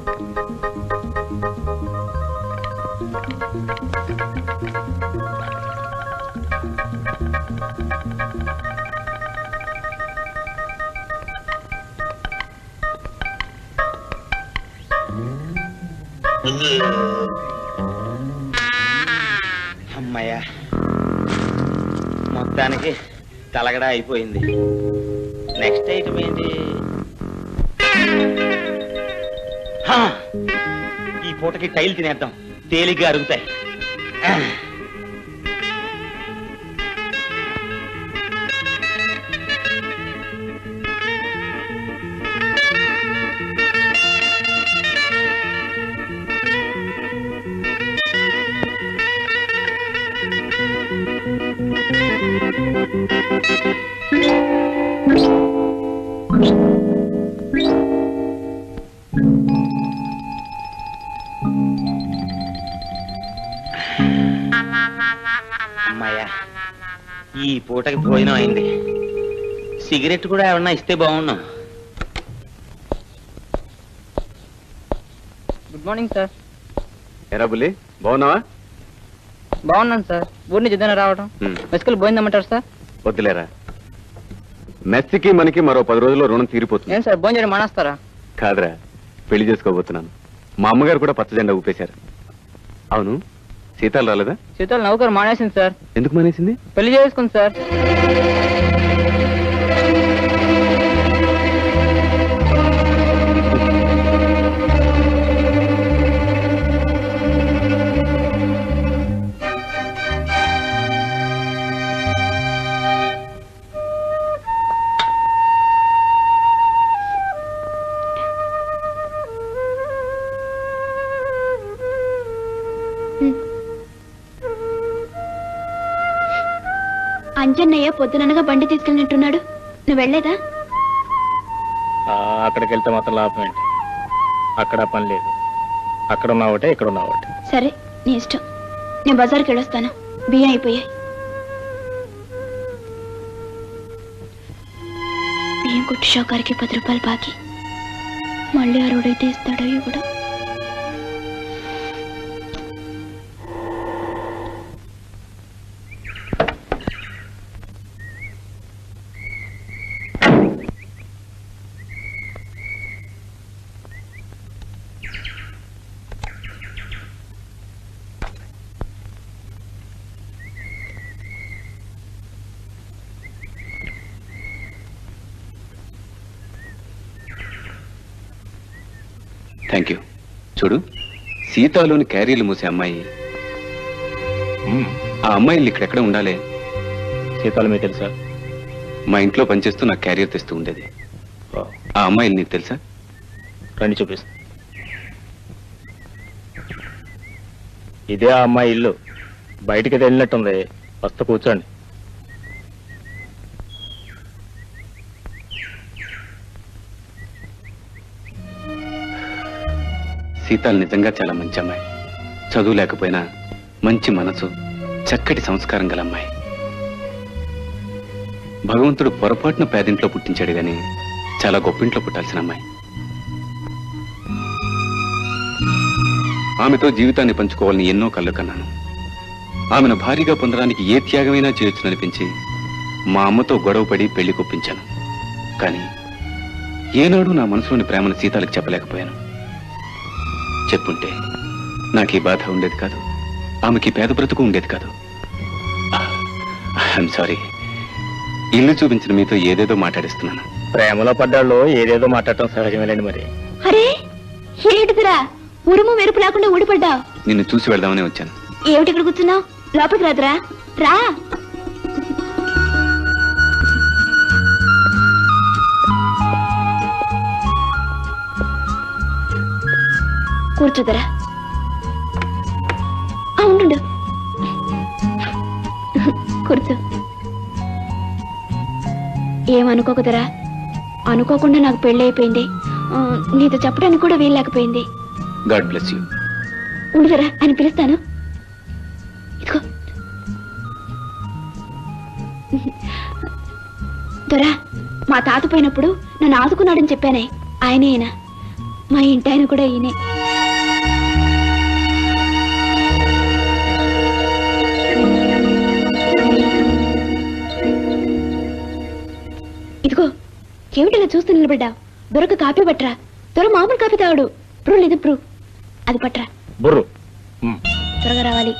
అమ్మయ్య మొత్తానికి కలగడ అయిపోయింది నెక్స్ట్ ఐటమ్ ఏంటి హా! ఈ పూటకి టైల్ తినేద్దాం తేలిగ్గా అరుగుతాయి ఆ. అమ్మాయ్యా ఈ పూటకి భోజనం అయింది సిగరెట్ కూడా ఏమన్నా ఇస్తే బాగున్నాం గుడ్ మార్నింగ్ సార్ ఎరా బుల్లి బాగున్నావా బాగున్నాను సార్ ఊరి నుంచి ఏదైనా రావడం హ్మ్. మెస్కులు పోయిందమ్మంటారు సార్ వద్దులేరా మెస్సికి మనకి మరో పది రోజుల్లో రుణం తీరిపోతుంది ఏం సార్ భోజనం చేయడం మానేస్తారా కాదురా పెళ్లి చేసుకోబోతున్నాను మా అమ్మగారు కూడా పచ్చ జెండా ఊపేశారు అవును సీతాలు రాలేదా శీతలు నౌకరు మానేసింది సార్ ఎందుకు మానేసింది పెళ్లి చేసుకుంది సార్ అంజన్నయ్య పొద్దుననగా బండి తీసుకెళ్ళినట్టున్నాడు నువ్వు వెళ్ళలేదా ఆ, అక్కడికి వెళ్తే మాత్రం లాభం ఏంటి అక్కడ పని లేదు అక్కడ ఉన్న ఒకటే ఇక్కడ ఉన్న ఒకటే సరే నీ ఇష్టం నేను బజార్కి వెళ్ళొస్తాను బియ్యం అయిపోయాయి బియ్యం కొట్టు షాకారికి పది రూపాయలు బాకీ మళ్ళీ ఆ రోడైతే ఇస్తాడో ఇవ్వడో థ్యాంక్ యూ చూడు సీతాలోని క్యారీలు మూసే అమ్మాయి ఆ అమ్మాయిలు ఇక్కడెక్కడ ఉండాలి సీతాలు మీకు తెలుసా మా ఇంట్లో పనిచేస్తూ నాకు క్యారియర్ తెస్తూ ఉండేది ఆ అమ్మాయిలు నీకు తెలుసా రండి చూపిస్తా ఇదే ఆ అమ్మాయి ఇల్లు బయటికి వెళ్ళినట్టుంది వస్తా కూర్చోండి సీతాలు నిజంగా చాలా మంచి అమ్మాయి చదువు లేకపోయినా మంచి మనసు చక్కటి సంస్కారం గల అమ్మాయి భగవంతుడు పొరపాటున పేదింట్లో పుట్టించాడు గాని చాలా గొప్పింట్లో పుట్టాల్సిన అమ్మాయి ఆమెతో జీవితాన్ని పంచుకోవాలని ఎన్నో కళ్ళు కన్నాను ఆమెను భారీగా పొందడానికి ఏ త్యాగమైనా చేయొచ్చుననిపించి మా అమ్మతో గొడవపడి పెళ్లి కొప్పించాను కానీ ఏనాడు నా మనసులోని ప్రేమను సీతాలకు చెప్పలేకపోయాను చెప్పుంటే నాకు ఈ బాధ ఉండేది కాదు ఆమెకి ఈ పేద బ్రతుకు ఉండేది కాదు ఐఎమ్ సారీ ఇల్లు చూపించిన మీతో ఏదేదో మాట్లాడిస్తున్నాను ప్రేమలో పడ్డాళ్ళు ఏదేదో మాట్లాడటం సహజమేలేండి మరి అరే ఏంటిదిరా ఉరుము మెరుపు లేకుండా ఊడిపడ్డా నిన్ను చూసి వెళ్దామని వచ్చాను ఏమిటి ఇక్కడ కూర్చున్నావు లోపలికి రాదురా రా కూర్చోదరా ఆ, ఉండు కూర్చో ఏమనుకోకదరా అనుకోకుండా నాకు పెళ్ళి అయిపోయింది ఆ, నీతో చెప్పడానికి కూడా వీల్లేకపోయింది గాడ్ బ్లెస్ యూ ఉండుదరా అని పిలుస్తాను ఇదిగో దొరా మా తాత పోయినప్పుడు నన్ను ఆదుకున్నాడని చెప్పానే ఆయనే ఈయన మా ఇంటి ఆయన కూడా ఈయనే ఇదిగో ఏమిటిలా చూస్తూ నిలబడ్డా దొరక కాపీ పట్రా దొర మామూలు కాపీ తాగాడు ప్రూ లేదు ప్రూ అది పట్రా బుర్రు త్వరగా రావాలి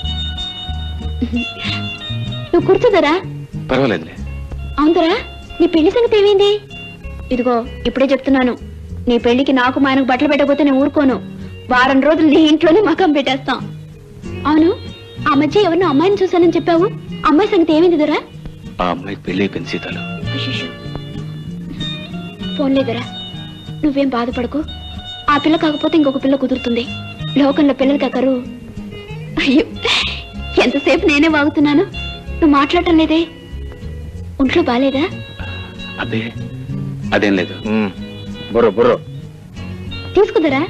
నువ్వు కూర్చోదరా పర్వాలేదులే అవునరా నీ పెళ్లి సంగతి ఏమైంది ఇదిగో ఇప్పుడే చెప్తున్నాను నీ పెళ్లికి నాకు మా ఆయనకు బట్టలు పెట్టకపోతే నేను ఊరుకోను వారం రోజులు నీ ఇంట్లోనే మకం పెట్టేస్తాం అవును ఆ మధ్య ఎవరినో అమ్మాయిని చూశానని చెప్పావు అమ్మాయి సంగతి ఏమైంది దొరా ఆ అమ్మాయికి పెళ్లి అయిపోయింది సీతాలు ఫోన్ లేదురా నువ్వేం బాధపడకు ఆ పిల్ల కాకపోతే ఇంకొక పిల్ల కుదురుతుంది లోకంలో పిల్లలకి కరు అయ్యో ఎంతసేపు నేనే వాగుతున్నాను నువ్వు మాట్లాడటం లేదే ఒంట్లో బాలేదా అదే అదేం లేదు బుర్రు బుర్రు తీసుకుదరా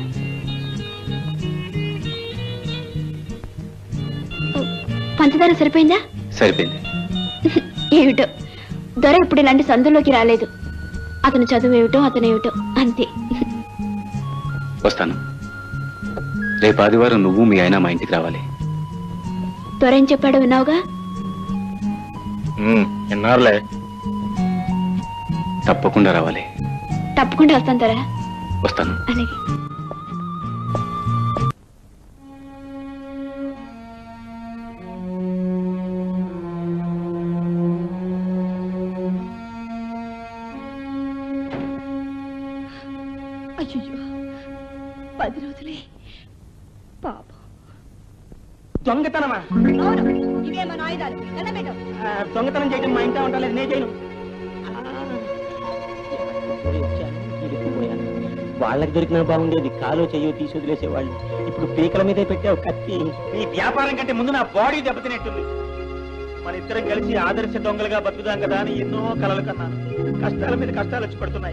పంచదార సరిపోయిందా సరిపోయింది ఏమిటో దొర ఇప్పుడు ఇలాంటి సందులోకి రాలేదు అతను చదువు ఏమిటో అతను ఏమిటో అంతే వస్తాను రేపు ఆదివారం నువ్వు మీ ఆయన మా ఇంటికి రావాలి దొర ఏం చెప్పాడో విన్నావుగా ఎన్నారులే తప్పకుండా రావాలి తప్పకుండా వస్తాను దొర వస్తాను అలాగే అయ్యో పది రోజులే పాపం దొంగతనమా అవును ఇవే మన ఆయుధాలు దండం ఆ, దొంగతనం చేయడం మా ఇంట్లో ఉంటాలేదు నేను చేయను వాళ్ళకి దొరికినా బాగుండేది కాలో చెయ్యో తీసి వదిలేసేవాళ్ళు ఇప్పుడు పీకల మీదే పెట్టావు కత్తి నీ వ్యాపారం కంటే ముందు నా బాడీ దెబ్బతినట్టుంది మన ఇద్దరం కలిసి ఆదర్శ దొంగలుగా బతుకుదాం కదా అని ఎన్నో కలలు కన్నాను కష్టాల మీద కష్టాలు వచ్చి పడుతున్నాయి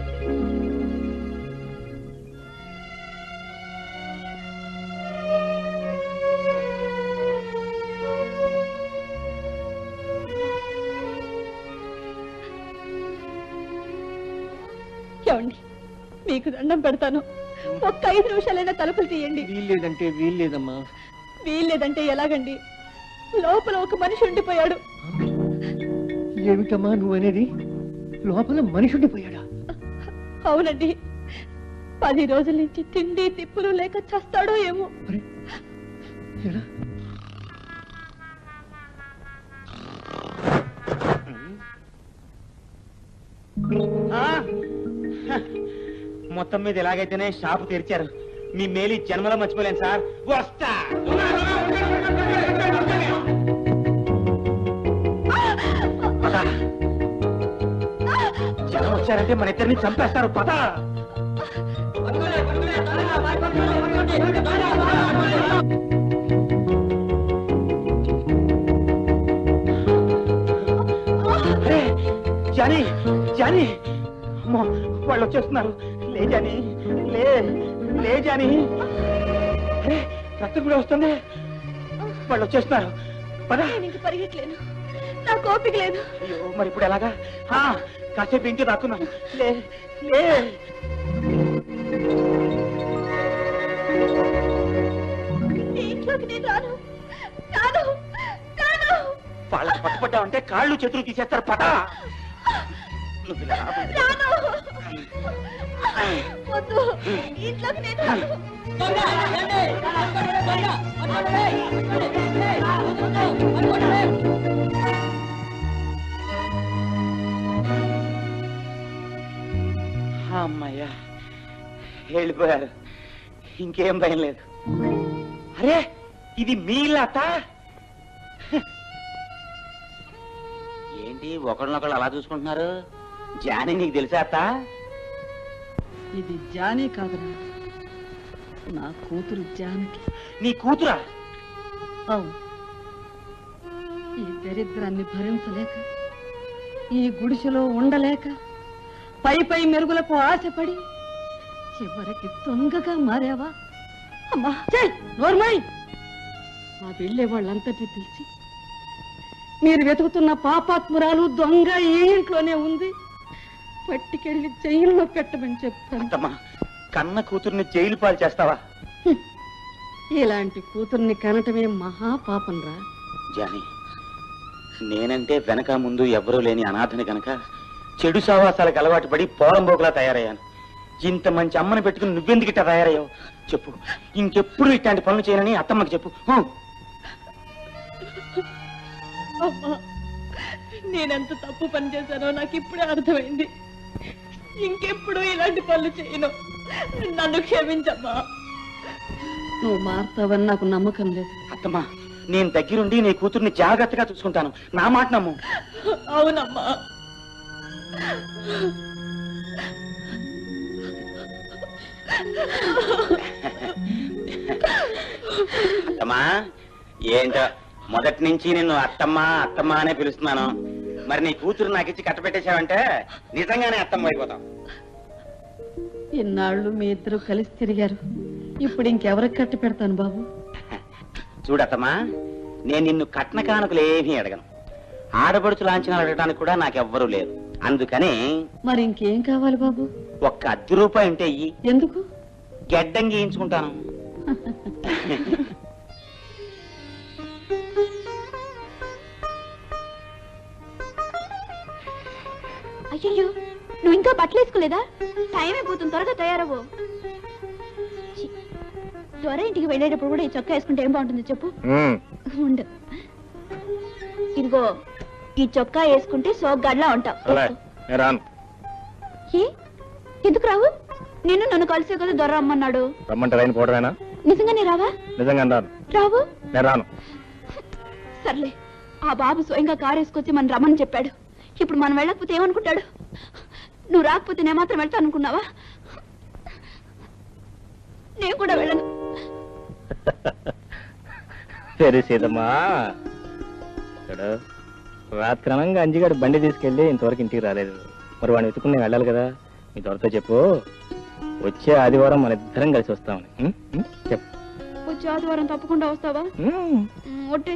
ఏమండి మీకు దండం పెడతాను ఒక్క ఐదు నిమిషాలైనా తలుపులు తీయండి వీల్లేదంటే వీల్లేదమ్మా వీల్లేదంటే ఎలాగండి లోపల ఒక మనిషి ఉండిపోయాడు ఏమిటమ్మా నువ్వు అనేది లోపల మనిషి ఉండిపోయాడా అవునండి పది రోజుల నుంచి తిండి తిప్పులు లేక చస్తాడో ఏమో ఎలా? ఆ? హ. మొత్తం మీద ఎలాగైతేనే షాపు తెరిచారు మీ మేలు ఈ జన్మలో మర్చిపోలేను సార్ వస్తా పద. జనం వచ్చారంటే మన ఇద్దరిని చంపేస్తారు పద అరే, జానీ జానీ అమ్మో వాళ్ళు వచ్చేస్తున్నారు లే జానీ లే లే జానీ అరే రక్తం కూడా వస్తుంది వాళ్ళు వచ్చేస్తున్నారు పద నేను ఇంక పరిగెట్లేను నాకు ఓపిక లేదు అయ్యో మరి ఇప్పుడు ఎలాగా ఆ, కాసేపు ఇంటి దాక్కున్నాను లే లే ఈ ఇంట్లోకి నేను రాను రాను రాను వాళ్ళకి పట్టుబడ్డావంటే కాళ్ళు చేతులు తీసేస్తారు పద నువ్వు ఇలా రా. రాను వద్దు ఈ ఇంట్లోకి నేను రాను అమ్మయ్యా వెళ్ళిపోయారు ఇంకేం భయం లేదు అరే ఇది మీ లత ఏంటి ఒకళ్ళనొకళ్ళు అలా చూసుకుంటున్నారు జానీ నీకు తెలుసా అత్త ఇది జానీ కాదురా నా కూతురు జానకి నీ కూతురా అవును ఈ దరిద్రాన్ని భరించలేక ఈ గుడిసెలో ఉండలేక పై పై మెరుగులకు ఆశపడి చివరికి దొంగగా మారావా అమ్మా చెయ్ నోర్మై ఆ వెళ్ళే వాళ్ళంతటి పిలిచి మీరు వెతుకుతున్న పాపాత్మురాలు దొంగ ఈ ఇంట్లోనే ఉంది పట్టుకెళ్ళి జైల్లో పెట్టమని చెప్తాను అత్తమ్మా కన్న కూతుర్ని జైలు పాలు చేస్తావా ఇలాంటి కూతుర్ని కనటమే మహాపాపం రా జానీ నేనంటే వెనక ముందు ఎవ్వరూ లేని అనాథని గనక చెడు సావాసాలకు అలవాటు పడి పోరంబోకులా తయారయ్యాను ఇంత మంచి అమ్మని పెట్టుకుని నువ్వెందుకు ఇట్లా తయారయ్యావు చెప్పు ఇంకెప్పుడు ఇట్లాంటి పనులు చేయనని అత్తమ్మకి చెప్పు హూ. అమ్మా నేనెంత తప్పు పని చేశానో నాకు ఇప్పుడే అర్థమైంది ఇంకెప్పుడు ఇలాంటి పనులు చేయను నన్ను క్షమించమ్మా నువ్వు మారుతావని నాకు నమ్మకం లేదు అత్తమ్మా నేను దగ్గరుండి నీ కూతుర్ని జాగ్రత్తగా చూసుకుంటాను నా మాట నమ్ము అవునమ్మా అత్తమ్మా ఏంటో మొదటి నుంచి నిన్ను అత్తమ్మ అత్తమ్మ అనే పిలుస్తున్నాను మరి నీ కూతురు నాకు ఇచ్చి కట్టబెట్టేశావంటే నిజంగానే అత్తమ్మ అయిపోతాం ఇన్నాళ్ళు మీ ఇద్దరు కలిసి తిరిగారు ఇప్పుడు ఇంకెవరికి కట్టి పెడతాను బాబు చూడత్తమ్మా నేను నిన్ను కట్న కానుకలు ఏమీ అడగను ఆడపడుచు లాంఛనాలు అడగడానికి కూడా నాకెవ్వరూ లేరు అందుకని మరి ఇంకేం కావాలి బాబు ఒక్క అర్ధ రూపాయి ఉంటే ఇయ్యి ఎందుకు గెడ్డం గీయించుకుంటాను అయ్యయ్యో నువ్వు ఇంకా బట్టలు వేసుకోలేదా టైం అయిపోతుంది త్వరగా తయారవ్వు ఛీ, త్వర ఇంటికి వెళ్ళేటప్పుడు కూడా ఈ చొక్కా వేసుకుంటే ఏం బాగుంటుంది చెప్పు ఉండు ఇదిగో ఈ చొక్కా వేసుకుంటే సోగ్గాడ్లా ఉంటావు అలా నేను రాను ఏ ఎందుకు రావు నిన్ను నన్ను కలిసే కదా దొర రమ్మన్నాడు రమ్మంటే రైన్ పోవడమేనా నిజంగానే రావా నిజంగా రాను రావు నేను రాను సర్లే ఆ బాబు స్వయంగా కారు వేసుకొచ్చి మన రమ్మని చెప్పాడు ఇప్పుడు మనం వెళ్ళకపోతే ఏమనుకుంటాడు నువ్వు రాకపోతే నేను మాత్రం వెళ్తా అనుకున్నావా నేను కూడా వెళ్ళను సరే సీతమ్మా ఇక్కడ రాత్రి అనంగా అంజిగాడు బండి తీసుకెళ్ళి ఇంతవరకు ఇంటికి రాలేదు మరి వాడిని వెతుకుని నేను వెళ్ళాలి కదా మీ త్వరతో చెప్పు వచ్చే ఆదివారం మన ఇద్దరం కలిసి వస్తామని ఉం? ఉం? చెప్పు వచ్చే ఆదివారం తప్పకుండా వస్తావా ఉం. ఒట్టే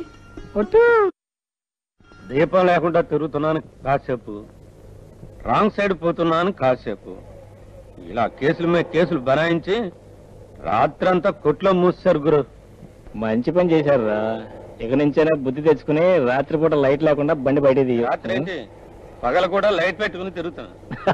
దీపం లేకుండా తిరుగుతున్నాను కాసేపు రాంగ్ సైడ్ పోతున్నాను కాసేపు ఇలా కేసుల మీద కేసులు బనాయించి రాత్రంతా కొట్లో మూసారు గురు మంచి పని చేశారు రా ఇక నుంచైనా బుద్ధి తెచ్చుకుని రాత్రిపూట లైట్ లేకుండా బండి బయట తీయ రాత్రి ఏంటి పగల కూడా లైట్ పెట్టుకుని తిరుగుతాను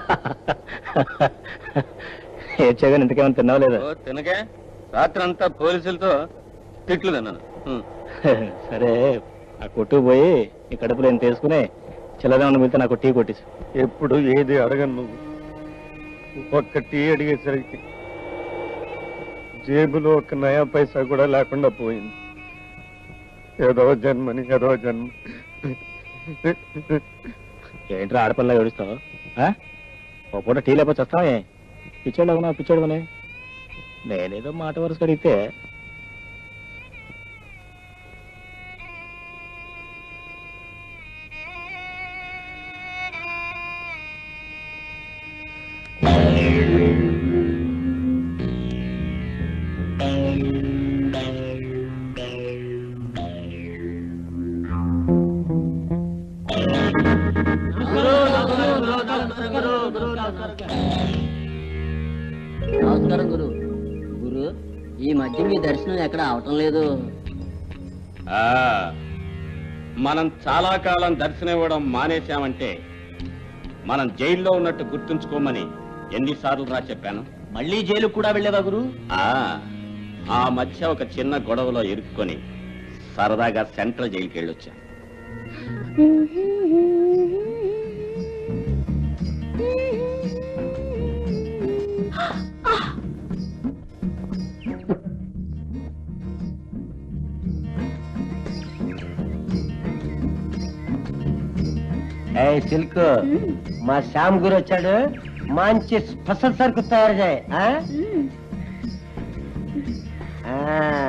ఏడ్చాగా ఇంతకేమైనా తిన్నావు లేదా ఓ తినకే రాత్రి అంతా పోలీసులతో తిట్లు తిన్నాను ఉం. సరే ఆ కొట్టుకు పోయి ఈ కడుపులో నేను తీసుకుని చిల్లదేమన్నా మిగతా నాకు టీ కొట్టేసి ఎప్పుడు ఏది అడగను నువ్వు ఒక్క టీ అడిగేసరికి జేబులో ఒక నయా పైసా కూడా లేకుండా పోయింది ఏదో జన్మని ఏదో జన్మ ఏంట్రా ఆడపిల్ల ఏడుస్తావు ఆ? ఓ పూట టీ లేకపోతే వస్తావే పిచ్చాడు అవునా పిచ్చాడు మనే నేనేదో మాట వరుస అడిగితే మధ్య మీ దర్శనం ఎక్కడ అవటం లేదు ఆ, మనం చాలా కాలం దర్శనం ఇవ్వడం మానేశామంటే మనం జైల్లో ఉన్నట్టు గుర్తుంచుకోమని ఎన్నిసార్లు రా చెప్పాను మళ్ళీ జైలు కూడా వెళ్ళేవా గురు ఆ ఆ మధ్య ఒక చిన్న గొడవలో ఇరుక్కొని సరదాగా సెంట్రల్ జైలుకి వెళ్ళొచ్చా ఏ సిల్క్ మా శ్యామ్ గురు వచ్చాడు మంచి స్పెషల్ సరుకు తయారు చేయి ఆ? ఆ.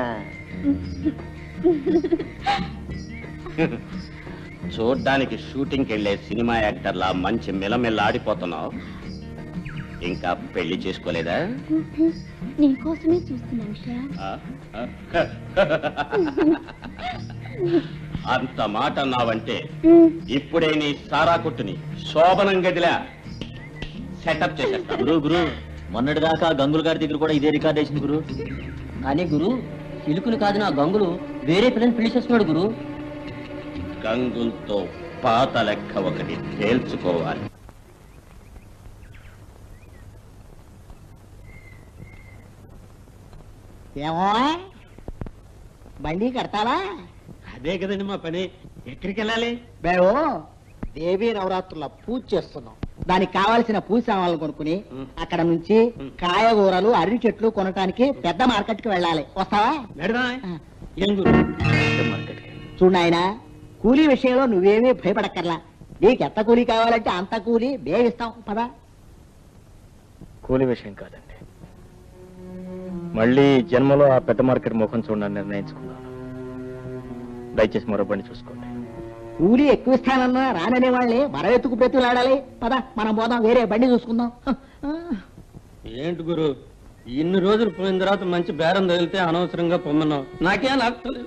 చూడ్డానికి షూటింగ్కి వెళ్ళే సినిమా యాక్టర్లా మంచి మిలమిల్ల ఆడిపోతున్నావు ఇంకా పెళ్లి చేసుకోలేదా నీకోసమే చూస్తున్నాను శ్యామ్ ఆ? ఆ? అంత మాట అన్నావంటే ఇప్పుడే నీ సారా కొట్టుని శోభనం గదిలా సెటప్ చేసేస్తా గురు గురు మొన్నటి దాకా గంగులు గారి దగ్గర కూడా ఇదే రికార్డ్ వేసింది గురు కానీ గురు సిలుకులు కాదు నా గంగులు వేరే పిల్లని పెళ్లి చేస్తున్నాడు గురు గంగులతో పాత లెక్క ఒకటి తేల్చుకోవాలి ఏమో బండి కడతావా అదే కదండి మా పని ఎక్కడికి వెళ్ళాలి మేము దేవీ నవరాత్రుల పూజ చేస్తున్నాం దానికి కావాల్సిన పూజ సామాన్లు కొనుక్కుని అక్కడ నుంచి కాయగూరలు అరటి చెట్లు కొనటానికి పెద్ద మార్కెట్ కి వెళ్ళాలి వస్తావా ఏం గురు చూడు నాయన కూలీ విషయంలో నువ్వేమీ భయపడక్కర్లా నీకు ఎంత కూలీ కావాలంటే అంత కూలీ బేగిస్తాం పదా కూలి విషయం కాదండి మళ్ళీ ఈ జన్మలో ఆ పెద్ద మార్కెట్ ముఖం చూడని నిర్ణయించుకున్నాను దయచేసి మరో బండి చూసుకోండి కూలీ ఎక్కువ ఇస్తానన్నా రాననే వాళ్ళే మరవెత్తుకు బ్రతులాడాలి పద మనం పోదాం వేరే బండి చూసుకుందాం ఏంటి గురు ఇన్ని రోజులు పోయిన తర్వాత మంచి బేరం తగిలితే అనవసరంగా పొమ్మన్నావు నాకేం లాగలేదు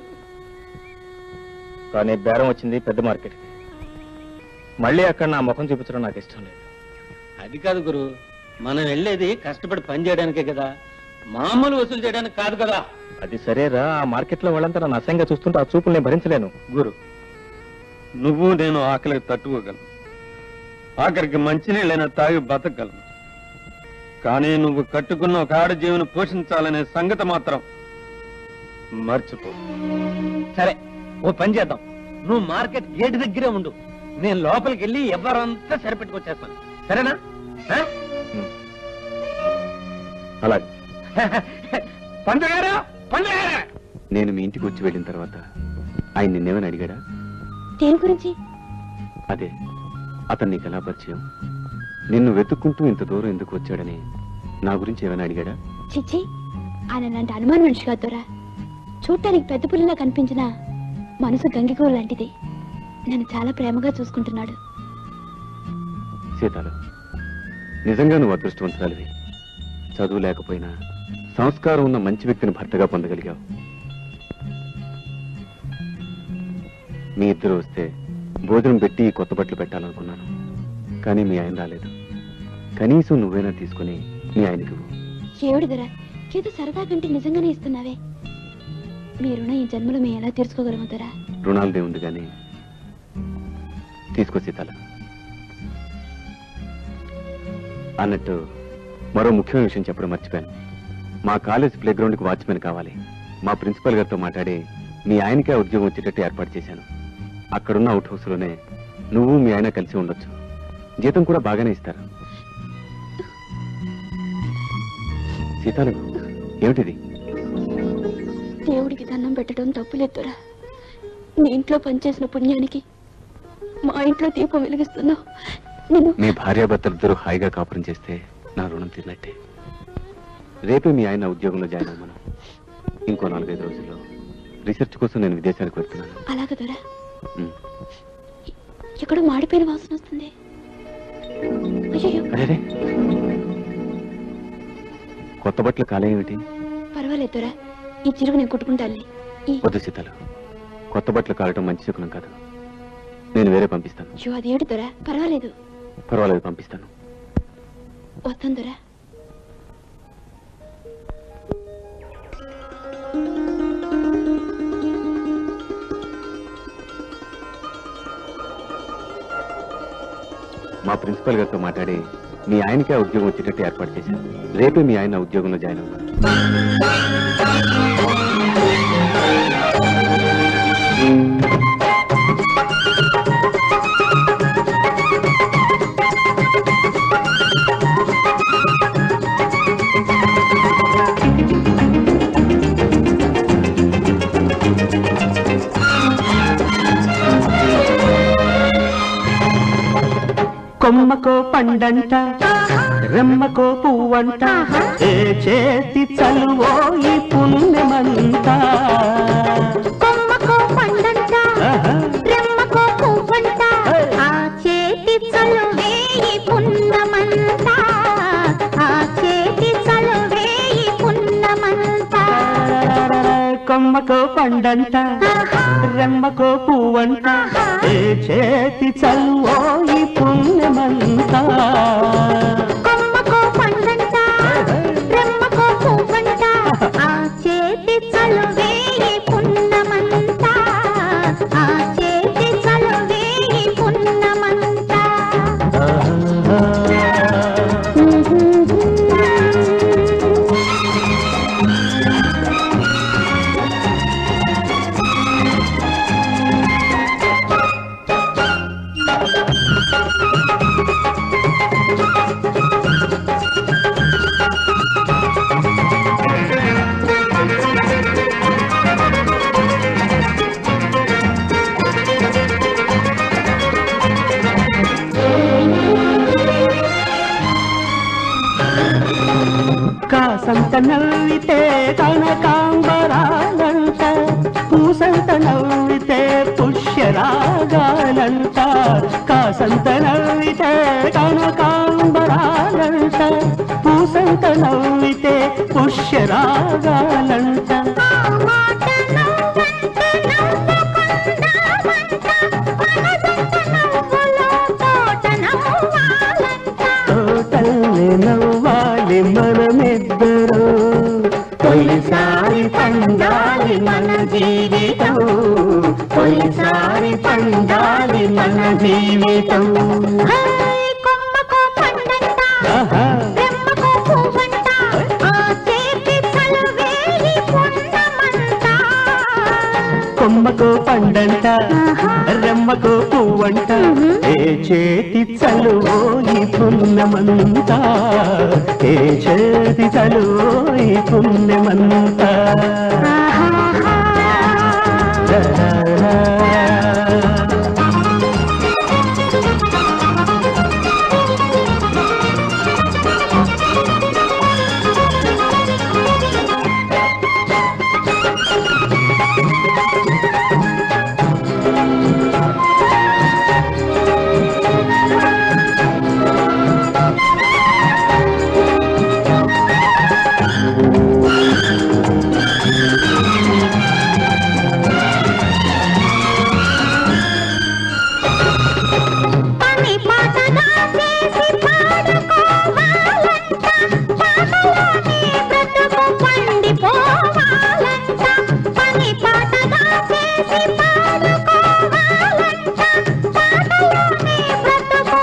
కానీ బేరం వచ్చింది పెద్ద మార్కెట్ మళ్ళీ అక్కడ నా ముఖం చూపించడం నాకు ఇష్టం లేదు అది కాదు గురు మనం వెళ్ళేది కష్టపడి పని చేయడానికే కదా మామూలు వసూలు చేయడానికి కాదు కదా అది సరేరా ఆ మార్కెట్ లో వాళ్ళంతా నన్ను అసహ్యంగా చూస్తుంటే ఆ చూపులు నేను భరించలేను గురు నువ్వు నేను ఆకలికి తట్టుకోగలను ఆఖరికి మంచినీళ్ళైనా తాగి బతకగలను కానీ నువ్వు కట్టుకున్న ఒక ఆడ జీవిని పోషించాలనే సంగతి మాత్రం మర్చిపో సరే ఓ పని చేద్దాం నువ్వు మార్కెట్ గేట్ దగ్గరే ఉండు నేను లోపలికి వెళ్ళి ఎవరంతా సరిపెట్టుకొచ్చేస్తాను సరేనా ఆ? అలాగే పంతులు గారు పంతులు గారు నేను మీ ఇంటికి వచ్చి వెళ్ళిన తర్వాత ఆయన నిన్నేమని అడిగాడా దేని గురించి అదే అతను నీకు ఎలా పరిచయం నిన్ను వెతుక్కుంటూ ఇంత దూరం ఎందుకు వచ్చాడని నా గురించి ఏమైనా అడిగాడా చిచ్చి ఆయన లాంటి అనుమాన మనిషి కాదు దొరా చూడటానికి పెద్ద పులిలా కనిపించిన మనసు గంగిగో లాంటిది నన్ను చాలా ప్రేమగా చూసుకుంటున్నాడు సీతాలు నిజంగా నువ్వు అదృష్టవంతురాలివి చదువు లేకపోయినా సంస్కారం ఉన్న మంచి వ్యక్తిని భర్తగా పొందగలిగావు మీ ఇద్దరు వస్తే భోజనం పెట్టి ఈ కొత్త బట్టలు పెట్టాలనుకున్నాను కానీ మీ ఆయన రాలేదు కనీసం నువ్వైనా తీసుకుని మీ ఆయనకి ఇవ్వు. ఏమిటి దొరా ఏదో సరదా కంటే నిజంగానే ఇస్తున్నావే మీ రుణం ఈ జన్మలో మేము ఎలా తీర్చుకోగలము దొరా రుణాలదే ఉంది కానీ తీసుకో సీతాల అన్నట్టు మరో ముఖ్యమైన విషయం చెప్పడం మర్చిపోయాను మా కాలేజ్ ప్లే గ్రౌండ్కి వాచ్మెన్ కావాలి మా ప్రిన్సిపల్ గారితో మాట్లాడి మీ ఆయనకే ఉద్యోగం వచ్చేటట్టు ఏర్పాటు చేశాను అక్కడున్న అవుట్ హౌస్లోనే నువ్వు మీ ఆయన కలిసి ఉండొచ్చు జీతం కూడా బాగానే ఇస్తారు సీతాలు ఏమిటిది దేవుడికి దండం పెట్టడం తప్పులేదు దొరా నీ ఇంట్లో పనిచేసిన పుణ్యానికి మా ఇంట్లో దీపం వెలిగిస్తున్నావు నేను మీ భార్యాభర్తలిద్దరూ హాయిగా కాపురం చేస్తే నా రుణం తీరినట్టే రేపే మీ ఆయన ఉద్యోగంలో జాయిన్ అవ్వను ఇంకో నాలుగైదు రోజుల్లో రీసెర్చ్ కోసం నేను విదేశానికి వెళ్తున్నాను అలాగ దొరా ఉమ్. ఎక్కడో మాడిపోయిన వాసన వస్తుంది అయ్యో అరే కొత్త బట్టలు కాలేమిటి పర్వాలేదు దొరా ఈ చిరుగు నేను కుట్టుకుంటానులే ఈ వద్దు సీతలు కొత్త బట్టలు కాలటం మంచి శకునం కాదు నేను వేరే పంపిస్తాను అయ్యో అదేమిటి దొరా పర్వాలేదు పర్వాలేదు పంపిస్తాను వస్తాను దొరా మా ప్రిన్సిపల్ గారితో మాట్లాడి మీ ఆయనకే ఆ ఉద్యోగం వచ్చేటట్టు ఏర్పాటు చేశాను రేపే మీ ఆయన ఆ ఉద్యోగంలో జాయిన్ అవ్వాలి కొమ్మకో పండంట రెమ్మకో పువ్వంట ఏ చేతి చలువో ఈ పుణ్యమంత కొమ్మకో పండంట రెమ్మకో పువ్వంట ఆ చేతి చలువేయి పున్నమంత ఆ చేతి చలువేయి పున్నమంత కొమ్మకో పండంట రెమ్మకో పువ్వంట ఏ చేతి చలువో ఈ పుణ్యమంత కొమ్మకో పండంట రెమ్మకో పువ్వంట ఆ చేతి చలువేయి పున్నమంత ఆ చేతి చలువేయి పున్నమంత కాసంత నవ్వితే కనకాంబరాలంట పూసంత నవ్వితే పుష్యరాగాలంట కాసంత నవ్వితే కనకాంబరాలంట పూసంత నవ్వితే పుష్యరాగాలంట తోటల్ని నవ్వాలి మనమిద్దరు తొలిసారి పండాలి మన జీవితం తొలిసారి పండాలి మన జీవితం కొమ్మకో పండంట ఆహా. రెమ్మకో పువ్వంట ఆ చేతి చలువేయి పున్నమంత కొమ్మకో పండంట రెమ్మకో పువ్వంట ఏ చేతి చలువో ఈ పుణ్యమంతా ఏ చేతి చలువో ఈ పుణ్యమంతా పని పాటగా చేసి పాడుకోవాలంట పాటలోనే బ్రతుకు పండిపోవాలంట పని పాటగా చేసి పాడుకోవాలంట పాటలోనే బ్రతుకు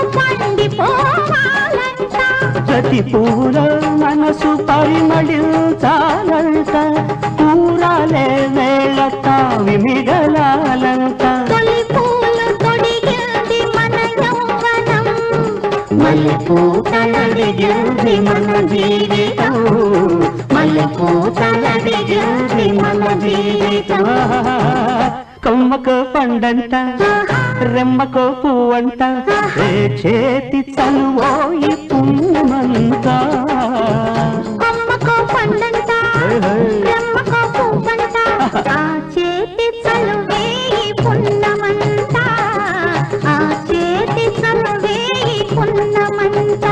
పండిపోవాలంట ప్రతి పూల మనసు పరిమళించాలంట పూరాలే వేళ తావి మిగలాలంట తొలి పూలు తొడిగింది మన యౌవనం మల్లె పూతలడిగింది మన జీవితం మల్లె పూతలడిగింది మన జీవితం కొమ్మకో పండంట రెమ్మకో పువ్వంట ఏ చేతి చలువో ఈ పుణ్యమంతా కొమ్మకో పండంట రెమ్మకో పువ్వంట ఆ చేతి చలువేయి పున్నమంత ఆ చేతి చలువేయి పున్నమంత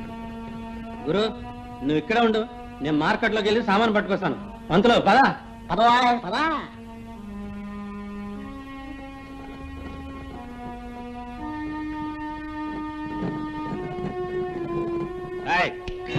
గురు నువ్వు ఇక్కడ ఉండు నేను మార్కెట్లోకి వెళ్ళి సామాన్ పట్టుకొస్తాను పంతులో పదా పదవా పదా ఏయ్,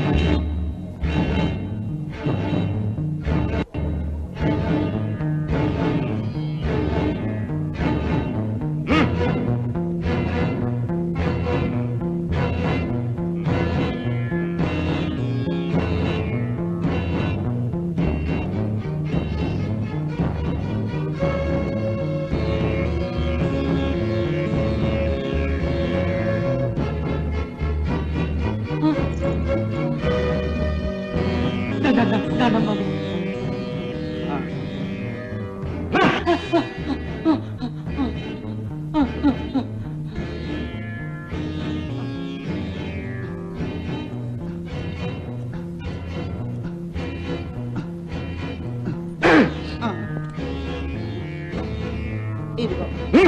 ఇదిగో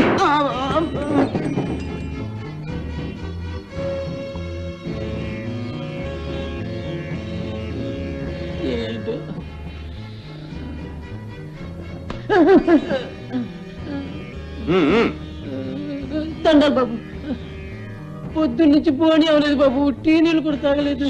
ఏంటో ఉమ్, ఉమ్. దండాలి బాబు పొద్దున్న నుంచి పోనీ అవ్వలేదు బాబు టీ నీళ్ళు కూడా తాగలేదు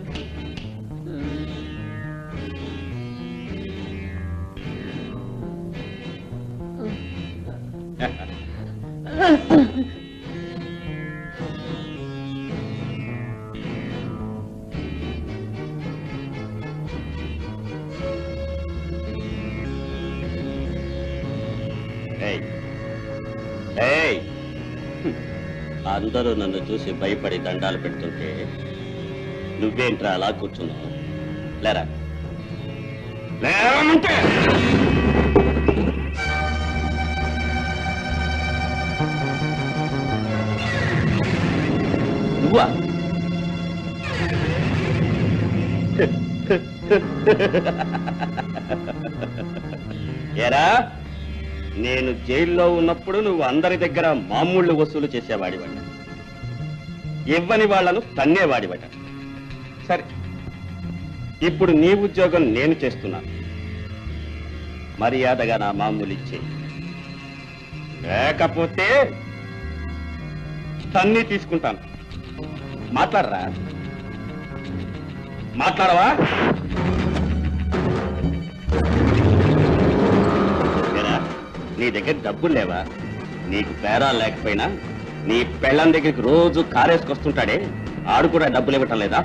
ఏయ్ ఏయ్ హ్మ్. అందరూ నన్ను చూసి భయపడి దండాలు పెడుతుంటే నువ్వేంట్రా అలా కూర్చున్నావు లేరా లేవమంటే నువ్వా ఏరా నేను జైల్లో ఉన్నప్పుడు నువ్వు అందరి దగ్గర మామూళ్ళు వసూలు చేసేవాడివట ఇవ్వని వాళ్లను తన్నేవాడివట సరే ఇప్పుడు నీ ఉద్యోగం నేను చేస్తున్నాను మర్యాదగా నా మామూలు ఇచ్చే లేకపోతే తన్ని తీసుకుంటాను మాట్లాడరా మాట్లాడవా ఏరా, నీ దగ్గర డబ్బులు లేవా నీకు పేరా లేకపోయినా నీ పెళ్ళం దగ్గరికి రోజు కారేసుకొస్తుంటాడే ఆడు కూడా డబ్బులు ఇవ్వటం లేదా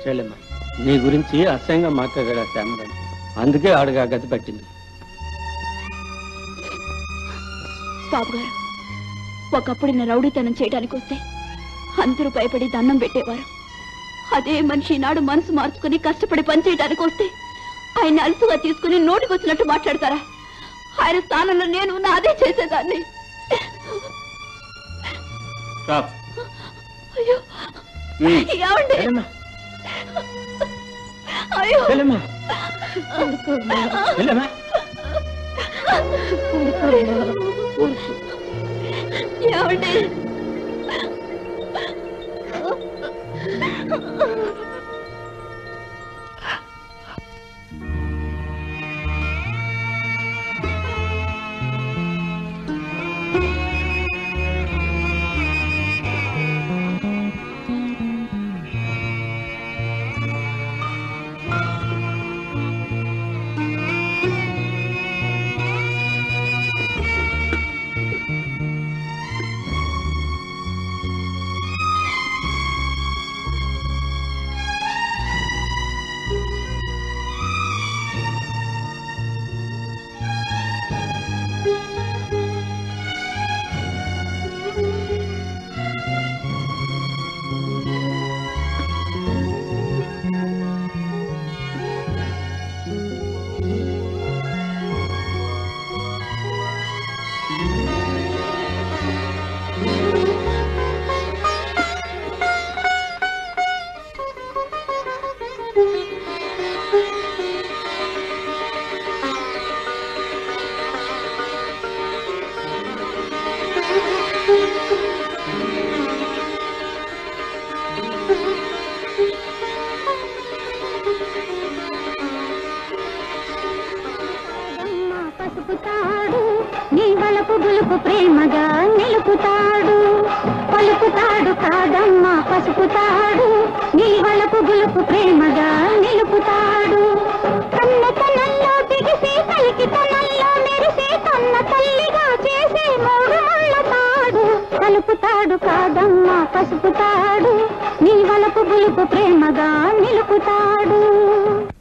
చెల్లెమ్మ నీ గురించి అసహ్యంగా మాట్లాడాడు ఆ శ్యామరాజు అందుకే ఆడుగా గతి పట్టింది బాబు గారు ఒకప్పుడు నేను రౌడీతనం చేయడానికి వస్తే అందరూ భయపడి దండం పెట్టేవారు అదే మనిషి నాడు మనసు మార్చుకుని కష్టపడి పని చేయడానికి వస్తే ఆయన అలుసుగా తీసుకుని నోటికొచ్చినట్టు మాట్లాడతారా ఆయన స్థానంలో నేను ఉన్న అదే చేసేదాన్ని అయ్యో ఏమండి అయ్యో ఏమండి పసుపుతాడు నీ వలపు గులుపు ప్రేమగా నిలుపుతాడు పలుకుతాడు కాదమ్మా పసుపుతాడు నీ వలపు గులుపు ప్రేమగా నిలుపుతాడు కన్న తనల్లో బిగిసి కలికి తనల్లో మెరిసే కన్న తల్లిగా చేసే మూడు ముళ్ళ తాడు కలుపుతాడు కాదమ్మా పసుపుతాడు నీ వలపు గులుపు ప్రేమగా నిలుపుతాడు